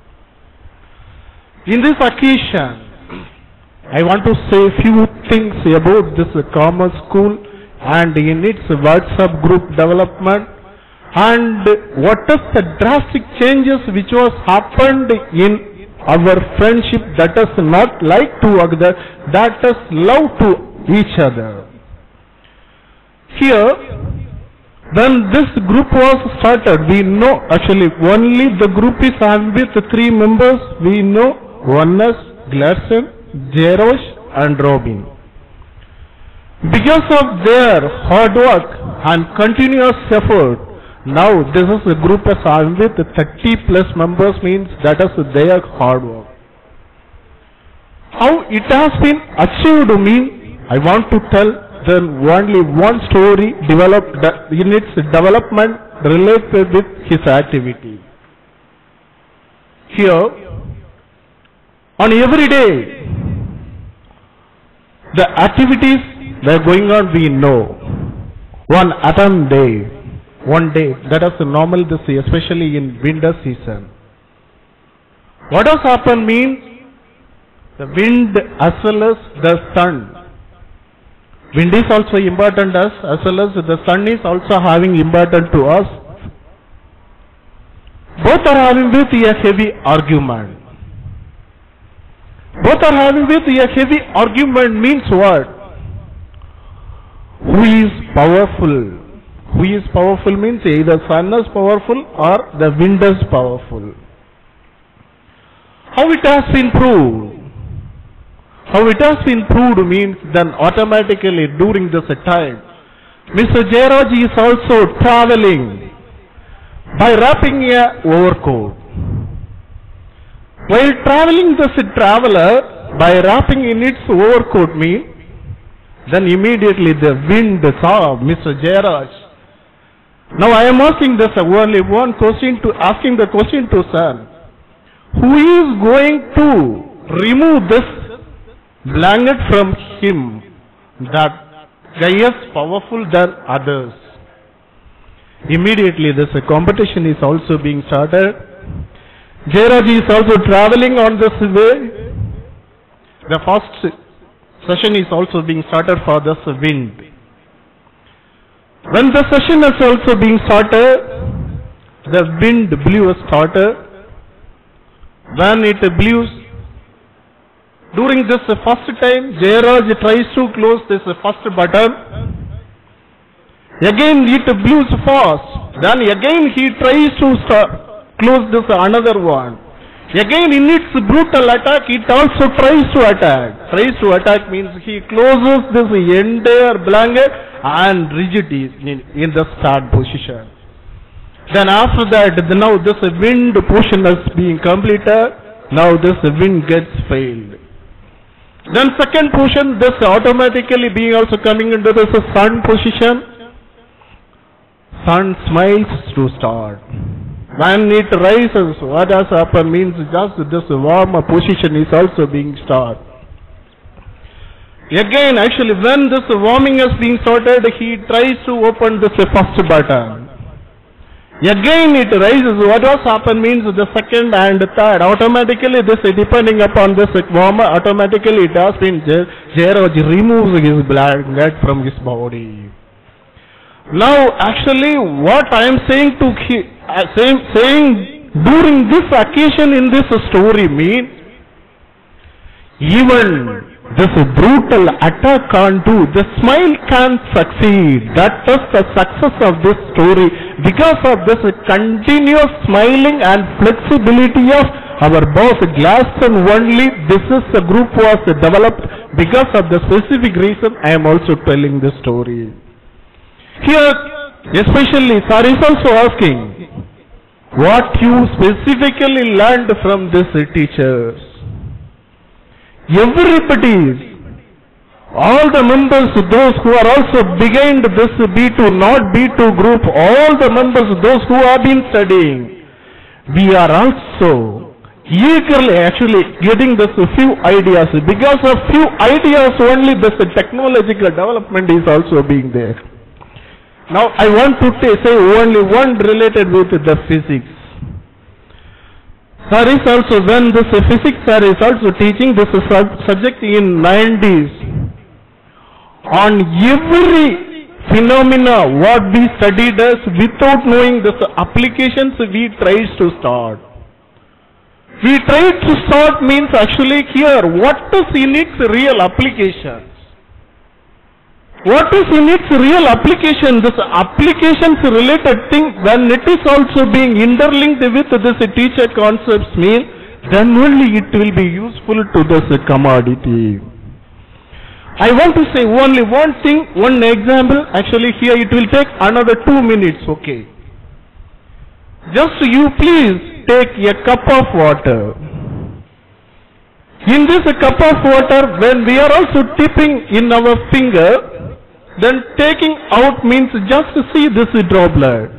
in this occasion I want to say few things about this commerce school and in its WhatsApp group development and what is the drastic changes which was happened in our friendship that is not like to other, that is love to each other. Here, when this group was started, we know actually only the group is having with three members. We know one is Gladson, Jerosh and Robin. Because of their hard work and continuous effort, now this is a group as having with 30 plus members means that is their hard work. How it has been achieved mean, I want to tell then only one story developed in its development related with his activity. Here, on every day, the activities that are going on we know. One atom day, one day, that is normal this especially in winter season. What does happen means the wind as well as the sun. Wind is also important us as well as the sun is also having important to us. Both are having with a heavy argument. Both are having with a heavy argument means what? Who is powerful? Who is powerful means either sun is powerful or the wind is powerful. How it has been proved? How it has been proved means then automatically during this time, Mr. Jairaj is also traveling by wrapping a overcoat. While traveling this traveler by wrapping in its overcoat mean, then immediately the wind saw Mr. Jairaj. Now I am asking this only one question to asking the question to sir. Who is going to remove this blanket from him? That guy is powerful than others. Immediately this competition is also being started. Jairaj is also traveling on this way. The first session is also being started for this wind. When the session is also being started, the wind blew started. When it blew, during this first time, Jairaj tries to close this first button. Again it blows fast. Then again he tries to start, close this another one. Again in its brutal attack it also tries to attack. Tries to attack means he closes this entire blanket and rigid is in, in the start position. Then after that the, now this wind portion is being completed. Now this wind gets failed. Then second portion this automatically being also coming into this sun position. Sun smiles to start. When it rises, what has happened means just this warmer position is also being started. Again, actually, when this warming is being started, he tries to open this first button. Again it rises. What was happened means the second and third. Automatically this depending upon this warmer, automatically it has been Jairaj removes his blood blood from his body. Now actually what I am saying to he- uh, saying, saying during this occasion in this story means even this brutal attack can't do, the smile can't succeed. That is the success of this story because of this continuous smiling and flexibility of our boss Glaston only. This is the group was developed because of the specific reason I am also telling the story. Here, especially, sir is also asking, what you specifically learned from this teachers? Everybody, all the members, those who are also behind this B2, not B2 group, all the members, those who have been studying, we are also eagerly actually getting this few ideas. Because of few ideas only this technological development is also being there. Now I want to ta- say only one related with the physics. Sir is also when this physics sir is also teaching this sub- subject in 90s. On every phenomena what we studied as without knowing this applications we tries to start. We tried to start means actually here what is in its real applications. What is in its real application? This applications related thing when it is also being interlinked with this teacher concepts mean then only it will be useful to this commodity. I want to say only one thing, one example. Actually here it will take another two minutes, okay. Just you please take a cup of water. In this cup of water, when we are also dipping in our finger, then taking out means just to see this droplet.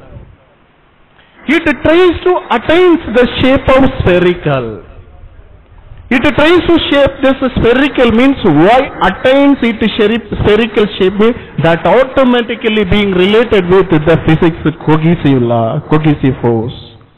It tries to attain the shape of spherical. It tries to shape this spherical means why attains it sheri- spherical shape means that automatically being related with the physics cohesive law, cohesive force.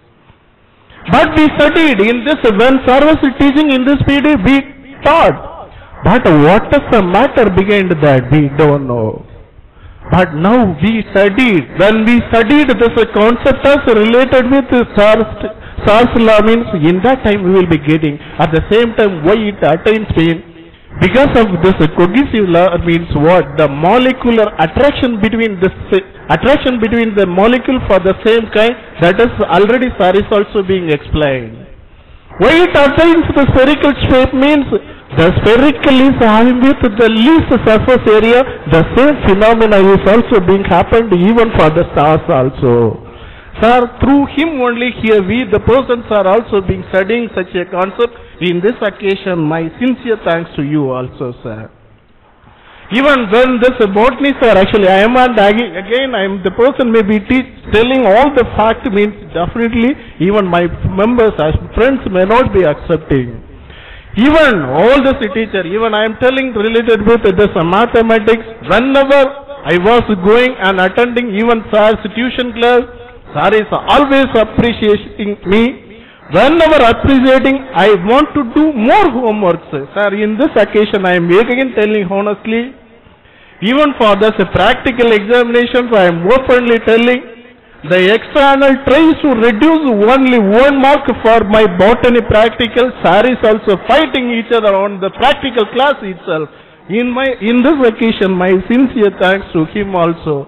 But we studied in this, when sir was teaching in this period, we taught. But what is the matter behind that? We don't know. But now we studied, when we studied this concept as related with SARS, SARS law means in that time we will be getting. At the same time why it attains pain? Because of this cohesive law means what? The molecular attraction between this attraction between the molecule for the same kind that is already sir is also being explained. Why it attains the spherical shape means the spherical is having with the least surface area, the same phenomena is also being happened even for the stars also. Sir, through him only here we, the persons are also being studying such a concept. In this occasion, my sincere thanks to you also, sir. Even when this botany sir, actually I am and ag- again I am the person may be teach, telling all the fact means definitely even my members as friends may not be accepting. Even all this teacher, even I am telling related with this mathematics, whenever I was going and attending even sir's tuition class, sir is always appreciating me. Whenever appreciating, I want to do more homeworks. Sir, in this occasion I am again telling honestly, even for this practical examinations, I am openly telling the external tries to reduce only one mark for my botany practical. Sir is also fighting each other on the practical class itself. In my in this occasion, my sincere thanks to him also.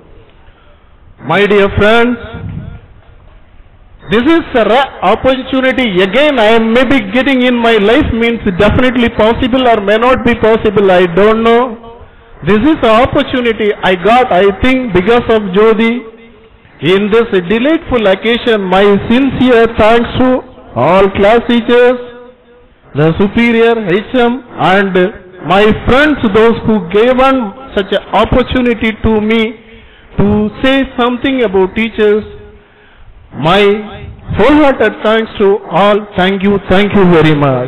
My dear friends, this is a rare opportunity. Again, I am maybe getting in my life means definitely possible or may not be possible. I don't know. This is an opportunity I got, I think, because of Jodi. In this delightful occasion, my sincere thanks to all class teachers, the superior, HM, and my friends, those who gave one such an opportunity to me to say something about teachers. My wholehearted thanks to all. Thank you, thank you very much.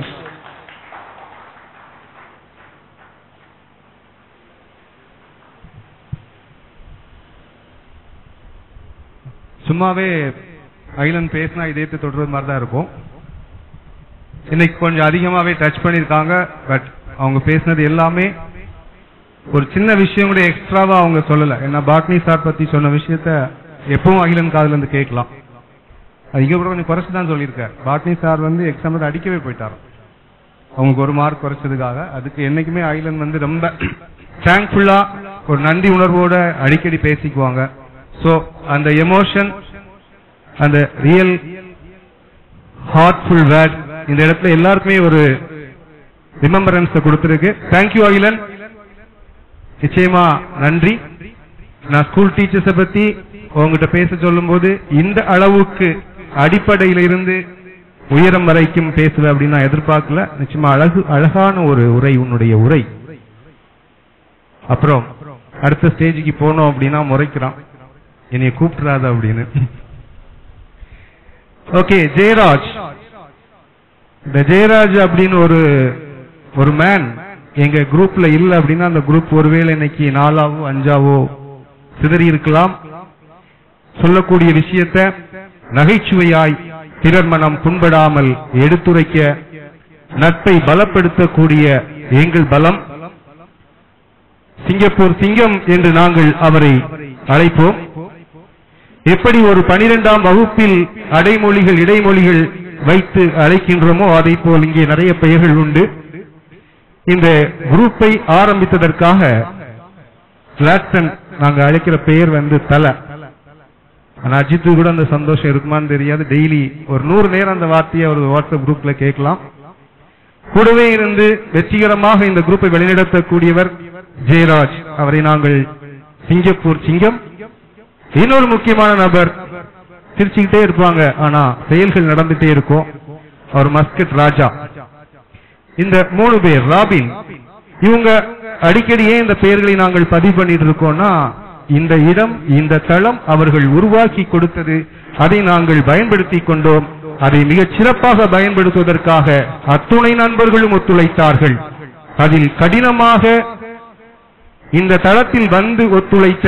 சும்மாவே அகிலன் பேசினா இதயத்தை தொடுறது மாதிரி தான் இருக்கும் இன்னைக்கு கொஞ்சம் அதிகமாவே touch பண்ணிருக்காங்க பட் அவங்க பேசினது எல்லாமே ஒரு சின்ன விஷயம் கூட எக்ஸ்ட்ராவா அவங்க சொல்லல என்ன பாட்னி சார் பத்தி சொன்ன விஷயத்த எப்பவும் அகிலன் காதுல இருந்து கேட்கலாம் அது இங்க கூட கொஞ்சம் குறைச்சு தான் சொல்லியிருக்கார் பாட்னி சார் வந்து எக்ஸாம்ல அடிக்கவே போயிட்டாரு அவங்களுக்கு ஒரு மார்க் குறைச்சதுக்காக அதுக்கு என்னைக்குமே அகிலன் வந்து ரொம்ப தேங்க்ஃபுல்லா ஒரு நன்றி உணர்வோட அடிக்கடி பேசிக்குவாங்க சோ அந்த எமோஷன் அந்த ரியல் ஹார்ட்ஃபுல் வேர்ட் இந்த இடத்துல எல்லாருக்குமே ஒரு ரிமெம்பரன்ஸ் கொடுத்திருக்கு தேங்க்யூ அகிலன் நிச்சயமா நன்றி நான் ஸ்கூல் டீச்சர்ஸ பத்தி உங்ககிட்ட பேச சொல்லும்போது இந்த அளவுக்கு அடிப்படையில இருந்து உயரம் வரைக்கும் பேசுவ அப்படின்னு நான் எதிர்பார்க்கல நிச்சயமா அழகு அழகான ஒரு உரை உன்னுடைய உரை அப்புறம் அடுத்த ஸ்டேஜுக்கு போனோம் அப்படின்னா முறைக்கிறான் என்னைய கூப்பிட்டுறாத அப்படின்னு ஓகே ஜெயராஜ் இந்த ஜெயராஜ் அப்படின்னு ஒரு ஒரு மேன் எங்க குரூப்ல இல்ல அப்படின்னா அந்த குரூப் ஒருவேளை இன்னைக்கு நாலாவோ அஞ்சாவோ சிதறி இருக்கலாம் சொல்லக்கூடிய விஷயத்த நகைச்சுவையாய் பிறர் மனம் புண்படாமல் எடுத்துரைக்க நட்பை பலப்படுத்தக்கூடிய எங்கள் பலம் சிங்கப்பூர் சிங்கம் என்று நாங்கள் அவரை அழைப்போம் எப்படி ஒரு பனிரெண்டாம் வகுப்பில் அடைமொழிகள் இடைமொழிகள் வைத்து அழைக்கின்றோமோ அதை போல் இங்கே நிறைய பெயர்கள் உண்டு இந்த குரூப்பை ஆரம்பித்ததற்காக பிளாட்டன் நாங்க அழைக்கிற பெயர் வந்து தலை ஆனா அஜித்து கூட அந்த சந்தோஷம் இருக்குமான்னு தெரியாது டெய்லி ஒரு நூறு நேரம் அந்த வார்த்தையை ஒரு வாட்ஸ்அப் குரூப்ல கேட்கலாம் கூடவே இருந்து வெற்றிகரமாக இந்த குரூப்பை வழிநடத்தக்கூடியவர் ஜெயராஜ் அவரை நாங்கள் சிங்கப்பூர் சிங்கம் இன்னொரு முக்கியமான நபர் சிரிச்சுக்கிட்டே இருப்பாங்க ஆனா செயல்கள் நடந்துட்டே இருக்கும் அவர் மஸ்கட் ராஜா இந்த மூணு பேர் ராபின் இவங்க அடிக்கடி ஏன் இந்த பெயர்களை நாங்கள் பதிவு பண்ணிட்டு இருக்கோம்னா இந்த இடம் இந்த தளம் அவர்கள் உருவாக்கி கொடுத்தது அதை நாங்கள் பயன்படுத்தி கொண்டோம் அதை மிகச் சிறப்பாக பயன்படுத்துவதற்காக அத்துணை நண்பர்களும் ஒத்துழைத்தார்கள் அதில் கடினமாக இந்த தளத்தில் வந்து ஒத்துழைத்த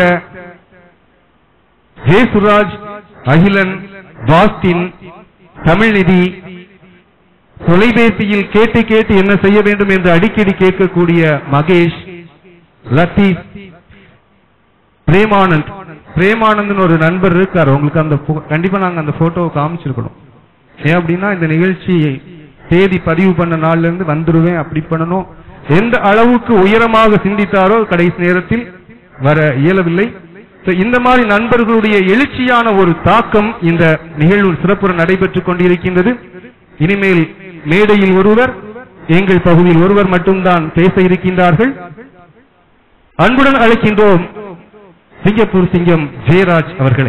ஜேசுராஜ் அகிலன் பாஸ்டின் தமிழ்நிதி தொலைபேசியில் கேட்டு கேட்டு என்ன செய்ய வேண்டும் என்று அடிக்கடி கேட்கக்கூடிய மகேஷ் லத்தீப் பிரேமானந்த் பிரேமானந்த்னு ஒரு நண்பர் இருக்காரு உங்களுக்கு அந்த பு- கண்டிப்பா நாங்க அந்த போட்டோவை காமிச்சிருக்கணும் ஏன் அப்படின்னா இந்த நிகழ்ச்சியை தேதி பதிவு பண்ண நாள்ல இருந்து வந்துருவேன் அப்படி பண்ணணும் எந்த அளவுக்கு உயரமாக சிந்தித்தாரோ கடைசி நேரத்தில் வர இயலவில்லை So, இந்த மாதிரி நண்பர்களுடைய எழுச்சியான ஒரு தாக்கம் இந்த நிகழ்வு சிறப்புற நடைபெற்றுக் கொண்டிருக்கின்றது இனிமேல் மேடையில் ஒருவர் எங்கள் பகுதியில் ஒருவர் மட்டும்தான் பேச இருக்கின்றார்கள் அன்புடன் அழைக்கின்றோம் சிங்கப்பூர் சிங்கம் ஜெயராஜ் அவர்களை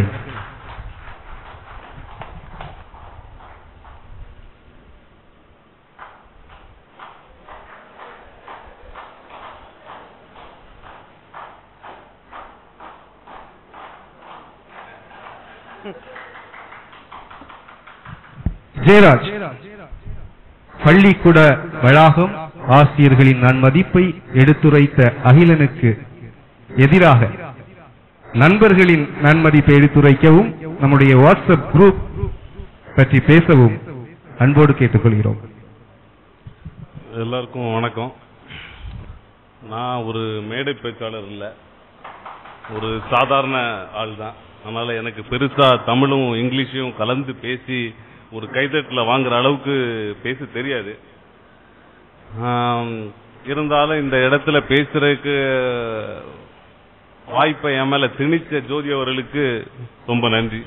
ஜெயராஜ் பள்ளிக்கூட வளாகம் ஆசிரியர்களின் நன்மதிப்பை எடுத்துரைத்த அகிலனுக்கு எதிராக நண்பர்களின் நன்மதிப்பை எடுத்துரைக்கவும் நம்முடைய வாட்ஸ்அப் குரூப் பற்றி பேசவும் அன்போடு கேட்டுக்கொள்கிறோம் எல்லாருக்கும் வணக்கம் நான் ஒரு மேடை பேச்சாளர் இல்லை ஒரு சாதாரண ஆள் தான் அதனால எனக்கு பெருசா தமிழும் இங்கிலீஷையும் கலந்து பேசி ஒரு கைதட்டில் வாங்குற அளவுக்கு பேச தெரியாது ஆம், இருந்தாலும் இந்த இடத்துல பேசுறதுக்கு வாய்ப்பை என் மேல திணிச்ச ஜோதி அவர்களுக்கு ரொம்ப நன்றி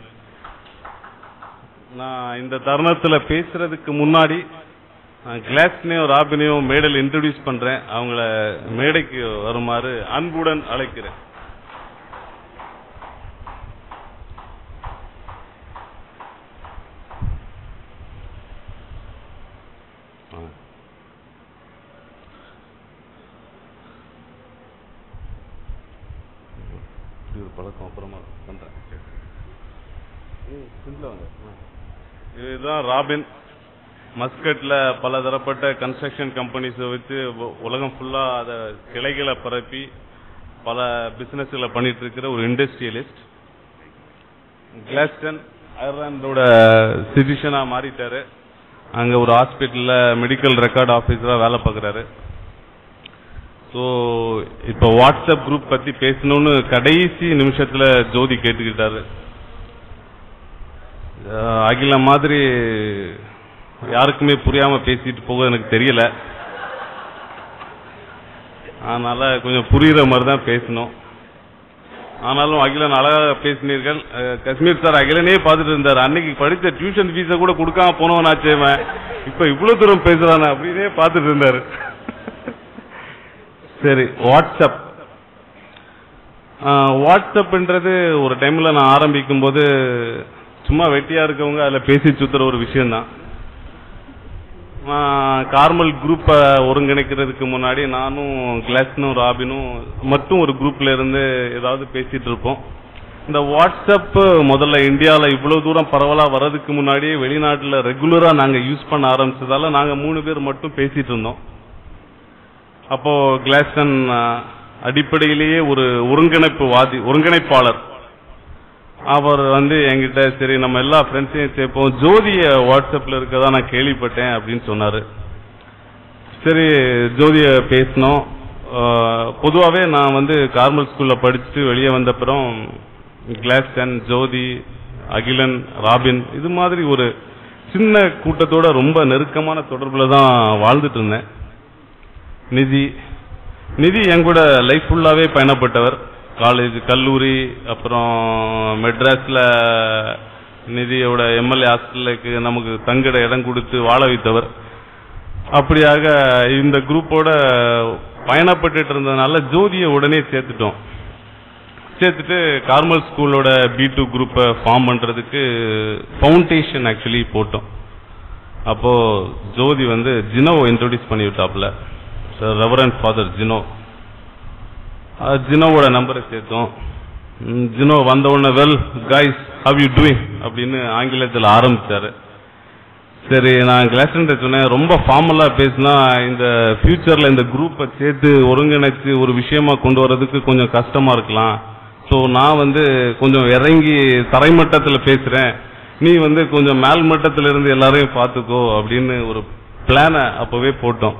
நான் இந்த தருணத்துல பேசுறதுக்கு முன்னாடி நான் கிளாஸ்னையும் ராபினையும் மேடையில் இன்ட்ரடியூஸ் பண்றேன் அவங்கள மேடைக்கு வருமாறு அன்புடன் அழைக்கிறேன் ஆ. இப்படி ஒரு பழக்கம் அப்புறமா பண்றேன் ஏய், சிம்பிளா வாங்க. ஆ. இதுதான் ராபின் மஸ்கட்ல பல தரப்பட்ட கன்ஸ்ட்ரக்ஷன் கம்பெனிஸை வச்சு உ- உலகம் ஃபுல்லா அத கிளைகளை பரப்பி பல பிசினஸ்களை பண்ணிட்டு இருக்கிற ஒரு இண்டஸ்ட்ரியலிஸ்ட் கிளாஸ்டன் அயர்லாண்டோட சிட்டிஷனா மாறிட்டாரு அங்க ஒரு ஹாஸ்பிட்டல்ல மெடிக்கல் ரெக்கார்ட் ஆபீசரா வேலை பார்க்கறாரு ஸோ இப்போ வாட்ஸ்அப் குரூப் பத்தி பேசணும்னு கடைசி நிமிஷத்துல ஜோதி கேட்டுக்கிட்டாரு அஹ் அகில மாதிரி யாருக்குமே புரியாம பேசிட்டு போக எனக்கு தெரியல அதனால கொஞ்சம் புரியுற மாதிரி தான் பேசணும் ஆனாலும் அகிலன் அழகா பேசினீர்கள் அஹ் காஷ்மீர் சார் அகிலனே பார்த்துட்டு இருந்தார் அன்னைக்கு படிச்ச டியூஷன் ஃபீஸை கூட கொடுக்காம போனவனாச்சே இவன் இப்ப இவ்வளவு தூரம் பேசுறானே அப்படின்னே பார்த்துட்டு இருந்தாரு சரி வாட்ஸ்அப் ஆஹ் வாட்ஸ்அப்ன்றது ஒரு டைம்ல நான் ஆரம்பிக்கும் போது சும்மா வெட்டியா இருக்கவங்க அதுல பேசி சுத்துற ஒரு விஷயம்தான் நான் கார்மல் குரூப்பை ஒருங்கிணைக்கிறதுக்கு முன்னாடி நானும் கிளாஸ்னும் ராபினும் மட்டும் ஒரு குரூப்ல இருந்து ஏதாவது பேசிட்டு இருப்போம் இந்த வாட்ஸ்அப் முதல்ல இந்தியால இவ்வளவு தூரம் பரவலா வர்றதுக்கு முன்னாடியே வெளிநாட்டுல ரெகுலரா நாங்க யூஸ் பண்ண ஆரம்பிச்சதால நாங்க மூணு பேர் மட்டும் பேசிட்டு இருந்தோம் அப்போ கிளாஸ்டன் அஹ், அடிப்படையிலேயே ஒரு ஒருங்கிணைப்பு வாதி ஒருங்கிணைப்பாளர் அவர் வந்து என்கிட்ட சரி நம்ம எல்லா ஃப்ரெண்ட்ஸையும் சேர்ப்போம் ஜோதிய வாட்ஸ்அப்ல இருக்கதா நான் கேள்விப்பட்டேன் அப்படின்னு சொன்னாரு சரி ஜோதிய பேசினோம் அஹ், பொதுவாவே நான் வந்து கார்மல் ஸ்கூல்ல படிச்சுட்டு வெளியே வந்தப்புறம் கிளாஸ்டன் ஜோதி அகிலன் ராபின் இது மாதிரி ஒரு சின்ன கூட்டத்தோட ரொம்ப நெருக்கமான தொடர்புல தான் வாழ்ந்துட்டு இருந்தேன் நிதி நிதி என் கூட லைஃப் ஃபுல்லாவே பயணப்பட்டவர் காலேஜ் கல்லூரி அப்புறம் மெட்ராஸ்ல நிதியோட எம்எல்ஏ ஹாஸ்டலுக்கு நமக்கு தங்கிட இடம் கொடுத்து வாழ வைத்தவர் அப்படியாக இந்த குரூப்போட பயணப்பட்டுட்டு இருந்ததுனால ஜோதியை உடனே சேர்த்துட்டோம் சேர்த்துட்டு கார்மல் ஸ்கூலோட பி டூ குரூப்பை ஃபார்ம் பண்றதுக்கு ஃபவுண்டேஷன் ஆக்சுவலி போட்டோம் அப்போ ஜோதி வந்து ஜினோவை இன்ட்ரோடியூஸ் பண்ணி விட்டாப்ல ரெவரன் ஃபாதர் ஜினோ அஹ் ஜினோவோட நம்பரை சேர்த்தோம் ம், ஜினோ வந்த உடனே well guys how you doing அப்படின்னு ஆங்கிலத்தில் ஆரம்பிச்சாரு சரி நான் கிளாஸ்ன்ற சொன்னேன் ரொம்ப ஃபார்மலா பேசினா இந்த ஃபியூச்சர்ல இந்த குரூப்பை சேர்த்து ஒருங்கிணைச்சு ஒரு விஷயமா கொண்டு வர்றதுக்கு கொஞ்சம் கஷ்டமா இருக்கலாம் ஸோ நான் வந்து கொஞ்சம் இறங்கி தரைமட்டத்தில் பேசுறேன் நீ வந்து கொஞ்சம் மேல் மட்டத்துல இருந்து எல்லாரையும் பார்த்துக்கோ அப்படின்னு ஒரு பிளானை அப்பவே போட்டோம்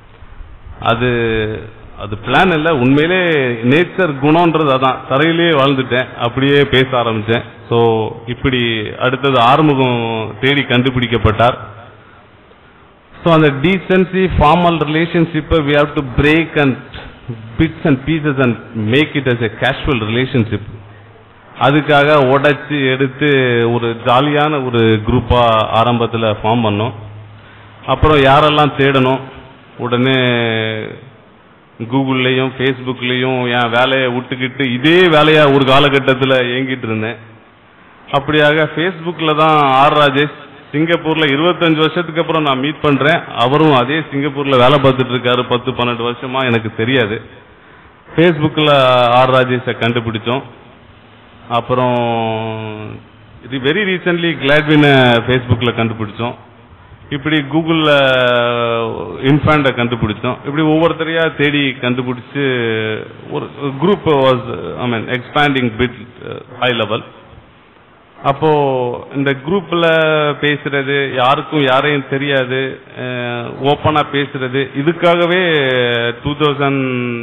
அது அது பிளான் இல்ல உண்மையிலே நேச்சர் குணம்ன்றது அதான் தரையிலேயே வாழ்ந்துட்டேன் அப்படியே பேச ஆரம்பிச்சேன் சோ இப்படி அடுத்தது ஆறுமுகம் தேடி கண்டுபிடிக்கப்பட்டார் ஸோ அந்த டீசென்சி ஃபார்மல் ரிலேஷன்ஷிப்பை we have to break and bits and pieces and make it as a casual relationship அதுக்காக உடைச்சு எடுத்து ஒரு ஜாலியான ஒரு குரூப்பா ஆரம்பத்தில் ஃபார்ம் பண்ணோம் அப்புறம் யாரெல்லாம் தேடணும் உடனே கூகுள்லயும் ஃபேஸ்புக்லயும் என் வேலையை விட்டுக்கிட்டு இதே வேலையா ஒரு காலகட்டத்தில் இயங்கிட்டு இருந்தேன் அப்படியாக ஃபேஸ்புக்ல தான் ஆர் ராஜேஷ் சிங்கப்பூர்ல இருபத்தஞ்சு வருஷத்துக்கு அப்புறம் நான் மீட் பண்றேன் அவரும் அதே சிங்கப்பூர்ல வேலை பார்த்துட்டு இருக்காரு பத்து பன்னெண்டு வருஷமா எனக்கு தெரியாது ஃபேஸ்புக்ல ஆர் ராஜேஷை கண்டுபிடிச்சோம் அப்புறம் இது வெரி ரீசென்ட்லி கிளாட்வினை ஃபேஸ்புக்ல கண்டுபிடிச்சோம் இப்படி கூகுள்ல இன்ஃபாண்ட கண்டுபிடிச்சோம் இப்படி ஒவ்வொருத்தரையா தேடி கண்டுபிடிச்சு ஒரு group was I mean expanding bit high level அப்போ இந்த குரூப்ல பேசுறது யாருக்கும் யாரையும் தெரியாது ஓப்பனா பேசுறது இதுக்காகவே டூ தௌசண்ட்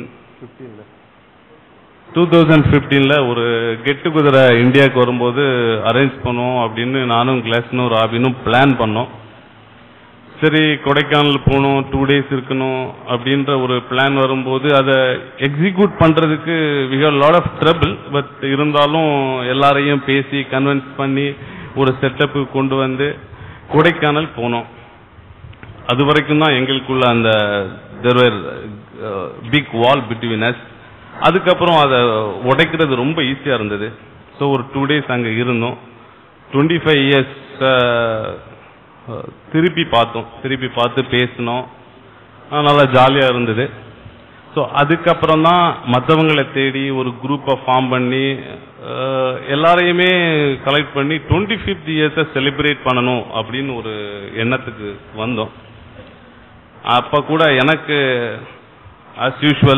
டூ தௌசண்ட் பிப்டீன்ல ஒரு கெட் டுகெதரை இந்தியாவுக்கு வரும்போது அரேஞ்ச் பண்ணுவோம் அப்படின்னு நானும் கிளாஸ்னும் ராபினும் பிளான் பண்ணோம் சரி கொடைக்கானல் போகணும் டூ டேஸ் இருக்கணும் அப்படின்ற ஒரு பிளான் வரும்போது அதை எக்ஸிக்யூட் பண்றதுக்கு we have lot of trouble but இருந்தாலும் எல்லாரையும் பேசி கன்வின்ஸ் பண்ணி ஒரு செட்டப்பு கொண்டு வந்து கொடைக்கானல் போனோம் அது வரைக்கும் தான் எங்களுக்குள்ள அந்த there were big wall between us அதுக்கப்புறம் அதை உடைக்கிறது ரொம்ப ஈஸியா இருந்தது ஸோ ஒரு டூ டேஸ் அங்கே இருந்தோம் டுவெண்ட்டி ஃபைவ் இயர்ஸ் திருப்பி பார்த்தோம் திருப்பி பார்த்து பேசினோம் அஹ் நல்லா ஜாலியாக இருந்தது ஸோ அதுக்கப்புறம் தான் மற்றவங்களை தேடி ஒரு குரூப்பை ஃபார்ம் பண்ணி அஹ், எல்லாரையுமே கலெக்ட் பண்ணி டுவெண்ட்டி ஃபிஃப்த் இயர்ஸை செலிப்ரேட் பண்ணணும் அப்படின்னு ஒரு எண்ணத்துக்கு வந்தோம் அப்போ கூட எனக்கு ஆஸ் யூஷுவல்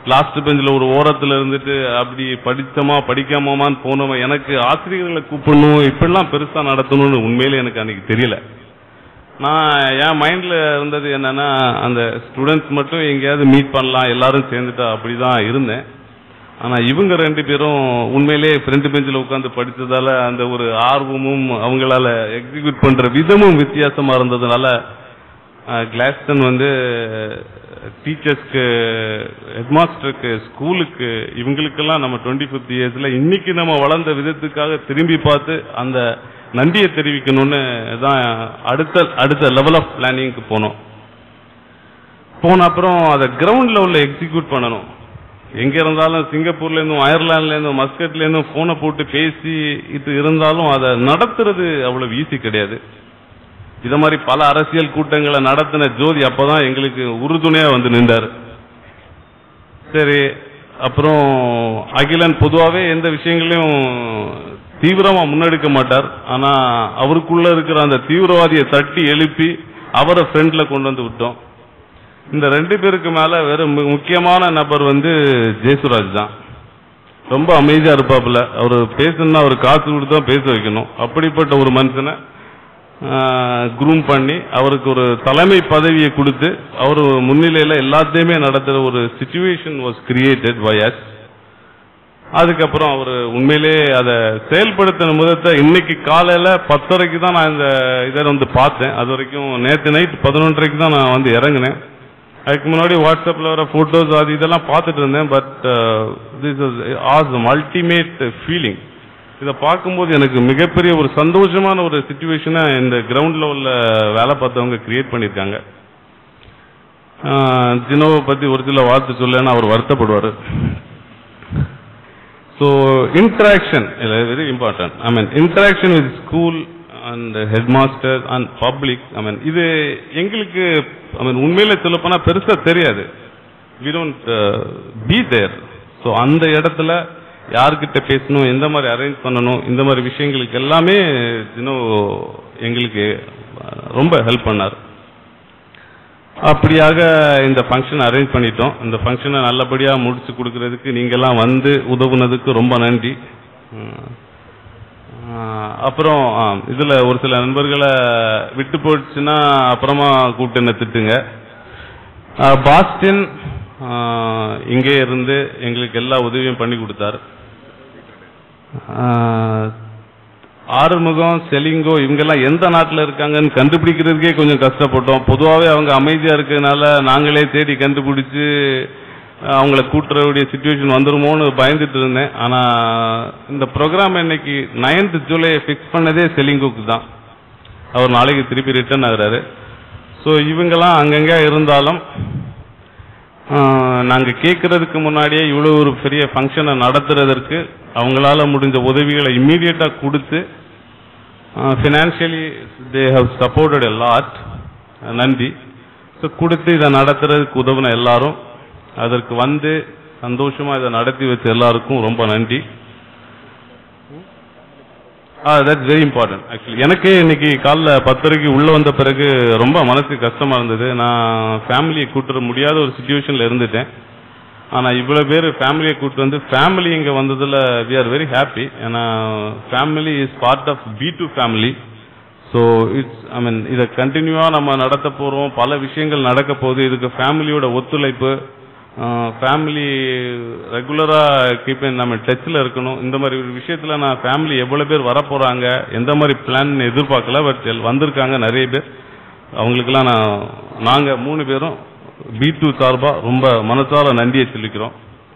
லாஸ்ட் பெஞ்சில் ஒரு ஓரத்துல இருந்துட்டு அப்படி படிச்சோமா படிக்காமோமான்னு போனோமா எனக்கு ஆசிரியர்களை கூப்பிடணும் இப்படிலாம் பெருசா நடத்தணும்னு உண்மையிலே எனக்கு அன்னைக்கு தெரியல நான் என் மைண்ட்ல இருந்தது என்னன்னா அந்த ஸ்டூடெண்ட்ஸ் மட்டும் எங்கேயாவது மீட் பண்ணலாம் எல்லாரும் சேர்ந்துட்டா அப்படிதான் இருந்தேன் ஆனா இவங்க ரெண்டு பேரும் உண்மையிலே ஃப்ரண்ட் பெஞ்சில் உட்கார்ந்து படிச்சதால அந்த ஒரு ஆர்வமும் அவங்களால எக்ஸிக்யூட் பண்ற விதமும் வித்தியாசமா இருந்ததுனால கிளாஸ்டன் வந்து டீச்சர்ஸ்க்கு ஹெட்மாஸ்டருக்கு ஸ்கூலுக்கு இவங்களுக்கெல்லாம் நம்ம டுவெண்ட்டி ஃபிஃப்த் இயர்ஸ்ல இன்னைக்கு நம்ம வளர்ந்த விதத்துக்காக திரும்பி பார்த்து அந்த நன்றியை தெரிவிக்கணும்னு தான் அடுத்த அடுத்த லெவல் ஆஃப் பிளானிங்க்கு போனோம் போன அப்புறம் அதை கிரவுண்ட் லெவல்ல எக்ஸிக்யூட் பண்ணணும் எங்க இருந்தாலும் சிங்கப்பூர்ல இருந்தும் அயர்லாந்துல இருந்தும் மஸ்கட்ல இருந்தும் போனை போட்டு பேசி இது இருந்தாலும் அதை நடத்துறது அவ்வளவு ஈஸி கிடையாது இத மாதிரி பல அரசியல் கூட்டங்களை நடத்தின ஜோதி அப்பதான் எங்களுக்கு உறுதுணையா வந்து நின்றாரு சரி அப்புறம் அகிலன் பொதுவாவே எந்த விஷயங்களையும் தீவிரமா முன்னெடுக்க மாட்டார் ஆனா அவருக்குள்ள இருக்கிற அந்த தீவிரவாதியை தட்டி எழுப்பி அவரை ஃப்ரெண்ட்ல கொண்டு வந்து விட்டோம் இந்த ரெண்டு பேருக்கு மேல வேற மு- முக்கியமான நபர் வந்து ஜெயசுராஜ் தான் ரொம்ப அமைதியா இருப்பாப்புல அவர் பேசணும்னா அவர் காசு கொடுத்து தான் பேச வைக்கணும் அப்படிப்பட்ட ஒரு மனுஷனை குரூம் பண்ணி அவருக்கு ஒரு தலைமை பதவியை கொடுத்து அவர் முன்னிலையில எல்லாத்தையுமே நடத்துற ஒரு situation was created by us அதுக்கப்புறம் அவர் உண்மையிலே அதை செயல்படுத்தின முதத்தை இன்னைக்கு காலையில பத்தரைக்கு தான் நான் இந்த இதை வந்து பார்த்தேன் அது வரைக்கும் நேற்று நைட் பதினொன்றரைக்கு தான் நான் வந்து இறங்கினேன் அதுக்கு முன்னாடி வாட்ஸ்அப்ல வர போட்டோஸ் அது இதெல்லாம் பார்த்துட்டு இருந்தேன் but this is awesome ultimate feeling இதை பார்க்கும்போது எனக்கு மிகப்பெரிய ஒரு சந்தோஷமான ஒரு சுச்சுவேஷனை இந்த கிரவுண்ட் லெவல்ல வேலை பார்த்தவங்க கிரியேட் பண்ணியிருக்காங்க ஜினோவை பத்தி ஒரு சில வார்த்தை சொல்லனா அவர் வருத்தப்படுவார் so interaction very important I mean interaction with school and head master and public I mean இது எங்களுக்கு ஐ மீன் உண்மையில சொல்லப்போனா பெருசா தெரியாது we don't be there so அந்த இடத்துல யார்கிட்ட பேசணும் எந்த மாதிரி அரேஞ்ச் பண்ணணும் இந்த மாதிரி விஷயங்களுக்கு எல்லாமே இன்னும் எங்களுக்கு அஹ், ரொம்ப ஹெல்ப் பண்ணார் அப்படியாக இந்த ஃபங்க்ஷன் அரேஞ்ச் பண்ணிட்டோம் இந்த ஃபங்க்ஷனை நல்லபடியா முடிச்சு கொடுக்கறதுக்கு நீங்க எல்லாம் வந்து உதவுனதுக்கு ரொம்ப நன்றி உம், ஆஹ், அப்புறம் ஆ, இதுல ஒரு சில நண்பர்களை விட்டு போச்சுன்னா அப்புறமா கூப்பிட்டு என்ன திட்டுங்க ஆஹ், பாஸ்டின் ஆஹ், இங்கே இருந்து எங்களுக்கு எல்லா உதவியும் பண்ணி கொடுத்தார் ஆஹ், ஆறுமுகம் செலிங்கோ இவங்கெல்லாம் எந்த நாட்டில் இருக்காங்கன்னு கண்டுபிடிக்கிறதுக்கே கொஞ்சம் கஷ்டப்பட்டோம் பொதுவாகவே அவங்க அமைதியா இருக்கிறதுனால நாங்களே தேடி கண்டுபிடிச்சு அஹ், அவங்கள கூட்டுறவுடைய சுச்சுவேஷன் வந்துருமோன்னு பயந்துட்டு இருந்தேன் ஆனா இந்த ப்ரோக்ராம் இன்னைக்கு நைன்த் ஜூலை ஃபிக்ஸ் பண்ணதே செலிங்கோக்கு தான் அவர் நாளைக்கு திருப்பி ரிட்டர்ன் ஆகுறாரு ஸோ இவங்கெல்லாம் அங்கங்க இருந்தாலும் ஆஹ், நாங்க கேட்கறதுக்கு முன்னாடியே இவ்வளவு ஒரு பெரிய ஃபங்க்ஷனை நடத்துறதற்கு அவங்களால முடிஞ்ச உதவிகளை இம்மீடியட்டா கொடுத்து financially they have supported a lot நன்றி ஸோ கொடுத்து இதை நடத்துறதுக்கு உதவின எல்லாரும் அதற்கு வந்து சந்தோஷமா இதை நடத்தி வச்ச எல்லாருக்கும் ரொம்ப நன்றி தட்ஸ் வெரி இம்பார்ட்டன்ட் ஆக்சுவலி எனக்கே இன்னைக்கு காலைல பத்தரைக்கு உள்ள வந்த பிறகு ரொம்ப மனசு கஷ்டமா இருந்தது நான் ஃபேமிலியை கூட்டுற முடியாத ஒரு சுச்சுவேஷன்ல இருந்துட்டேன் ஆனா இவ்வளவு பேர் ஃபேமிலியை கூட்டு வந்து ஃபேமிலி இங்க வந்ததுல வி ஆர் வெரி ஹாப்பி ஏன்னா family is part of B two family so it's I mean இதை கண்டினியூவா நம்ம நடத்த போறோம் பல விஷயங்கள் நடக்க போகுது இதுக்கு ஃபேமிலியோட ஒத்துழைப்பு ஃபேமிலி ரெகுலரா கீப் நம்ம டச்ல இருக்கணும் இந்த மாதிரி ஒரு விஷயத்துல நான் ஃபேமிலி எவ்வளவு பேர் வர போறாங்க எந்த மாதிரி பிளான் எதிர்பார்க்கல பட் வந்திருக்காங்க நிறைய பேர் அவங்களுக்கெல்லாம் நான் நாங்க மூணு பேரும் பி டூ சார்பா ரொம்ப மனசார நன்றியை சொல்லிக்கிறோம்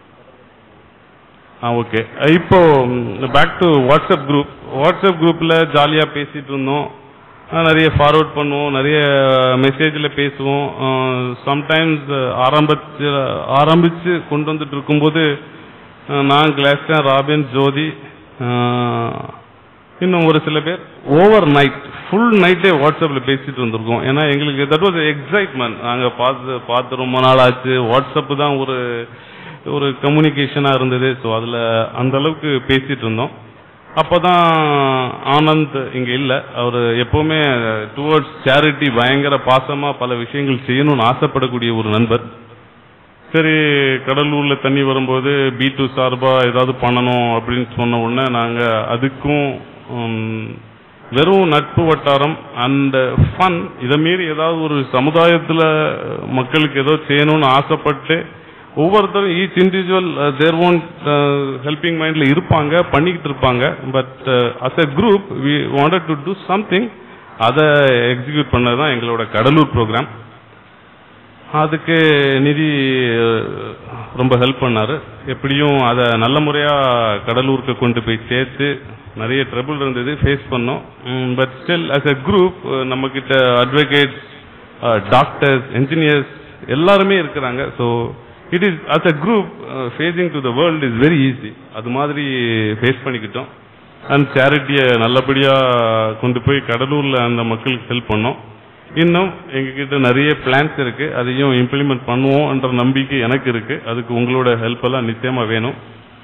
ஆ ஓகே இப்போ back to WhatsApp group WhatsApp குரூப்ல ஜாலியா பேசிட்டு இருந்தோம் ஆ, நிறைய ஃபார்வர்ட் பண்ணுவோம் நிறைய மெசேஜ்ல பேசுவோம் சம்டைம்ஸ் ஆரம்பிச்சு ஆரம்பிச்சு கொண்டு வந்துட்டு இருக்கும்போது ஆ, நான் கிளாஸ்டன் ராபின் ஜோதி ஆ, இன்னும் ஒரு சில பேர் ஓவர் நைட் ஃபுல் நைட்டே வாட்ஸ்அப்ல பேசிட்டு இருந்திருக்கோம் ஏன்னா எங்களுக்கு தட் வாஸ் எக்ஸைட்மெண்ட் நாங்க பார்த்து பார்த்து ரொம்ப நாள் ஆச்சு வாட்ஸ்அப் தான் ஒரு ஒரு கம்யூனிகேஷனா இருந்தது ஸோ அதுல அந்த அளவுக்கு பேசிட்டு இருந்தோம் அப்பதான் ஆனந்த் இங்க இல்ல அவர் எப்பவுமே டுவர்ட்ஸ் சேரிட்டி பயங்கர பாசமா பல விஷயங்கள் செய்யணும்னு ஆசைப்படக்கூடிய ஒரு நண்பர் சரி கடலூர்ல தண்ணி வரும்போது பி டூ சார்பா ஏதாவது பண்ணணும் அப்படின்னு சொன்ன உடனே நாங்க அதுக்கும் ம், வெறும் நட்பு வட்டாரம் அந்த ஃபன் இதை மீறி ஏதாவது ஒரு சமுதாயத்துல மக்களுக்கு ஏதோ செய்யணும்னு ஆசைப்பட்டு ஒவ்வொருத்தரும் each individual their own helping மைண்ட்ல இருப்பாங்க பண்ணிக்கிட்டு இருப்பாங்க but as a group we wanted to do something அதை எக்ஸிக்யூட் பண்ணது தான் எங்களோட கடலூர் ப்ரோக்ராம் அதுக்கு நிதி அஹ், ரொம்ப ஹெல்ப் பண்ணாரு எப்படியும் அதை நல்ல முறையா கடலூருக்கு கொண்டு போய் சேர்த்து நிறைய ட்ரபிள் இருந்தது ஃபேஸ் பண்ணோம் but still as a group நம்ம கிட்ட அட்வொகேட்ஸ் டாக்டர்ஸ் என்ஜினியர்ஸ் எல்லாருமே இருக்கிறாங்க so it is as a group facing to the world is very easy அது மாதிரி ஃபேஸ் பண்ணிக்கிட்டோம் அண்ட் சேரிட்டியை நல்லபடியா கொண்டு போய் கடலூர்ல அந்த மக்களுக்கு ஹெல்ப் பண்ணோம் இன்னும் எங்ககிட்ட நிறைய பிளான்ஸ் இருக்கு அதையும் இம்ப்ளிமெண்ட் பண்ணுவோம் என்ற நம்பிக்கை எனக்கு இருக்கு அதுக்கு உங்களோட ஹெல்ப் எல்லாம் நிச்சயமா வேணும்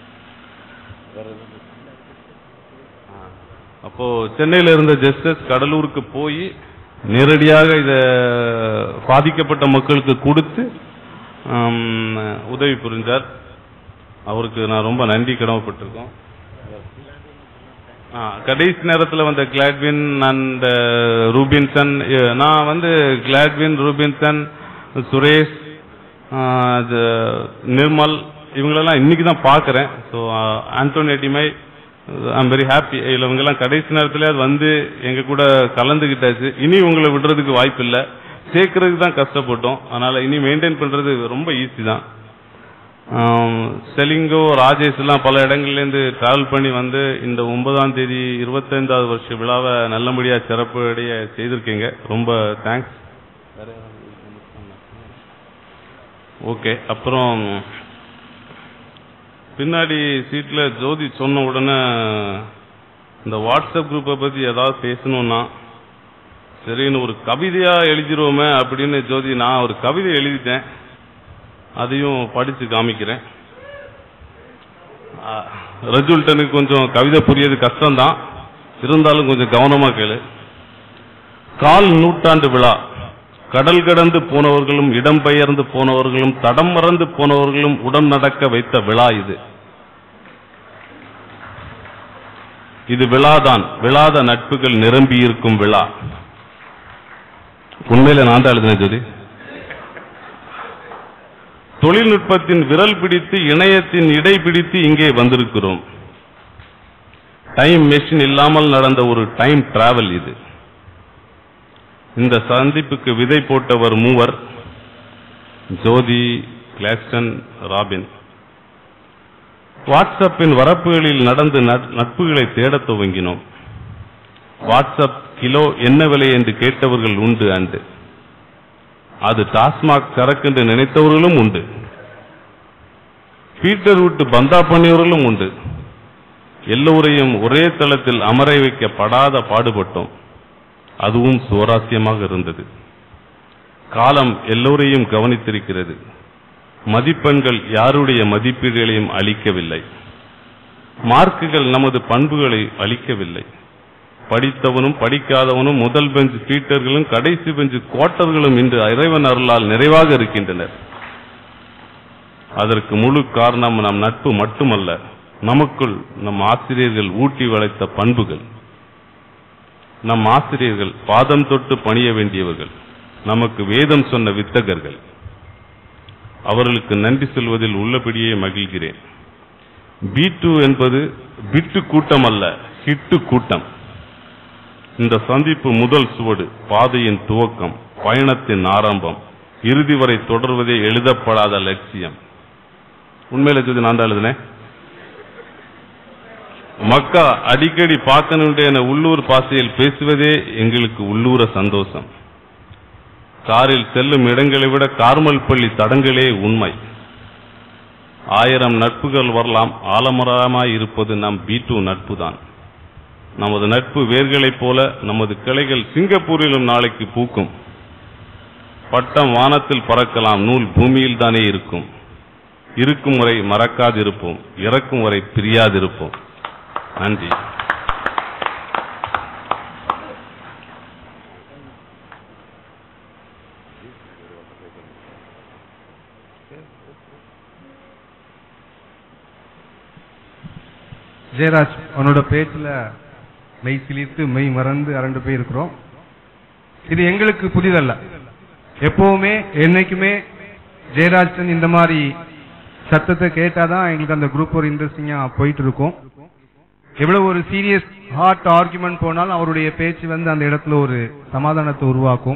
அப்போ சென்னையில இருந்த ஜஸ்டிஸ் கடலூருக்கு போய் நேரடியாக இத பாதிக்கப்பட்ட மக்களுக்கு கொடுத்து ஆம், உதவி புரிஞ்சார் அவருக்கு நான் ரொம்ப நன்றி கடமைப்பட்டிருக்கோம் ஆ, கடைசி நேரத்துல வந்த கிளாட்வின் அண்ட் ரூபின்சன் அஹ், நான் வந்து கிளாட்வின் ரூபின்சன் சுரேஷ் ஆ, அது நிர்மல் இவங்களெல்லாம் இன்னைக்கு தான் பார்க்குறேன் ஸோ ஆண்டோனி டிமை ஐம் வெரி ஹாப்பி இவங்கெல்லாம் கடைசி நேரத்துல அது வந்து எங்க கூட கலந்துகிட்டாச்சு இனி உங்களை விடுறதுக்கு வாய்ப்பு இல்லை சேர்க்கறதுக்கு தான் கஷ்டப்பட்டோம் அதனால இனி மெயின்டைன் பண்றது ரொம்ப ஈஸி தான் ஆம், செலிங்கோ ராஜேஷ் எல்லாம் பல இடங்கள்ல இருந்து டிராவல் பண்ணி வந்து இந்த ஒன்பதாம் தேதி இருபத்தைந்தாவது வருஷ விழாவை நல்லபடியா சிறப்படைய செய்திருக்கீங்க ரொம்ப தேங்க்ஸ் ஓகே அப்புறம் பின்னாடி சீட்ல ஜோதி சொன்ன உடனே இந்த வாட்ஸ்அப் குரூப்பை பத்தி ஏதாவது பேசணும்னா சரின்னு ஒரு கவிதையா எழுதிருவோமே அப்படின்னு ஜோதி நான் ஒரு கவிதை எழுதிட்டேன் அதையும் படிச்சு காமிக்கிறேன் ஆ, ரஜுல்டனுக்கு கொஞ்சம் கவிதை புரியது கஷ்டம்தான் இருந்தாலும் கொஞ்சம் கவனமா கேளு கால் நூற்றாண்டு விழா கடல் கடந்து போனவர்களும் இடம்பெயர்ந்து போனவர்களும் தடம் மறந்து போனவர்களும் உடன் நடக்க வைத்த விழா இது இது விழாதான் விழாத நட்புகள் நிரம்பி இருக்கும் விழா உண்மையில நான் தான் எழுதினேன் ஜோதி தொழில்நுட்பத்தின் விரல் பிடித்து இணையத்தின் இடை பிடித்து இங்கே வந்திருக்கிறோம் டைம் மெஷின் இல்லாமல் நடந்த ஒரு டைம் டிராவல் இது இந்த சந்திப்புக்கு விதை போட்டவர் மூவர் ஜோதி கிளாஸ்டன் ராபின் வாட்ஸ்அப்பின் வரப்புகளில் நடந்து நட்- நட்புகளை தேடத் துவங்கினோம் வாட்ஸ்அப் கிலோ என்ன விலை என்று கேட்டவர்கள் உண்டு அண்டு அது டாஸ்மாக் சரக்கு என்று நினைத்தவர்களும் உண்டு பீட்டர் விட்டு பந்தா பண்ணியவர்களும் உண்டு எல்லோரையும் ஒரே தளத்தில் அமர வைக்கப்படாத பாடுபட்டோம் அதுவும் சுவாரஸ்யமாக இருந்தது காலம் எல்லோரையும் கவனித்திருக்கிறது மதிப்பெண்கள் யாருடைய மதிப்பீடுகளையும் அளிக்கவில்லை மார்க்குகள் நமது பண்புகளை அளிக்கவில்லை படித்தவனும் படிக்காதவனும் முதல் பெஞ்ச் பீட்டர்களும் கடைசி பெஞ்ச் கோட்டர்களும் இன்று இறைவன் அருளால் நிறைவாக இருக்கின்றனர் அதற்கு முழு காரணம் நம் நட்பு மட்டுமல்ல நமக்குள் நம் ஆசிரியர்கள் ஊட்டி வளைத்த பண்புகள் நம் ஆசிரியர்கள் பாதம் தொட்டு பணிய வேண்டியவர்கள் நமக்கு வேதம் சொன்ன வித்தகர்கள் அவர்களுக்கு நன்றி சொல்வதில் உள்ளபடியே மகிழ்கிறேன் பி டூ என்பது பிட்டு கூட்டம் அல்ல ஹிட்டு கூட்டம் இந்த சந்திப்பு முதல் சுவடு பாதையின் துவக்கம் பயணத்தின் ஆரம்பம் இறுதி வரை தொடர்வதே எழுதப்படாத லட்சியம் உண்மையில சொல்லி நான் தான் எழுதினேன் மக்கா அடிக்கடி பார்க்கணுன்ற என உள்ளூர் பாசையில் பேசுவதே எங்களுக்கு உள்ளூர சந்தோஷம் காரில் செல்லும் இடங்களை விட கார்மல் பள்ளி தடங்களே உண்மை ஆயிரம் நட்புகள் வரலாம் ஆலமரமாய் இருப்பது நம் பி டூ நட்புதான் நமது நட்பு வேர்களைப் போல நமது கிளைகள் சிங்கப்பூரிலும் நாளைக்கு பூக்கும் பட்டம் வானத்தில் பறக்கலாம் நூல் பூமியில் தானே இருக்கும் இருக்கும் வரை மறக்காதிருப்போம் இறக்கும் வரை பிரியாதிருப்போம் நன்றி ஜெயராஜ் அவனோட பேச்சுல மெய் சிலிர்த்து மெய் மறந்து அரண்டு போய் இருக்கிறோம் இது எங்களுக்கு புதிதல்ல எப்பவுமே என்னைக்குமே ஜெயராஜன் இந்த மாதிரி சத்தத்தை கேட்டாதான் எங்களுக்கு அந்த குரூப் ஒரு இன்ட்ரெஸ்டிங்கா போயிட்டு இருக்கும் எவ்வளவு ஒரு சீரியஸ் ஹார்ட் ஆர்குமெண்ட் போனாலும் அவருடைய பேச்சு வந்து அந்த இடத்துல ஒரு சமாதானத்தை உருவாக்கும்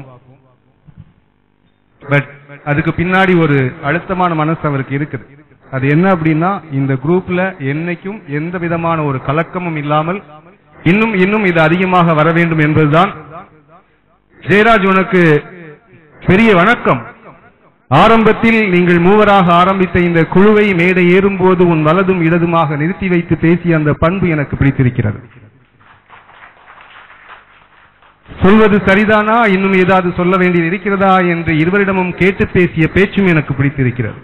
பட் அதுக்கு பின்னாடி ஒரு அழுத்தமான மனசு அவருக்கு இருக்குது அது என்ன அப்படின்னா இந்த குரூப்ல என்னைக்கும் எந்த விதமான ஒரு கலக்கமும் இல்லாமல் இன்னும் இன்னும் இது அதிகமாக வர வேண்டும் என்பதுதான் ஜெயராஜ் உனக்கு பெரிய வணக்கம் ஆரம்பத்தில் நீங்கள் மூவராக ஆரம்பித்த இந்த குழுவை மேடை ஏறும்போது உன் வலதும் இடதுமாக நிறுத்தி வைத்து பேசிய அந்த பண்பு எனக்கு பிடித்திருக்கிறது சொல்வது சரிதானா இன்னும் ஏதாவது சொல்ல வேண்டியது இருக்கிறதா என்று இருவரிடமும் கேட்டு பேசிய பேச்சும் எனக்கு பிடித்திருக்கிறது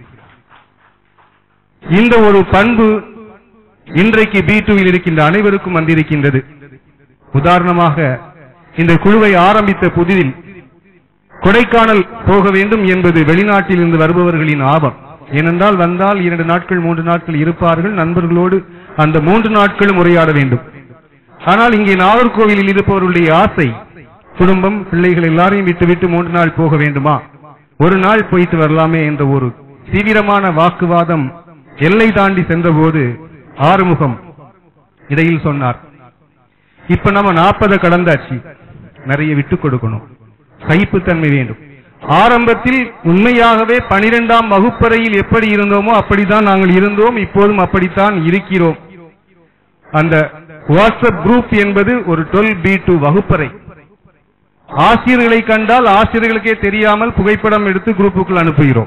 இந்த ஒரு பண்பு இன்றைக்கு பி டூவில் இருக்கின்ற அனைவருக்கும் வந்திருக்கின்றது உதாரணமாக இந்த குழுவை ஆரம்பித்த புதிதில் கொடைக்கானல் போக வேண்டும் என்பது வெளிநாட்டில் இருந்து வருபவர்களின் ஆபம் ஏனென்றால் வந்தால் இரண்டு நாட்கள் மூன்று நாட்கள் இருப்பார்கள் நண்பர்களோடு அந்த மூன்று நாட்களும் உரையாட வேண்டும் ஆனால் இங்கே நாகர்கோவிலில் இருப்பவர்களுடைய ஆசை குடும்பம் பிள்ளைகள் எல்லாரையும் விட்டுவிட்டு மூன்று நாள் போக வேண்டுமா ஒரு நாள் போயிட்டு வரலாமே என்ற ஒரு தீவிரமான வாக்குவாதம் எல்லை தாண்டி சென்றபோது ஆறுமுகம் இடையில் சொன்னார் இப்ப நம்ம நாற்பதை கடந்தாச்சு நிறைய விட்டு கொடுக்கணும் சகிப்புத்தன்மை வேண்டும் ஆரம்பத்தில் உண்மையாகவே பனிரெண்டாம் வகுப்பறையில் எப்படி இருந்தோமோ அப்படித்தான் நாங்கள் இருந்தோம் இப்போதும் அப்படித்தான் இருக்கிறோம் அந்த வாட்ஸ்அப் குரூப் என்பது ஒரு டுவெல் பி டூ வகுப்பறை ஆசிரியர்களை கண்டால் ஆசிரியர்களுக்கே தெரியாமல் புகைப்படம் எடுத்து குரூப்புக்குள் அனுப்புகிறோம்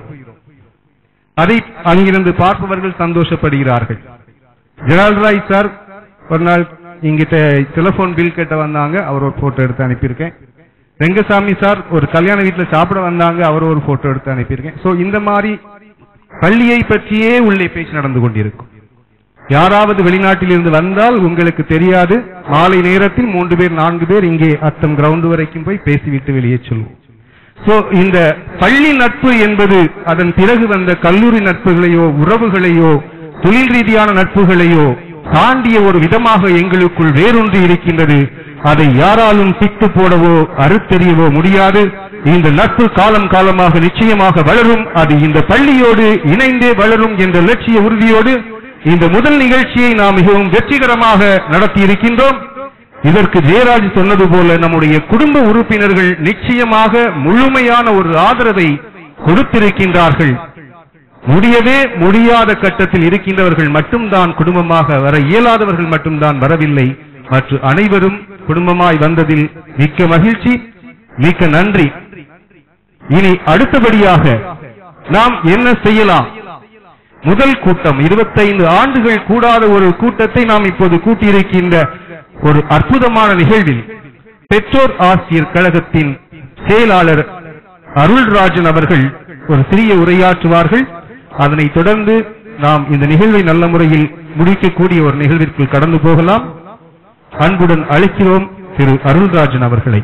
அதை அங்கிருந்து பார்ப்பவர்கள் சந்தோஷப்படுகிறார்கள் ஜெரால்ட் ராய் சார் ஒரு நாள் இங்கிட்ட டெலிபோன் பில் கேட்ட வந்தாங்க அவர் ஒரு போட்டோ எடுத்து அனுப்பியிருக்கேன் ரெங்கசாமி சார் ஒரு கல்யாண வீட்டுல சாப்பிட வந்தாங்க அவர் ஒரு போட்டோ எடுத்து அனுப்பியிருக்கேன் சோ இந்த மாதிரி பள்ளியை பற்றியே உள்ளே பேச்சு நடந்து கொண்டிருக்கும் யாராவது வெளிநாட்டில் இருந்து வந்தால் உங்களுக்கு தெரியாது மாலை நேரத்தில் மூன்று பேர் நான்கு பேர் இங்கே அத்தம் கிரவுண்ட் வரைக்கும் போய் பேசிவிட்டு வெளியே சொல்லுவோம் சோ இந்த பள்ளி நட்பு என்பது அதன் பிறகு வந்த கல்லூரி நட்புகளையோ உறவுகளையோ தொழில் ரீதியான நட்புகளையோ தாண்டிய ஒரு விதமாக எங்களுக்குள் வேரொன்று இருக்கின்றது அதை யாராலும் பிட்டு போடவோ அறுத்தெறியவோ முடியாது இந்த நட்பு காலம் காலமாக நிச்சயமாக வளரும் அது இந்த பள்ளியோடு இணைந்தே வளரும் என்ற லட்சிய உறுதியோடு இந்த முதல் நிகழ்ச்சியை நாம் மிகவும் வெற்றிகரமாக நடத்தி இருக்கின்றோம் இதற்கு ஜெயராஜ் சொன்னது போல நம்முடைய குடும்ப உறுப்பினர்கள் நிச்சயமாக முழுமையான ஒரு ஆதரவை கொடுத்திருக்கின்றார்கள் முடியவே முடியாத கட்டத்தில் இருக்கின்றவர்கள் மட்டும்தான் குடும்பமாக வர இயலாதவர்கள் மட்டும்தான் வரவில்லை மற்ற அனைவரும் குடும்பமாய் வந்ததில் மிக்க மகிழ்ச்சி மிக்க நன்றி இனி அடுத்தபடியாக நாம் என்ன செய்யலாம் முதல் கூட்டம் 25 ஆண்டுகள் கூடாத ஒரு கூட்டத்தை நாம் இப்போது கூட்டியிருக்கின்ற ஒரு அற்புதமான நிகழ்வில் பெற்றோர் ஆசிரியர் கழகத்தின் செயலாளர் அருள்ராஜன் அவர்கள் ஒரு சிறிய உரையாற்றுவார்கள் அதனைத் தொடர்ந்து நாம் இந்த நிகழ்வை நல்ல முறையில் முடிக்கக்கூடிய ஒரு நிகழ்விற்குள் கடந்து போகலாம் அன்புடன் அழைக்கிறோம் திரு அருள்ராஜன் அவர்களை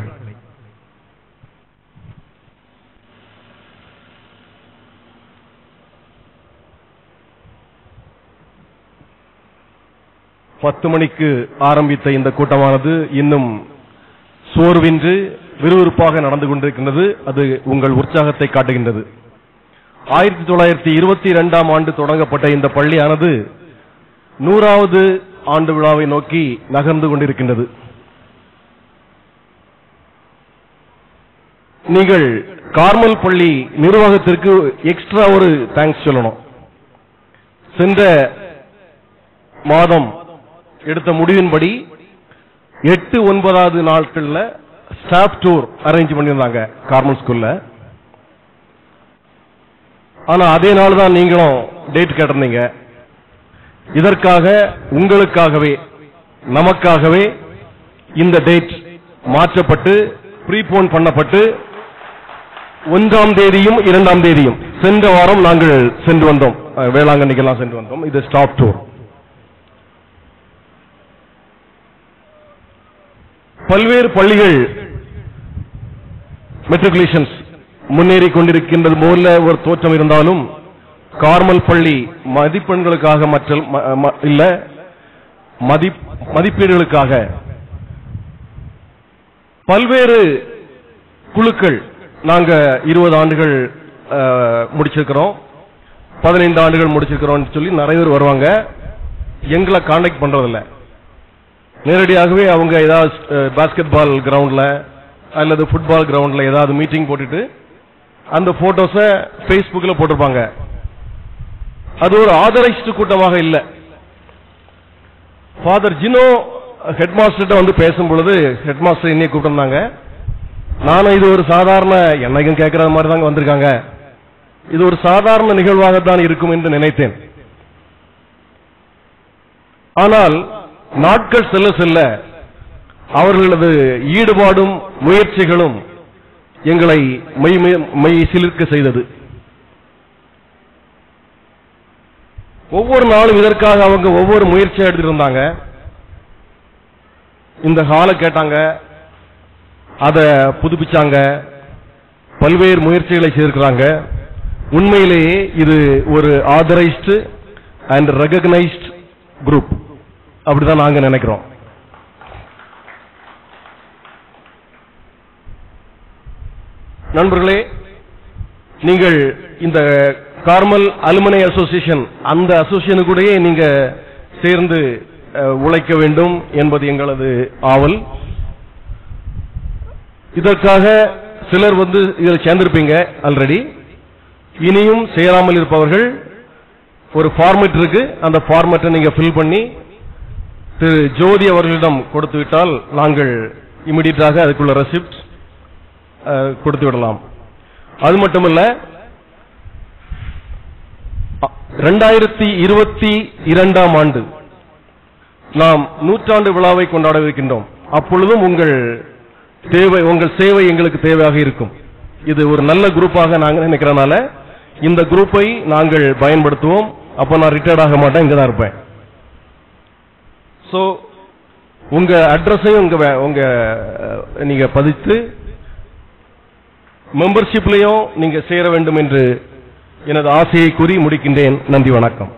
பத்து மணிக்கு ஆரம்பித்த இந்த கூட்டமானது இன்னும் சோர்வின்றி விறுவிறுப்பாக நடந்து கொண்டிருக்கின்றது அது உங்கள் உற்சாகத்தை காட்டுகின்றது ஆயிரத்தி தொள்ளாயிரத்தி இருபத்தி இரண்டாம் ஆண்டு தொடங்கப்பட்ட இந்த பள்ளியானது நூறாவது ஆண்டு விழாவை நோக்கி நகர்ந்து கொண்டிருக்கின்றது நீங்கள் கார்மல் பள்ளி நிர்வாகத்திற்கு எக்ஸ்ட்ரா ஒரு தேங்க்ஸ் சொல்லணும் சென்ற மாதம் எடுத்த முடிவின்படி எட்டு ஒன்பதாவது நாட்கள்ல ஸ்டாஃப் டூர் அரேஞ்ச் பண்ணியிருந்தாங்க கார்மல் ஸ்கூல்ல ஆனா அதே நாள் தான் நீங்களும் டேட் கேட்டிருந்தீங்க இதற்காக உங்களுக்காகவே நமக்காகவே இந்த டேட் மாற்றப்பட்டு ப்ரீபோன் பண்ணப்பட்டு ஒன்றாம் தேதியும் இரண்டாம் தேதியும் சென்ற வாரம் நாங்கள் சென்று வந்தோம் அஹ், வேளாங்கண்ணிக்கெல்லாம் சென்று வந்தோம் இது ஸ்டாப் டூர் பல்வேறு பள்ளிகள் மெட்ரிகுலேஷன்ஸ் முன்னேறி கொண்டிருக்கின்றது போல ஒரு தோற்றம் இருந்தாலும் கார்மல் பள்ளி மதிப்பெண்களுக்காக மற்ற ம- ம- இல்ல மதிப் மதிப்பீடுகளுக்காக பல்வேறு குழுக்கள் நாங்க இருபது ஆண்டுகள் அஹ், முடிச்சிருக்கிறோம் பதினைந்து ஆண்டுகள் முடிச்சிருக்கிறோம்னு சொல்லி நிறைய பேர் வருவாங்க எங்களை காண்டாக்ட் பண்றதில்ல நேரடியாகவே அவங்க ஏதாவது பாஸ்கெட் பால் கிரவுண்ட்ல அல்லது ஃபுட்பால் கிரவுண்ட்ல ஏதாவது மீட்டிங் போட்டுட்டு அந்த போட்டோஸை ஃபேஸ்புக்கில் போட்டிருப்பாங்க அது ஒரு ஆதரைஸ்டு கூட்டமாக இல்லை ஃபாதர் ஜினோ ஹெட் மாஸ்டர்கிட்ட வந்து பேசும் பொழுது ஹெட் மாஸ்டர் என்னைய கூப்பிட்டிருந்தாங்க நானும் இது ஒரு சாதாரண என்னைக்கும் கேட்கற மாதிரி தாங்க வந்திருக்காங்க இது ஒரு சாதாரண நிகழ்வாகத்தான் இருக்கும் என்று நினைத்தேன் ஆனால் நாட்கள் செல்ல செல்ல அவர்களது ஈடுபாடும் முயற்சிகளும் எங்களை மெய் மெய்- மெய் சிலிர்க்க செய்தது ஒவ்வொரு நாளும் இதற்காக அவங்க ஒவ்வொரு முயற்சியா எடுத்துட்டு இருந்தாங்க இந்த ஹாலை கேட்டாங்க அதை புதுப்பிச்சாங்க பல்வேறு முயற்சிகளை செய்திருக்கிறாங்க உண்மையிலேயே இது ஒரு ஆதரைஸ்டு அண்ட் ரெகக்னைஸ்ட் குரூப் அப்படிதான் நாங்க நினைக்கிறோம் நண்பர்களே நீங்கள் இந்த கார்மல் அலுமினை அசோசியேஷன் அந்த அசோசியேஷனு கூடயே நீங்க சேர்ந்து அஹ், உழைக்க வேண்டும் என்பது எங்களது ஆவல் இதற்காக சிலர் வந்து இதில் சேர்ந்திருப்பீங்க ஆல்ரெடி இனியும் சேராமல் இருப்பவர்கள் ஒரு ஃபார்மேட் இருக்கு அந்த ஃபார்மேட்டை நீங்க ஃபில் பண்ணி திரு ஜோதி அவர்களிடம் கொடுத்து விட்டால் நாங்கள் இமிடியட்டாக அதுக்குள்ள ரெசிப்ட் கொடுத்து விடலாம் அது மட்டுமல்ல ரெண்டாயிரத்தி இருபத்தி இரண்டாம் ஆண்டு நாம் நூற்றாண்டு விழாவை கொண்டாடவிருக்கின்றோம் அப்பொழுதும் உங்கள் தேவை உங்கள் சேவை எங்களுக்கு தேவையாக இருக்கும் இது ஒரு நல்ல குரூப்பாக நாங்கள் நினைக்கிறனால இந்த குரூப்பை நாங்கள் பயன்படுத்துவோம் அப்ப நான் ரிட்டையர்ட் ஆக மாட்டேன் இங்க தான் இருப்பேன் சோ உங்க அட்ரஸையும் உங்க வே- உங்க அஹ், நீங்க பதித்து மெம்பர்ஷிப்லயும் நீங்க சேர வேண்டும் என்று எனது ஆசையை கூறி முடிக்கின்றேன் நன்றி வணக்கம்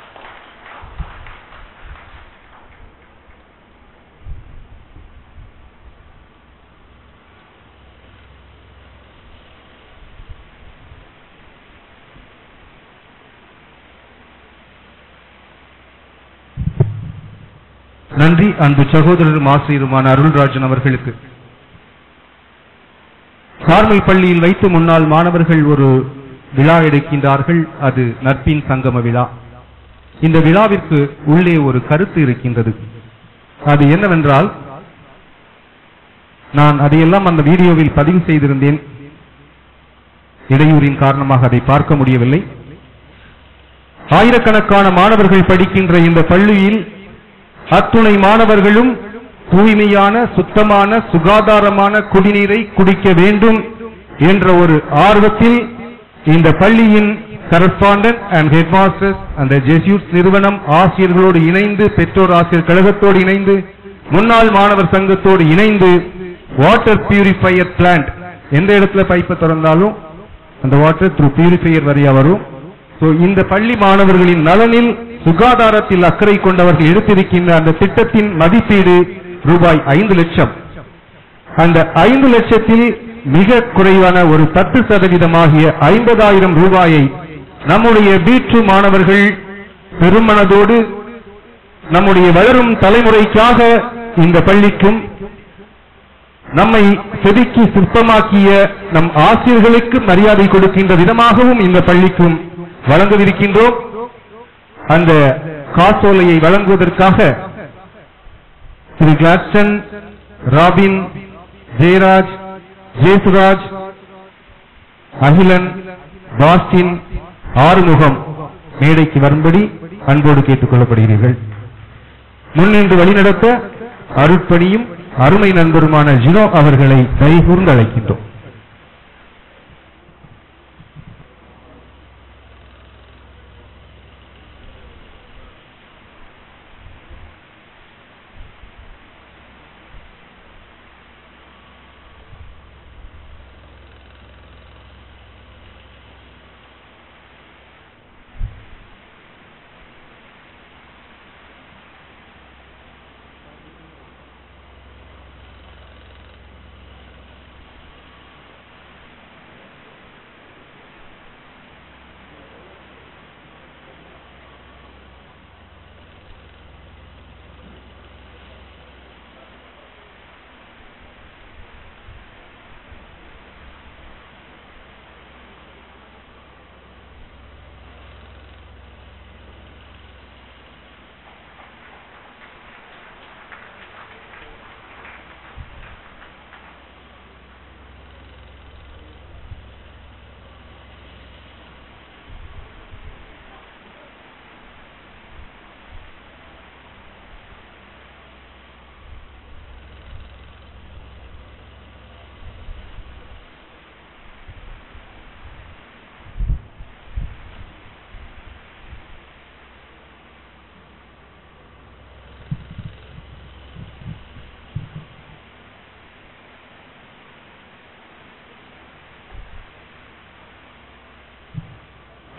நன்றி அன்பு சகோதரரும் ஆசிரியருமான அருள்ராஜன் அவர்களுக்கு கார்மல் பள்ளியில் வைத்து முன்னாள் மாணவர்கள் ஒரு விழா எடுக்கின்றார்கள் அது நட்பின் சங்கம விழா இந்த விழாவிற்கு உள்ளே ஒரு கருத்து இருக்கின்றது அது என்னவென்றால் நான் அதையெல்லாம் அந்த வீடியோவில் பதிவு செய்திருந்தேன் இடையூறின் காரணமாக அதை பார்க்க முடியவில்லை ஆயிரக்கணக்கான மாணவர்கள் படிக்கின்ற இந்த பள்ளியில் அத்துணை மாணவர்களும் தூய்மையான சுத்தமான சுகாதாரமான குடிநீரை குடிக்க வேண்டும் என்ற ஒரு ஆர்வத்தில் இந்த பள்ளியின் கரஸ்பாண்டன்ட் அண்ட் ஹெட்மாஸ்டர்ஸ் அந்த ஜெசியூட் நிறுவனம் ஆசிரியர்களோடு இணைந்து பெற்றோர் ஆசிரியர் கழகத்தோடு இணைந்து முன்னாள் மாணவர் சங்கத்தோடு இணைந்து வாட்டர் பியூரிஃபையர் பிளான்ட் எந்த இடத்துல பைப்பை திறந்தாலும் அந்த வாட்டர் த்ரூ பியூரிஃபையர் வழியா வரும் So, இந்த பள்ளி மாணவர்களின் நலனில் சுகாதாரத்தில் அக்கறை கொண்டவர்கள் எடுத்திருக்கின்ற அந்த திட்டத்தின் மதிப்பீடு ரூபாய் ஐந்து லட்சம் அந்த ஐந்து லட்சத்தில் மிக குறைவான ஒரு பத்து சதவீதமாகிய ஐம்பதாயிரம் ரூபாயை நம்முடைய பீற்று மாணவர்கள் பெருமனதோடு நம்முடைய வளரும் தலைமுறைக்காக இந்த பள்ளிக்கும் நம்மை செதுக்கி சிற்பமாக்கிய நம் ஆசிரியர்களுக்கு மரியாதை கொடுக்கின்ற விதமாகவும் இந்த பள்ளிக்கும் வழங்கவிருக்கின்றோம் அந்த காசோலையை வழங்குவதற்காக திரு கிளாஸ்டன் ராபின் ஜெயராஜ் ஜேசுராஜ் அகிலன் பாஸ்டின் ஆறுமுகம் மேடைக்கு வரும்படி அன்போடு கேட்டுக் கொள்ளப்படுகிறீர்கள் முன்னின்று வழிநடத்த அருட்பணியும் அருமை நண்பருமான ஜினோ அவர்களை கைகூர்ந்து அழைக்கின்றோம்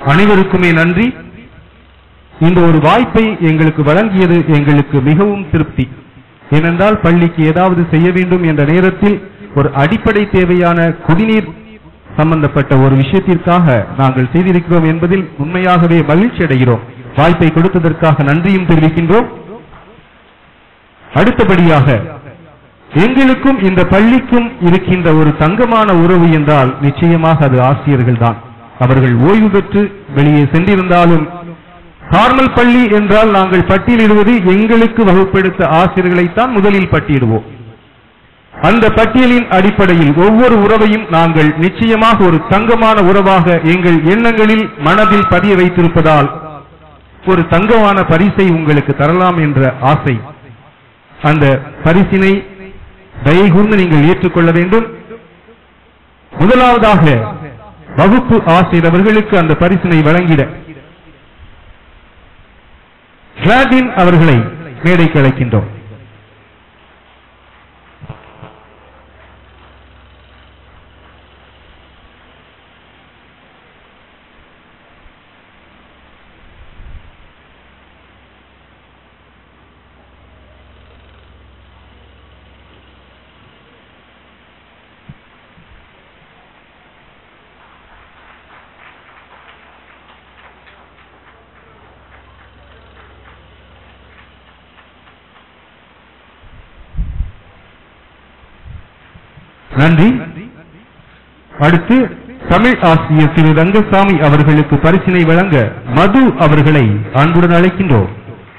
அனைவருக்குமே நன்றி இந்த ஒரு வாய்ப்பை எங்களுக்கு வழங்கியது எங்களுக்கு மிகவும் திருப்தி ஏனென்றால் பள்ளிக்கு ஏதாவது செய்ய வேண்டும் என்ற நேரத்தில் ஒரு அடிப்படை தேவையான குடிநீர் சம்பந்தப்பட்ட ஒரு விஷயத்திற்காக நாங்கள் செய்திருக்கிறோம் என்பதில் உண்மையாகவே மகிழ்ச்சி அடைகிறோம் வாய்ப்பை கொடுத்ததற்காக நன்றியும் தெரிவிக்கின்றோம் அடுத்தபடியாக எங்களுக்கும் இந்த பள்ளிக்கும் இருக்கின்ற ஒரு தங்கமான உறவு என்றால் நிச்சயமாக அது ஆசிரியர்கள் தான் அவர்கள் ஓய்வு பெற்று வெளியே சென்றிருந்தாலும் கார்மல் பள்ளி என்றால் நாங்கள் பட்டியலிடுவது எங்களுக்கு வகுப்பெடுத்த ஆசிரியர்களைத்தான் முதலில் பட்டியலிடுவோம் அந்த பட்டியலின் அடிப்படையில் ஒவ்வொரு உறவையும் நாங்கள் நிச்சயமாக ஒரு தங்கமான உறவாக எங்கள் எண்ணங்களில் மனதில் பதிய வைத்திருப்பதால் ஒரு தங்கமான பரிசை உங்களுக்கு தரலாம் என்ற ஆசை அந்த பரிசினை தயகூர்ந்து நீங்கள் ஏற்றுக்கொள்ள வேண்டும் முதலாவதாக வகுப்பு ஆசிரியர் அவர்களுக்கு அந்த பரிசினை வழங்கிட கிளாடின் அவர்களை மேடைக்கு அழைக்கின்றோம் நன்றி அடுத்து தமிழ் ஆசிரியர் திரு ரங்கசாமி அவர்களுக்கு பரிசினை வழங்க மது அவர்களை அன்புடன் அழைக்கின்றோம்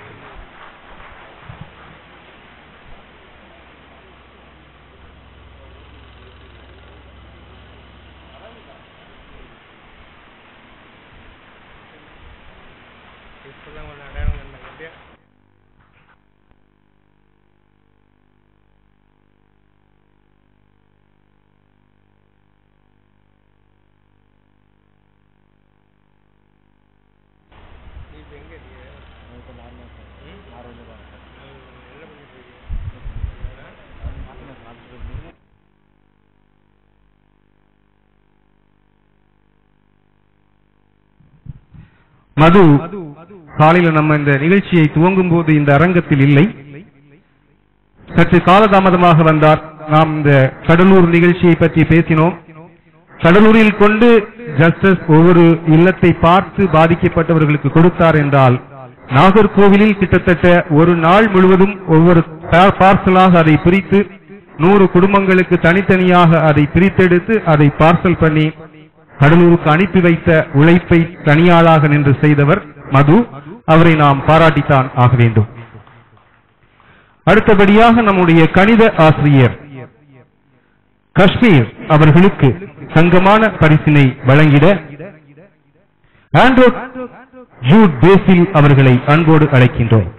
மது காலையில நம்ம இந்த நிகழ்ச்சியை துவங்கும் போது இந்த அரங்கத்தில் இல்லை சற்று காலதாமதமாக வந்தார் நாம் இந்த கடலூர் நிகழ்ச்சியை பற்றி பேசினோம் கடலூரில் கொண்டு ஜஸ்டிஸ் ஒவ்வொரு இல்லத்தை பார்த்து பாதிக்கப்பட்டவர்களுக்கு கொடுத்தார் என்றால் நாகர்கோவிலில் கிட்டத்தட்ட ஒரு நாள் முழுவதும் ஒவ்வொரு பார்சலாக அதை பிரித்து நூறு குடும்பங்களுக்கு தனித்தனியாக அதை பிரித்தெடுத்து அதை பார்சல் பண்ணி கடலூருக்கு அனுப்பி வைத்த உழைப்பை தனியாளாக நின்று செய்தவர் மது அவரை நாம் பாராட்டித்தான் ஆக வேண்டும் அடுத்தபடியாக நம்முடைய கணித ஆசிரியர் காஷ்மீர் அவர்களுக்கு தங்கமான பரிசினை வழங்கிட ஆண்ட்ரோ ஜூட் பேசில் அவர்களை அன்போடு அழைக்கின்றோம்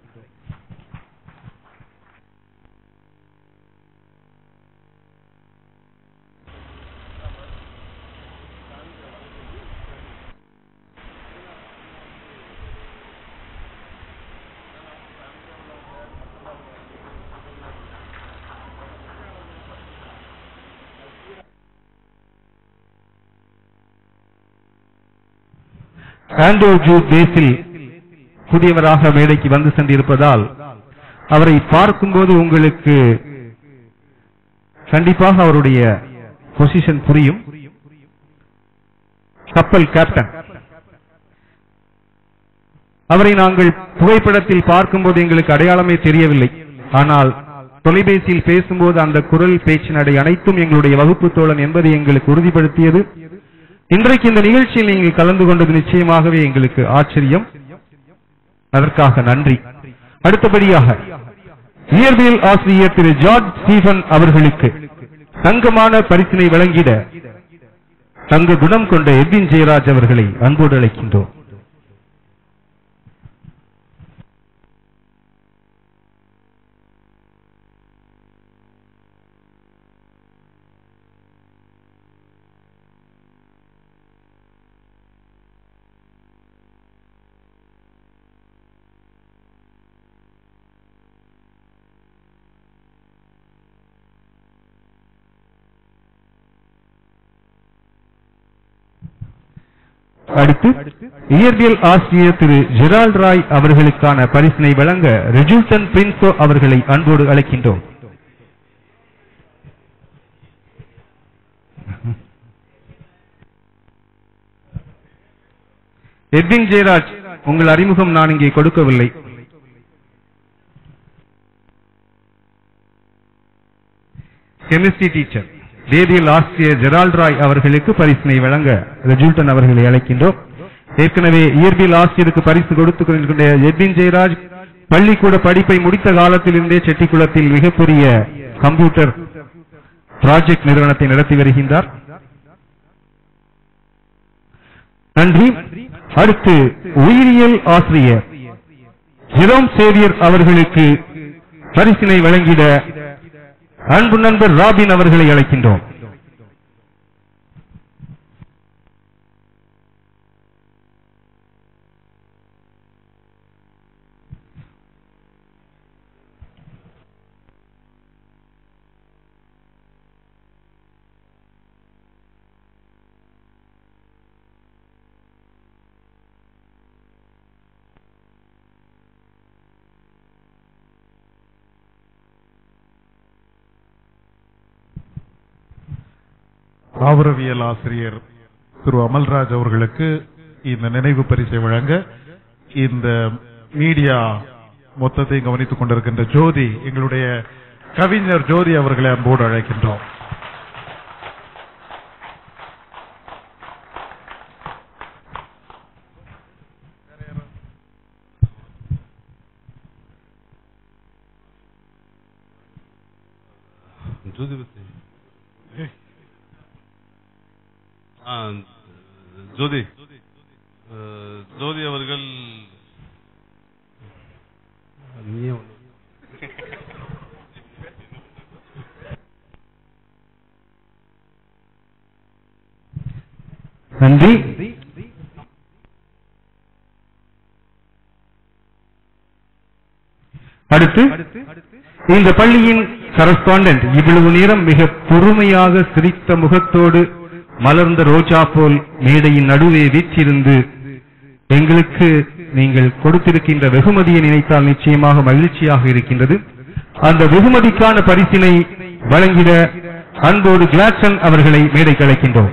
ஆண்ட்ரோ ஜூ பேசில் புதியவராக மேடைக்கு வந்து சென்றிருப்பதால் அவரை பார்க்கும்போது உங்களுக்கு கண்டிப்பாக அவருடைய பொசிஷன் புரியும் கப்பல் கேப்டன் அவரை நாங்கள் புகைப்படத்தில் பார்க்கும்போது எங்களுக்கு அடையாளமே தெரியவில்லை ஆனால் தொலைபேசியில் பேசும்போது அந்த குரல் பேச்சு நடை அனைத்தும் எங்களுடைய வகுப்பு தோழன் என்பதை எங்களுக்கு உறுதிப்படுத்தியது இன்றைக்கு இந்த நிகழ்ச்சியில் நீங்கள் கலந்து கொண்டது நிச்சயமாகவே எங்களுக்கு ஆச்சரியம் அதற்காக நன்றி அடுத்தபடியாக இயற்பியல் ஆசிரியர் திரு ஜார்ஜ் ஸ்டீபன் அவர்களுக்கு தங்கமான பரிசினை வழங்கிட தங்க குணம் கொண்ட எபின் ஜெயராஜ் அவர்களை அன்போடு அழைக்கின்றோம் அடுத்து இயற்பியல் ஆசிரியர் திரு ஜெரால்ட் ராய் அவர்களுக்கான பரிசினை வழங்க ரெஜூல்டன் பிரின்சோ அவர்களை அன்போடு அழைக்கின்றோம் எட்வின் ஜெயராஜ் உங்கள் அறிமுகம் நான் இங்கே கொடுக்கவில்லை கெமிஸ்ட்ரி டீச்சர் வேதியியல் ஆசிரியர் ஜெரால்ட் ராய் அவர்களுக்கு பரிசினை வழங்க ரெஜூல்டன் அவர்களை அழைக்கின்றோம் ஏற்கனவே இயற்பியல் ஆசிரியருக்கு பரிசு கொடுத்துக் கொண்டிருக்கின்ற எட்வின் ஜெயராஜ் பள்ளிக்கூட படிப்பை முடித்த காலத்திலிருந்தே செட்டிக்குளத்தில் மிகப்பெரிய கம்ப்யூட்டர் ப்ராஜெக்ட் நிறுவனத்தை நடத்தி வருகின்றார் நன்றி அடுத்து உயிரியல் ஆசிரியர் ஜெரோம் சேவியர் அவர்களுக்கு பரிசினை வழங்கிட அன்பு நண்பர் ராபின் அவர்களை அழைக்கின்றோம் தாவரவியல் ஆசிரியர் திரு அமல்ராஜ் அவர்களுக்கு இந்த நினைவு பரிசை வழங்க இந்த மீடியா மொத்தத்தை கவனித்துக் கொண்டிருக்கின்ற ஜோதி எங்களுடைய கவிஞர் ஜோதி அவர்களை அன்போடு அழைக்கின்றோம் ஜோதி பத்தி ஆ, ஜோதி அஹ், ஜோதி அவர்கள் நீயே ஒண்ணு. நன்றி அடுத்து இந்த பள்ளியின் கரஸ்பாண்டன்ட் இவ்வளவு நேரம் மிக பொறுமையாக சிரித்த முகத்தோடு மலர்ந்த ரோஜா போல் மேடையின் நடுவே வீற்றிருந்து எங்களுக்கு நீங்கள் கொடுத்திருக்கின்ற வெகுமதியை நினைத்தால் நிச்சயமாக மகிழ்ச்சியாக இருக்கின்றது அந்த வெகுமதிக்கான பரிசினை வழங்கிட அன்போடு கிளாட்சன் அவர்களை மேடைக்கு அழைக்கின்றோம்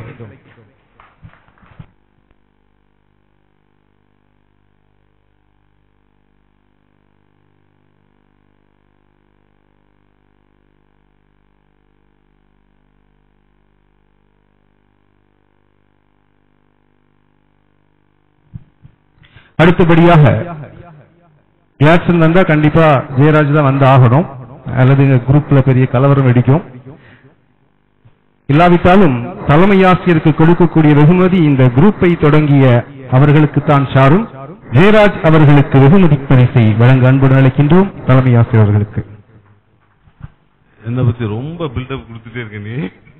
அடுத்தபடியாக ஜாக்சன் வந்தா கண்டிப்பா ஜெயராஜ் தான் வந்து ஆகணும் அல்லது எங்க குரூப்ல பெரிய கலவரம் வெடிக்கும் இல்லாவிட்டாலும் தலைமை ஆசிரியருக்கு கொடுக்கக்கூடிய வெகுமதி இந்த குரூப்பை தொடங்கிய அவர்களுக்கு தான் சாரும் ஜெயராஜ் அவர்களுக்கு வெகுமதி பரிசை வழங்க அன்புடன் அழைக்கின்றோம் தலைமை ஆசிரியர் அவர்களுக்கு என்னை பத்தி ரொம்ப பில்டப் கொடுத்துட்டே இருக்க நீ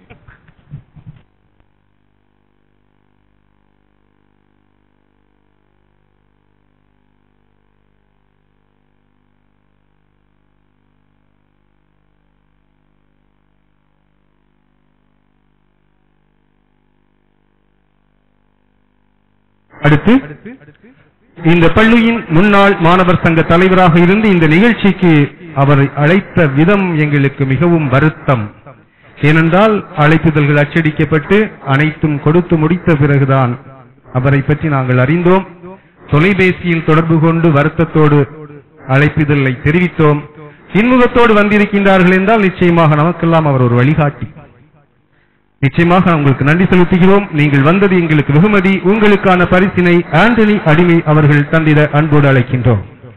அடுத்து இந்த பள்ளியின் முன்னாள் மாணவர் சங்க தலைவராக இருந்து இந்த நிகழ்ச்சிக்கு அவரை அழைத்த விதம் எங்களுக்கு மிகவும் வருத்தம் ஏனென்றால் அழைப்புதல்கள் அச்சடிக்கப்பட்டு அனைத்தும் கொடுத்து முடித்த பிறகுதான் அவரை பற்றி நாங்கள் அறிந்தோம் தொலைபேசியில் தொடர்பு கொண்டு வருத்தத்தோடு அழைப்புதலை தெரிவித்தோம் இன்முகத்தோடு வந்திருக்கின்றார்கள் என்றால் நிச்சயமாக நமக்கெல்லாம் அவர் ஒரு வழிகாட்டி நிச்சயமாக உங்களுக்கு நன்றி செலுத்துகிறோம் நீங்கள் வந்தது எங்களுக்கு வெகுமதி உங்களுக்கான பரிசினை ஆண்டனி அடிமை அவர்கள் தந்திட அன்போடு அழைக்கின்றோம்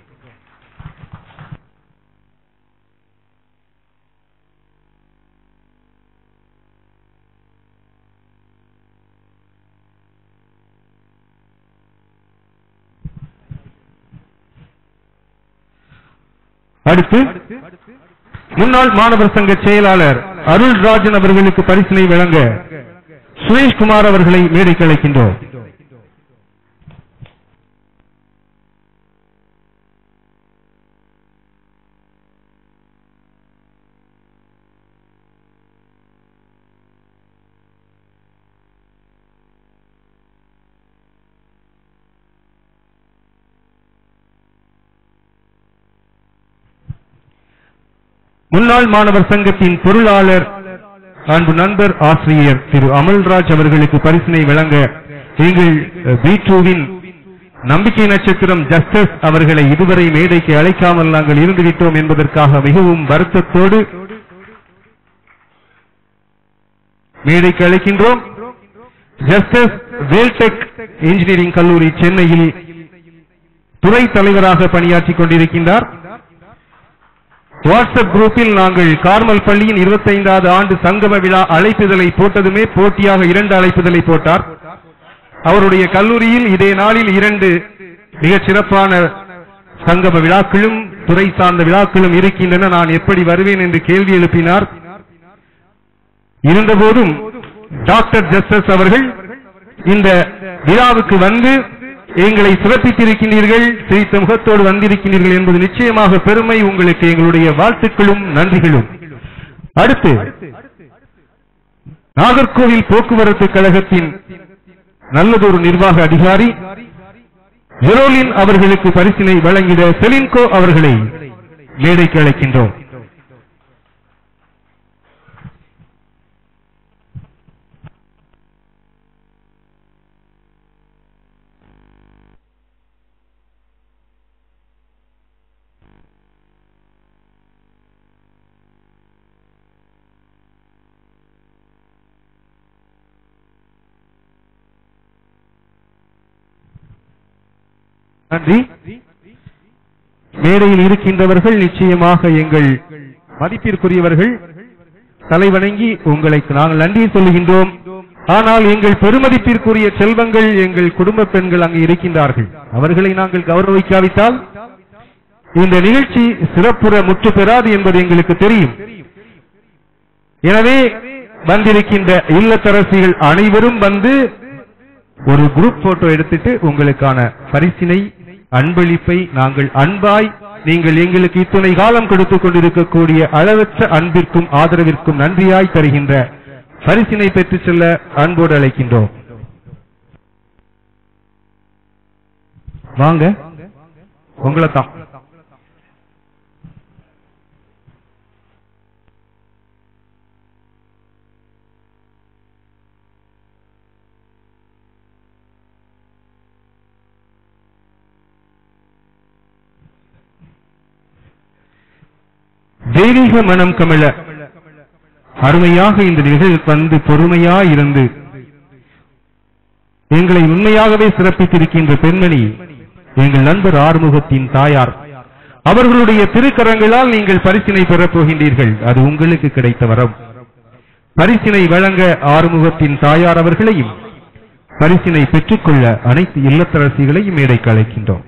அடுத்து முன்னாள் மாணவர் சங்க செயலாளர் அருள்ராஜன் அவர்களுக்கு பரிசினை வழங்க சுரேஷ்குமார் அவர்களை மேடைக்கு அழைக்கின்றோம் முன்னாள் மாணவர் சங்கத்தின் பொருளாளர் அன்பு நண்பர் ஆசிரியர் திரு அமல்ராஜ் அவர்களுக்கு பரிசினை வழங்க எங்கள் பீட்ரூவின் நம்பிக்கை நட்சத்திரம் ஜஸ்டஸ் அவர்களை இதுவரை மேடைக்கு அழைக்காமல் நாங்கள் இருந்துவிட்டோம் என்பதற்காக மிகவும் வருத்தத்தோடு மேடைக்கு அழைக்கின்றோம் ஜஸ்டஸ் வேல்டெக் இன்ஜினியரிங் கல்லூரி சென்னையில் துறை தலைவராக பணியாற்றிக் கொண்டிருக்கின்றார் வாட்ஸ்அப் குரூப்பில் நாங்கள் கார்மல் பள்ளியின் 25வது ஆண்டு சங்கம விழா அழைப்புதலை போட்டதுமே போட்டியாக இரண்டு அழைப்புதலை போட்டார் அவருடைய கல்லூரியில் இதே நாளில் இரண்டு மிகச் சிறப்பான சங்கம விழாக்களும் துறை சார்ந்த விழாக்களும் இருக்கின்றன நான் எப்படி வருவேன் என்று கேள்வி எழுப்பினார் இருந்தபோதும் டாக்டர் ஜஸ்டஸ் அவர்கள் இந்த விழாவுக்கு வந்து எங்களை சிறப்பித்திருக்கின்றீர்கள் சிரித்த முகத்தோடு வந்திருக்கின்றீர்கள் என்பது நிச்சயமாக பெருமை உங்களுக்கு எங்களுடைய வாழ்த்துக்களும் நன்றிகளும் அடுத்து நாகர்கோவில் போக்குவரத்து கழகத்தின் நல்லதொரு நிர்வாக அதிகாரி ஜெரோலின் அவர்களுக்கு பரிசினை வழங்கிட செலின்கோ அவர்களை மேடைக்கு அழைக்கின்றோம் நன்றி மேடையில் இருக்கின்றவர்கள் நிச்சயமாக எங்கள் மதிப்பிற்குரியவர்கள் தலைவணங்கி உங்களுக்கு நாங்கள் நன்றி சொல்லுகின்றோம் ஆனால் எங்கள் பெருமதிப்பிற்குரிய செல்வங்கள் எங்கள் குடும்ப பெண்கள் அங்கு இருக்கின்றார்கள் அவர்களை நாங்கள் கௌரவிக்காவிட்டால் இந்த நிகழ்ச்சி சிறப்புற முற்று பெறாது என்பது எங்களுக்கு தெரியும் எனவே வந்திருக்கின்ற இல்லத்தரசிகள் அனைவரும் வந்து ஒரு குரூப் போட்டோ எடுத்துட்டு உங்களுக்கான பரிசினை அன்பளிப்பை நாங்கள் அன்பாய் நீங்கள் எங்களுக்கு இத்துணை காலம் கொடுத்துக் கொண்டிருக்கக்கூடிய அளவற்ற அன்பிற்கும் ஆதரவிற்கும் நன்றியாய் தருகின்ற பரிசினை பெற்றுச் செல்ல அன்போடு அழைக்கின்றோம் வாங்க உங்களை தான் தெய்வீக மனம் கமல அருமையாக இந்த நிகழ்வு வந்து பொறுமையாய் இருந்து எங்களை உண்மையாகவே சிறப்பித்திருக்கின்ற பெண்மணி எங்கள் நண்பர் ஆறுமுகத்தின் தாயார் அவர்களுடைய திருக்கரங்களால் நீங்கள் பரிசினை பெறப் போகின்றீர்கள் அது உங்களுக்கு கிடைத்த வரம் பரிசினை வழங்க ஆறுமுகத்தின் தாயார் அவர்களையும் பரிசினை பெற்றுக்கொள்ள அனைத்து இல்லத்தரசிகளையும் மேடைக்கு அழைக்கின்றோம்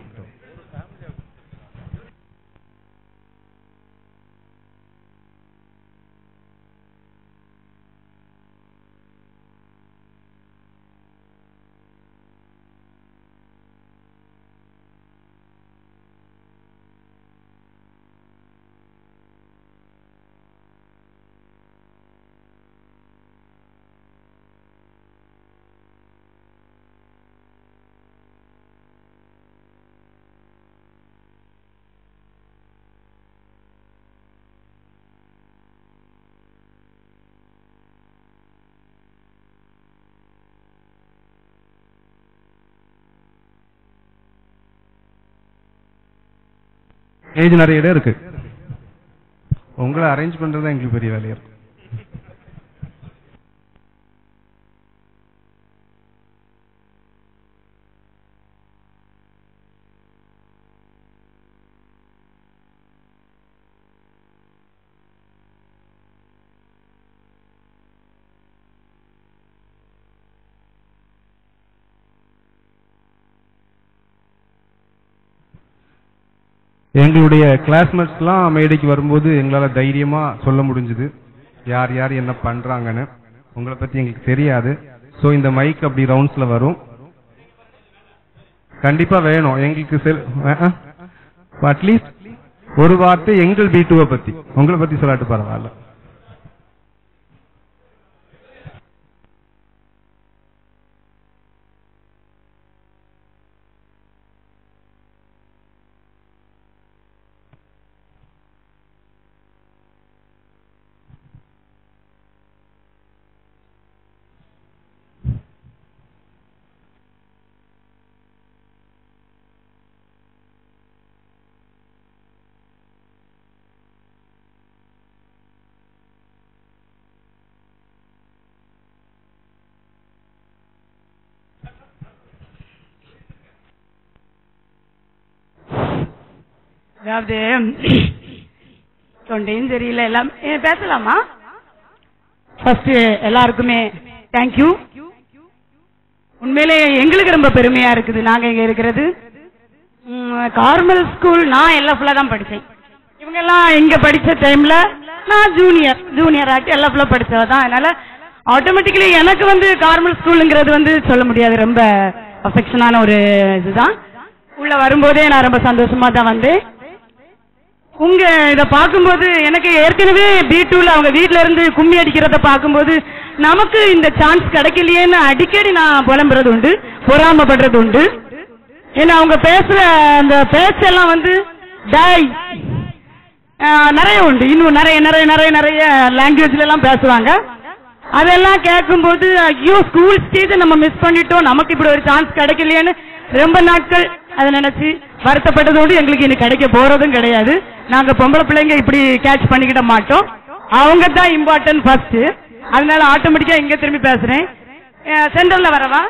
ஏஜ் நிறைய இடம் இருக்கு உங்களை அரேஞ்ச் பண்றது எங்களுக்கு பெரிய வேலையா இருக்கும் எங்களுடைய கிளாஸ்மேட்ஸ்லாம் மேடைக்கு வரும்போது எங்களால் தைரியமா சொல்ல முடிஞ்சுது யார் யார் என்ன பண்றாங்கன்னு உங்களை பத்தி எங்களுக்கு தெரியாது ஸோ இந்த மைக் அப்படி ரவுண்ட்ஸ்ல வரும் கண்டிப்பா வேணும் எங்களுக்கு செல் அட்லீஸ்ட் ஒரு வார்த்தை எங்கள் பீட்டுவை பத்தி உங்களை பத்தி சொல்லாட்டு பரவாயில்ல அதாவது தொண்டையும் சரியில்லை எல்லாம் ஏ, பேசலாமா ஃபர்ஸ்ட் எல்லாருக்குமே தேங்க்யூ உண்மையிலே எங்களுக்கு ரொம்ப பெருமையா இருக்குது நாங்க இங்க இருக்கிறது ம், கார்மல் ஸ்கூல் நான் எல்எஃப்ல தான் படிச்சேன் இவங்க எல்லாம் இங்க படிச்ச டைம்ல நான் ஜூனியர் ஜூனியர் ஆக்ட் எல்எஃப்ல படிச்சவ தான் அதனால ஆட்டோமேட்டிக்கலி எனக்கு வந்து கார்மல் ஸ்கூலுங்கிறது வந்து சொல்ல முடியாது ரொம்ப அஃபெக்ஷனான ஒரு இதுதான் உள்ள வரும்போதே நான் ரொம்ப சந்தோஷமா தான் வந்தேன் உங்க இத பார்க்கும்போது எனக்கு ஏற்கனவே பி டூல அவங்க வீட்ல இருந்து கும்மி அடிக்கிறத பார்க்கும்போது நமக்கு இந்த சான்ஸ் கிடைக்கலையேன்னு அடிக்கடி நான் புலம்புறது உண்டு பொறாமப்படுறது உண்டு ஏன்னா அவங்க பேசுற அந்த பேச்செல்லாம் வந்து டாய் ஆஹ், நிறைய உண்டு இன்னும் நிறைய நிறைய நிறைய நிறைய லாங்குவேஜ்ல எல்லாம் பேசுவாங்க அதெல்லாம் கேட்கும்போது ஐயோ ஸ்கூல் ஸ்டேஜ் நம்ம மிஸ் பண்ணிட்டோம் நமக்கு இப்படி ஒரு சான்ஸ் கிடைக்கலையேன்னு ரொம்ப நாட்கள் அதை நினைச்சு வருத்தப்பட்டதோடு எங்களுக்கு இனி கிடைக்க போறதும் கிடையாது நாங்க பொம்பளை பிள்ளைங்க இப்படி கேட்ச் பண்ணிக்கிட மாட்டோம் அவங்க தான் இம்பார்ட்டன்ட் ஃபர்ஸ்ட் அதனால ஆட்டோமேட்டிக்கா இங்க திரும்பி பேசுறேன் சென்டர்ல வரவா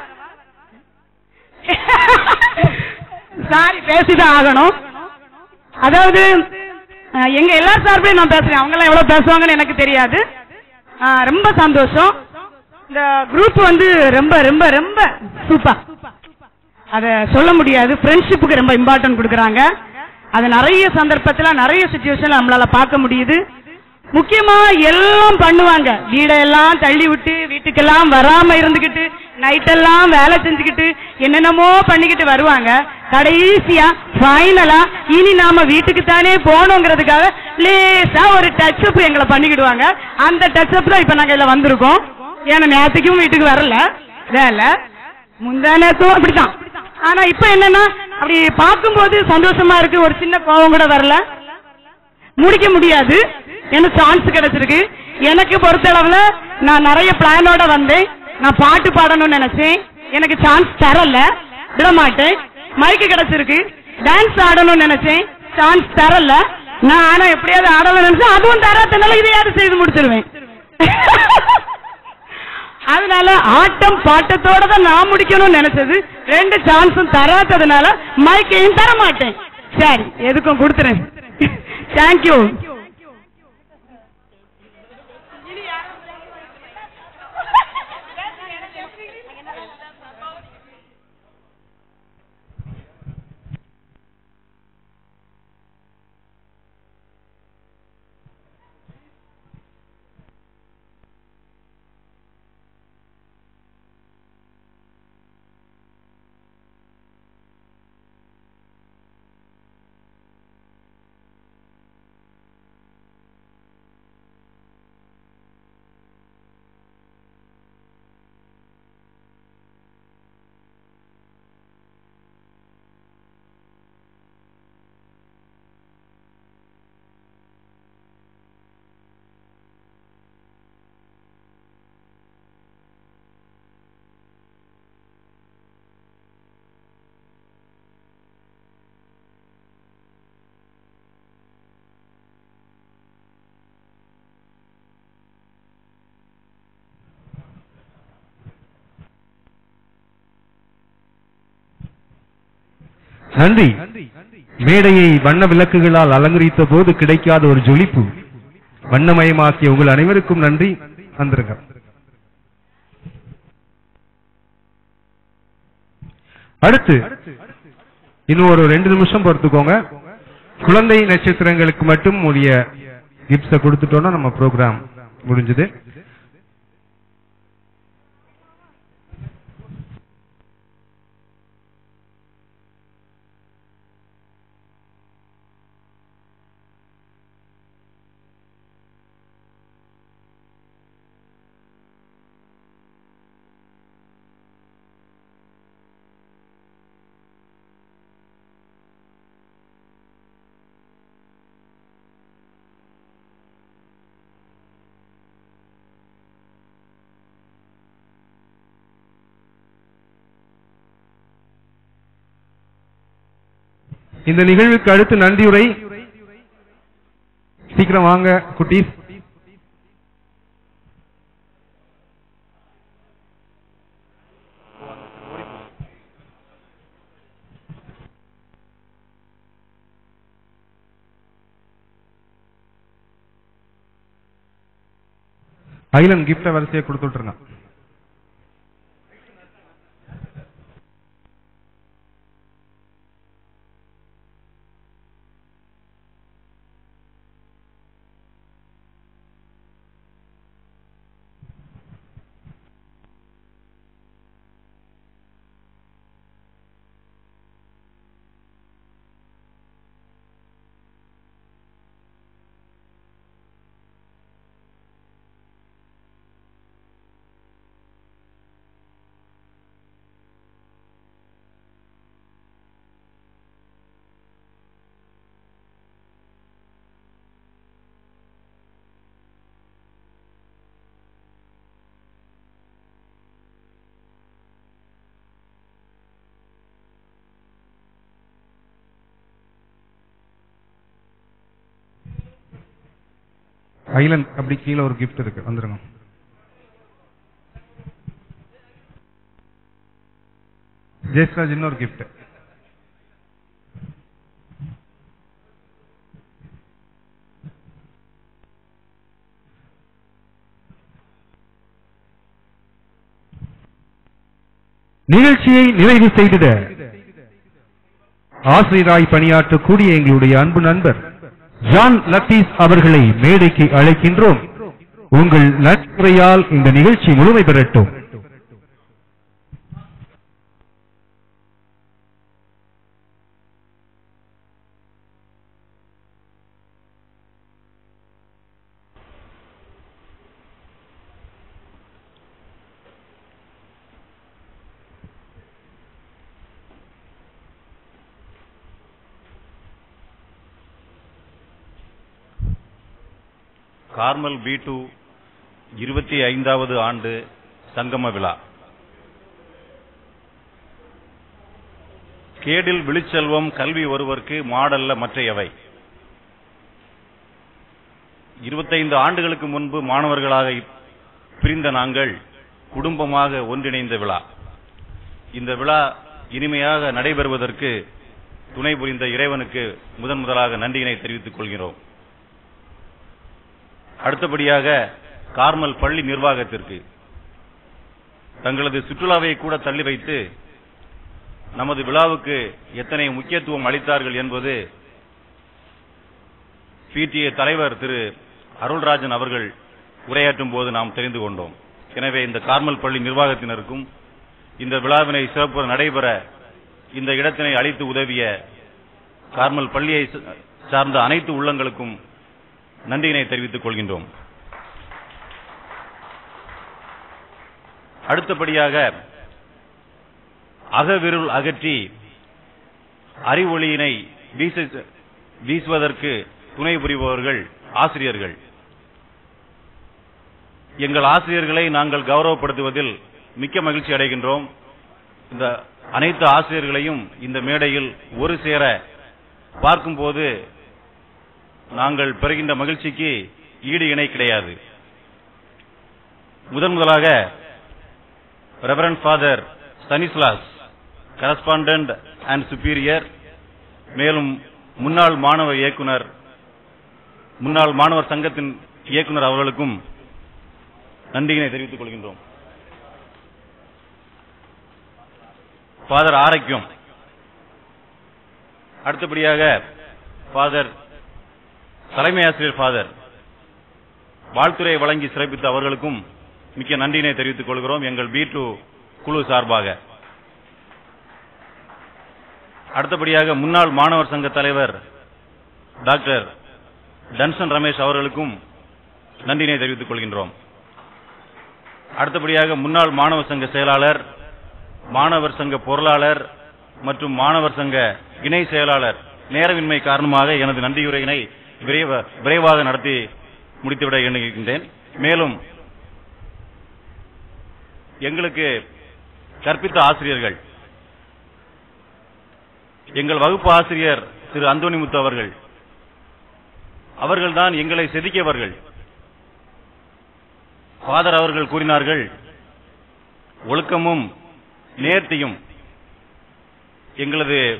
சாரி பேசிதான் ஆகணும் அதாவது அஹ், எங்க எல்லார் சார்பிலையும் நான் பேசுறேன் அவங்க எல்லாம் எவ்வளவு பேசுவாங்கன்னு எனக்கு தெரியாது அஹ், ரொம்ப சந்தோஷம் இந்த குரூப் வந்து ரொம்ப ரொம்ப ரொம்ப சூப்பர் அத சொல்ல முடியாது ஃப்ரெண்ட்ஷிப்புக்கு ரொம்ப இம்பார்ட்டன்ட் கொடுக்குறாங்க அது நிறைய சந்தர்ப்பத்துல நிறைய சுச்சுவேஷன்ல நம்மளால பார்க்க முடியுது முக்கியமா எல்லாம் பண்ணுவாங்க வீடெல்லாம் தள்ளி விட்டு வீட்டுக்கெல்லாம் வராம இருந்துகிட்டு நைட் எல்லாம் வேலை செஞ்சுக்கிட்டு என்னென்னமோ பண்ணிக்கிட்டு வருவாங்க கடைசியா ஃபைனலா இனி நாம வீட்டுக்கு தானே போகணுங்கிறதுக்காக லேசா ஒரு டச் அப் எங்களை பண்ணிக்கிடுவாங்க அந்த டச் அப்ல இப்ப நாங்க இதுல வந்திருக்கோம் ஏன்னா நேற்றுக்கும் வீட்டுக்கு வரல வேலை முந்தா நேரத்தும் அப்படித்தான் ஆனா இப்ப என்னன்னா அப்படி பார்க்கும்போது சந்தோஷமா இருக்கு ஒரு சின்ன கோவம் கூட வரல முடிக்க முடியாது எனக்கு சான்ஸ் கிடைச்சிருக்கு எனக்கு பொறுத்தளவுல நான் நிறைய பிளானோட வந்தேன் நான் பாட்டு பாடணும்னு நினைச்சேன் எனக்கு சான்ஸ் தரல விட மாட்டேன் மைக்கு கிடைச்சிருக்கு டான்ஸ் ஆடணும்னு நினைச்சேன் சான்ஸ் தரல நான் ஆனா எப்படியாவது ஆடணும்னு நினைச்சேன் அதுவும் தராதனால இதையாவது செய்து முடிச்சிருவேன் அதனால ஆட்டம் பாட்டத்தோட தான் நான் முடிக்கணும்னு நினைச்சது ரெண்டு சான்ஸும் தராததுனால மைக்கையும் தர மாட்டேன் சரி எதுக்கும் கொடுத்துறேன் தேங்க்யூ நன்றி மேடையை வண்ண விளக்குகளால் அலங்கரித்த போது கிடைக்காத ஒரு ஜொலிப்பு வண்ணமயமாக்கிய உங்கள் அனைவருக்கும் நன்றி வந்திருங்க அடுத்து இன்னும் ஒரு ரெண்டு நிமிஷம் பொறுத்துக்கோங்க குழந்தை நட்சத்திரங்களுக்கு மட்டும் உரிய கிஃப்ட்ஸை கொடுத்துட்டோம்னா நம்ம ப்ரோக்ராம் முடிஞ்சது இந்த நிகழ்வுக்கு அடுத்து நன்றியுரை சீக்கிரம் வாங்க குட்டீஸ் ஐலன் கிஃப்ட வரிசையை கொடுத்துட்டுருங்க ஐலன் அப்படி கீழே ஒரு கிஃப்ட் இருக்கு வந்துருங்க ஜெயஸ்ராஜ் இன்னொரு கிஃப்ட் நிகழ்ச்சியை நிறைவு செய்திட ஆசிரியராய் பணியாற்றக்கூடிய எங்களுடைய அன்பு நண்பர் ஜான் லத்தீஸ் அவர்களை மேடைக்கு அழைக்கின்றோம் உங்கள் நட்புரையால் இந்த நிகழ்ச்சி முழுமை பெறட்டும் கார்மல் பி டூ இருபத்தி ஐந்தாவது ஆண்டு சங்கம விழா கேடில் விழிச்செல்வம் கல்வி ஒருவருக்கு மாடல்ல மற்றையவை இருபத்தைந்து ஆண்டுகளுக்கு முன்பு மாணவர்களாக பிரிந்த நாங்கள் குடும்பமாக ஒன்றிணைந்த விழா இந்த விழா இனிமையாக நடைபெறுவதற்கு துணை புரிந்த இறைவனுக்கு முதன் முதலாக நன்றியினை தெரிவித்துக் கொள்கிறோம் அடுத்தபடியாக கார்மல் பள்ளி நிர்வாகத்திற்கு தங்களது சுற்றுலாவை கூட தள்ளி வைத்து நமது விழாவுக்கு எத்தனை முக்கியத்துவம் அளித்தார்கள் என்பது பிடிஏ தலைவர் திரு அருள்ராஜன் அவர்கள் உரையாற்றும் போது நாம் தெரிந்து கொண்டோம் எனவே இந்த கார்மல் பள்ளி நிர்வாகத்தினருக்கும் இந்த விழாவினை சிறப்பு நடைபெற இந்த இடத்தினை அளித்து உதவிய கார்மல் பள்ளியை சார்ந்த அனைத்து உள்ளங்களுக்கும் நன்றியினை தெரிவித்துக் கொள்கின்றோம் அடுத்தபடியாக அகவிருள் அகற்றி அறிவொளியினை வீச வீசுவதற்கு துணை புரிபவர்கள் ஆசிரியர்கள் எங்கள் ஆசிரியர்களை நாங்கள் கௌரவப்படுத்துவதில் மிக்க மகிழ்ச்சி அடைகின்றோம் இந்த அனைத்து ஆசிரியர்களையும் இந்த மேடையில் ஒரு சேர பார்க்கும்போது நாங்கள் பெறுகின்ற மகிழ்ச்சிக்கு ஈடு இணை கிடையாது முதன் முதலாக reverend father Stanislaus correspondent and superior மேலும் முன்னாள் மாணவ இயக்குனர் முன்னாள் மாணவர் சங்கத்தின் இயக்குனர் அவர்களுக்கும் நன்றியினை தெரிவித்துக் கொள்கின்றோம் ஃபாதர் ஆரோக்கியம் அடுத்தபடியாக ஃபாதர் தலைமை ஆசிரியர் ஃபாதர் வாழ்த்துறை வழங்கி சிறப்பித்த அவர்களுக்கும் மிக்க நன்றியினை தெரிவித்துக் கொள்கிறோம் எங்கள் பி டூ குழு சார்பாக அடுத்தபடியாக முன்னாள் மாணவர் சங்க தலைவர் டாக்டர் டன்சன் ரமேஷ் அவர்களுக்கும் நன்றியினை தெரிவித்துக் கொள்கின்றோம் அடுத்தபடியாக முன்னாள் மாணவர் சங்க செயலாளர் மாணவர் சங்க பொருளாளர் மற்றும் மாணவர் சங்க இணை செயலாளர் நேரமின்மை காரணமாக எனது நன்றியுரையினை விரைவ- விரைவாக நடத்தி முடித்துவிட எண்ணுகின்றேன் மேலும் எங்களுக்கு கற்பித்த ஆசிரியர்கள் எங்கள் வகுப்பு ஆசிரியர் திரு அந்தோணிமுத்து அவர்கள் அவர்கள்தான் எங்களை செதுக்கியவர்கள் ஃபாதர் அவர்கள் கூறினார்கள் ஒழுக்கமும் நேர்த்தியும் எங்களது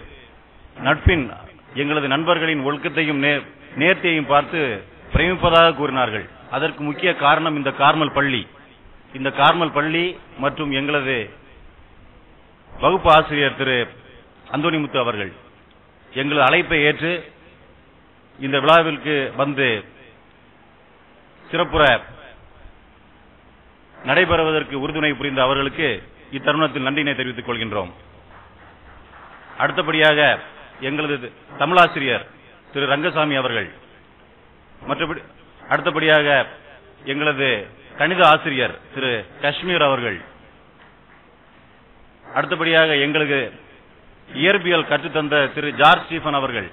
நட்பின் எங்களது நண்பர்களின் ஒழுக்கத்தையும் நே- நேர்த்தியையும் பார்த்து பிரமிப்பதாக கூறினார்கள் அதற்கு முக்கிய காரணம் இந்த கார்மல் பள்ளி இந்த கார்மல் பள்ளி மற்றும் எங்களது வகுப்பு ஆசிரியர் திரு அந்தோணிமுத்து அவர்கள் எங்களது அழைப்பை ஏற்று இந்த விழாவிற்கு வந்து சிறப்புற நடைபெறுவதற்கு உறுதுணை புரிந்த அவர்களுக்கு இத்தருணத்தில் நன்றினை தெரிவித்துக் கொள்கின்றோம் அடுத்தபடியாக எங்களது தமிழாசிரியர் திரு ரங்கசாமி அவர்கள் மற்றபடி அடுத்தபடியாக எங்களது கணித ஆசிரியர் திரு காஷ்மீர் அவர்கள் அடுத்தபடியாக எங்களுக்கு இயற்பியல் கற்றுத்தந்த திரு ஜார்ஜ் ஸ்டீஃபன் அவர்கள்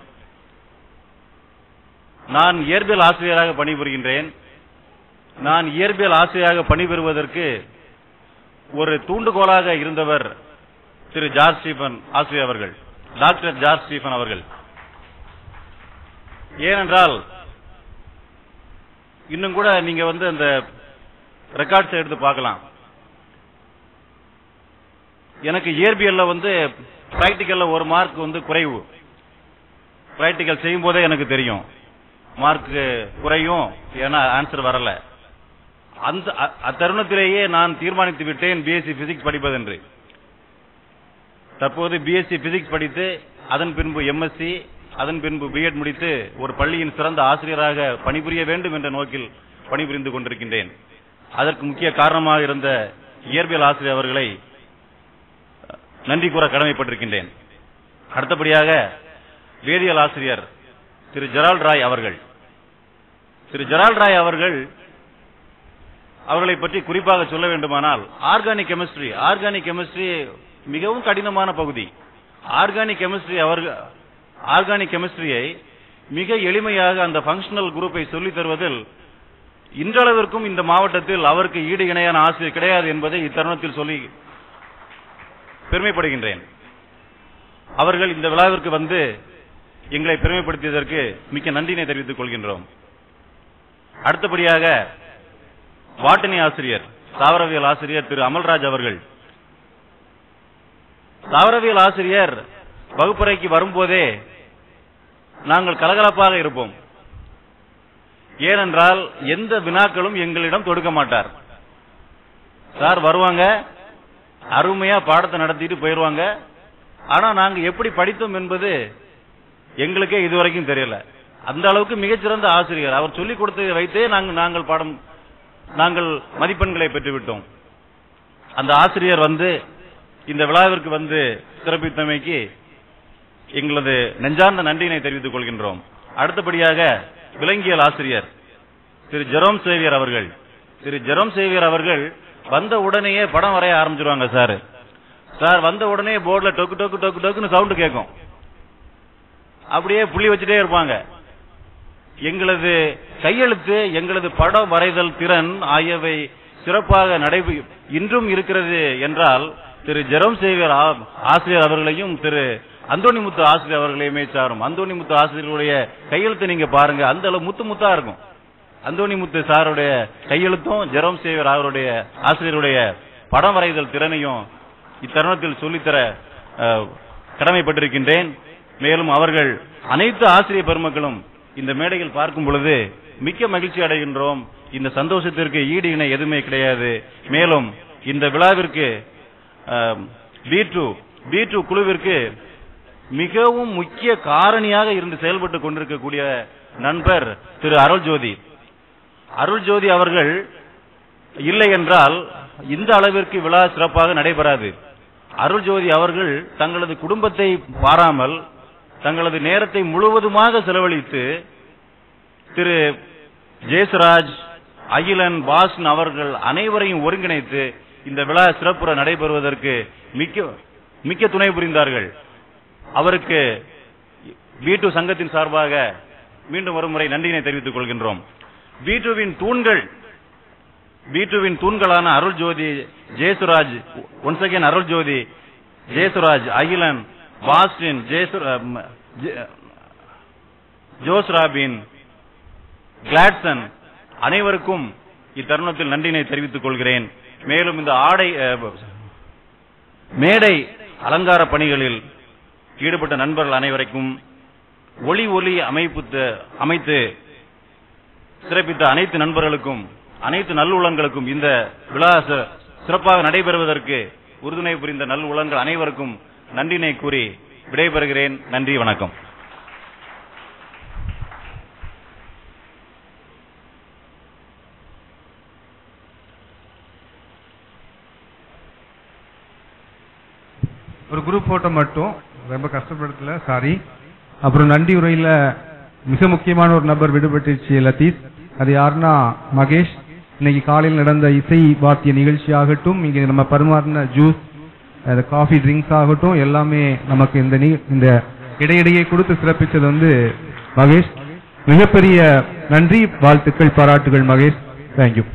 நான் இயற்பியல் ஆசிரியராக பணிபுரிகின்றேன் நான் இயற்பியல் ஆசிரியராக பணிபுரிவதற்கு ஒரு தூண்டுகோலாக இருந்தவர் திரு ஜார்ஜ் ஸ்டீஃபன் ஆசிரியர் அவர்கள் டாக்டர் ஜார்ஜ் ஸ்டீஃபன் அவர்கள் ஏனென்றால் இன்னும் கூட நீங்க வந்து அந்த ரெக்கார்ட்ஸ் எடுத்து பார்க்கலாம் எனக்கு இயற்பியல்ல வந்து பிராக்டிக்கல்ல ஒரு மார்க் வந்து குறைவு பிராக்டிக்கல் செய்யும் போதே எனக்கு தெரியும் மார்க் குறையும் ஏன்னா ஆன்சர் வரல அந்த அ- அத்தருணத்திலேயே நான் தீர்மானித்து விட்டேன் பிஎஸ்சி பிசிக்ஸ் படிப்பதென்று தற்போது பிஎஸ்சி பிசிக்ஸ் படித்து அதன் பின்பு எம்எஸ்சி அதன் பின்பு பிஎட் முடித்து ஒரு பள்ளியின் சிறந்த ஆசிரியராக பணிபுரிய வேண்டும் என்ற நோக்கில் பணிபுரிந்து கொண்டிருக்கின்றேன் அதற்கு முக்கிய காரணமாக இருந்த இயற்பியல் ஆசிரியர் அவர்களை நன்றி கூற கடமைப்பட்டிருக்கின்றேன் அடுத்தபடியாக வேதியியல் ஆசிரியர் திரு ஜெரால்ட் ராய் அவர்கள் திரு ஜெரால்ட் ராய் அவர்கள் அவர்களை பற்றி குறிப்பாக சொல்ல வேண்டுமானால் ஆர்கானிக் கெமிஸ்ட்ரி ஆர்கானிக் கெமிஸ்ட்ரி மிகவும் கடினமான பகுதி ஆர்கானிக் கெமிஸ்ட்ரி அவர்கள் ஆர்கானிக் கெமிஸ்ட்ரியை மிக எளிமையாக அந்த ஃபங்க்ஷனல் குரூப்பை சொல்லித் தருவதில் இன்றளவிற்கும் இந்த மாவட்டத்தில் அவருக்கு ஈடு இணையான ஆசிரியர் கிடையாது என்பதை இத்தருணத்தில் சொல்லி பெருமைப்படுகின்றேன் அவர்கள் இந்த விழாவிற்கு வந்து எங்களை பெருமைப்படுத்தியதற்கு மிக்க நன்றினை தெரிவித்துக் கொள்கின்றோம் அடுத்தபடியாக வாட்டனி ஆசிரியர் தாவரவியல் ஆசிரியர் திரு அமல்ராஜ் அவர்கள் தாவரவியல் ஆசிரியர் வகுப்பறைக்கு வரும்போதே நாங்கள் கலகலப்பாக இருப்போம் ஏனென்றால் எந்த வினாக்களும் எங்களிடம் தொடுக்க மாட்டார் சார் வருவாங்க அருமையா பாடத்தை நடத்திட்டு போயிருவாங்க ஆனா நாங்க எப்படி படித்தோம் என்பது எங்களுக்கே இதுவரைக்கும் தெரியல அந்த அளவுக்கு மிகச்சிறந்த ஆசிரியர் அவர் சொல்லிக் கொடுத்ததை வைத்தே நாங்கள் நாங்கள் பாடம் நாங்கள் மதிப்பெண்களை பெற்றுவிட்டோம் அந்த ஆசிரியர் வந்து இந்த விழாவிற்கு வந்து சிறப்பித்தமைக்கு எங்களது நெஞ்சார்ந்த நன்றியினை தெரிவித்துக் கொள்கின்றோம் அடுத்தபடியாக விலங்கியல் ஆசிரியர் திரு ஜெரோம் சேவியர் அவர்கள் திரு ஜெரோம் சேவியர் அவர்கள் வந்த உடனேயே படம் வரைய ஆரம்பிச்சிருவாங்க சார் சார் வந்த உடனே போர்டுல டொக்கு டொக்கு டொக்கு டொக்குன்னு சவுண்ட் கேட்கும் அப்படியே புள்ளி வச்சுட்டே இருப்பாங்க எங்களது கையெழுத்து எங்களது படம் வரைதல் திறன் ஆகியவை சிறப்பாக நடைபெ இன்றும் இருக்கிறது என்றால் திரு ஜெரோம் சேவியர் ஆ- ஆசிரியர் அவர்களையும் திரு அந்தோணிமுத்து ஆசிரியர் அவர்களையுமே சாரும் அந்தோணிமுத்து ஆசிரியருடைய கையெழுத்து நீங்க பாருங்க அந்த அளவு முத்து முத்தா இருக்கும் அந்தோணிமுத்து சாருடைய கையெழுத்தும் ஜெரோம் சேவியர் அவருடைய ஆசிரியருடைய படம் வரைதல் திறனையும் இத்தருணத்தில் சொல்லித்தர அஹ், கடமைப்பட்டிருக்கின்றேன் மேலும் அவர்கள் அனைத்து ஆசிரியர் பெருமக்களும் இந்த மேடையில் பார்க்கும் பொழுது மிக்க மகிழ்ச்சி அடைகின்றோம் இந்த சந்தோஷத்திற்கு ஈடு இணை எதுவுமே கிடையாது மேலும் இந்த விழாவிற்கு பி டூ பி டூ குழுவிற்கு மிகவும் முக்கிய காரணியாக இருந்து செயல்பட்டு கொண்டிருக்கக்கூடிய நண்பர் திரு அருள் ஜோதி அருள் ஜோதி அவர்கள் இல்லை என்றால் இந்த அளவிற்கு விழா சிறப்பாக நடைபெறாது அருள் ஜோதி அவர்கள் தங்களது குடும்பத்தை பாராமல் தங்களது நேரத்தை முழுவதுமாக செலவழித்து திரு ஜெயசுராஜ் அகிலன் பாஸ்ன் அவர்கள் அனைவரையும் ஒருங்கிணைத்து இந்த விழா சிறப்புற நடைபெறுவதற்கு மிக்க மிக்க துணை புரிந்தார்கள் அவருக்கு வீட்டு சங்கத்தின் சார்பாக மீண்டும் ஒரு முறை நன்றியினை தெரிவித்துக் கொள்கின்றோம் வீட்டுவின் தூண்கள் வீட்டுவின் தூண்களான அருள் ஜோதி ஜெயசுராஜ் ஒன்ஸ் அகேன் அருள் ஜோதி ஜெயசுராஜ் அகிலன் பாஸ்டின் ஜெயசுரா ம- ஜெ- ஜோஸ் ராபின் கிளாட்சன் அனைவருக்கும் இத்தருணத்தில் நன்றினை தெரிவித்துக் கொள்கிறேன் மேலும் இந்த ஆடை அஹ், மேடை அலங்கார பணிகளில் ஈடுபட்ட நண்பர்கள் அனைவருக்கும் ஒளி ஒளி அமைப்பு த- அமைத்து சிறப்பித்த அனைத்து நண்பர்களுக்கும் அனைத்து நல்லுள்ளங்களுக்கும் இந்த விழா ச- சிறப்பாக நடைபெறுவதற்கு உறுதுணை புரிந்த நல்லுள்ளங்கள் அனைவருக்கும் நன்றினை கூறி விடைபெறுகிறேன் நன்றி வணக்கம் ஒரு குரூப் போட்டோ மட்டும் ரொம்ப கஷ்டப்படுத்தல சாரி அப்புறம் நன்றி உரையில மிக முக்கியமான ஒரு நபர் விடுபட்டுச்சு லத்தீஸ் அது யாருன்னா மகேஷ் இன்னைக்கு காலையில் நடந்த இசை வாத்திய நிகழ்ச்சி ஆகட்டும் இங்க நம்ம பரிமாறின ஜூஸ் அது காஃபி ட்ரிங்க்ஸ் ஆகட்டும் எல்லாமே நமக்கு இந்த நி- இந்த இடையிடையே கொடுத்து சிறப்பிச்சது வந்து மகேஷ் மிகப்பெரிய நன்றி வாழ்த்துக்கள் பாராட்டுகள் மகேஷ் தேங்க்யூ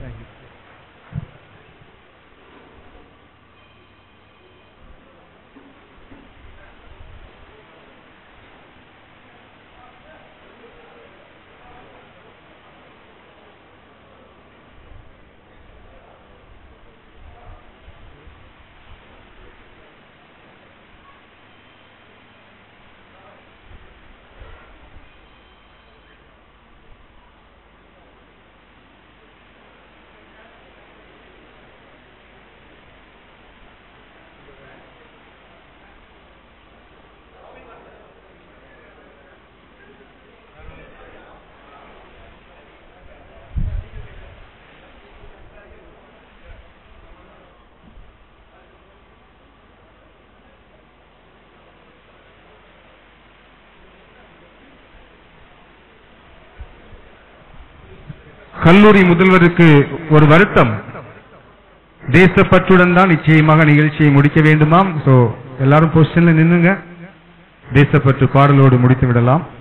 கல்லூரி முதல்வருக்கு ஒரு வருத்தம் தேசப்பற்றுடன் தான் நிச்சயமாக நிகழ்ச்சியை முடிக்க வேண்டுமாம் சோ எல்லாரும் பொசிஷன்ல நின்னுங்க தேசப்பற்று பாடலோடு முடித்து விடலாம்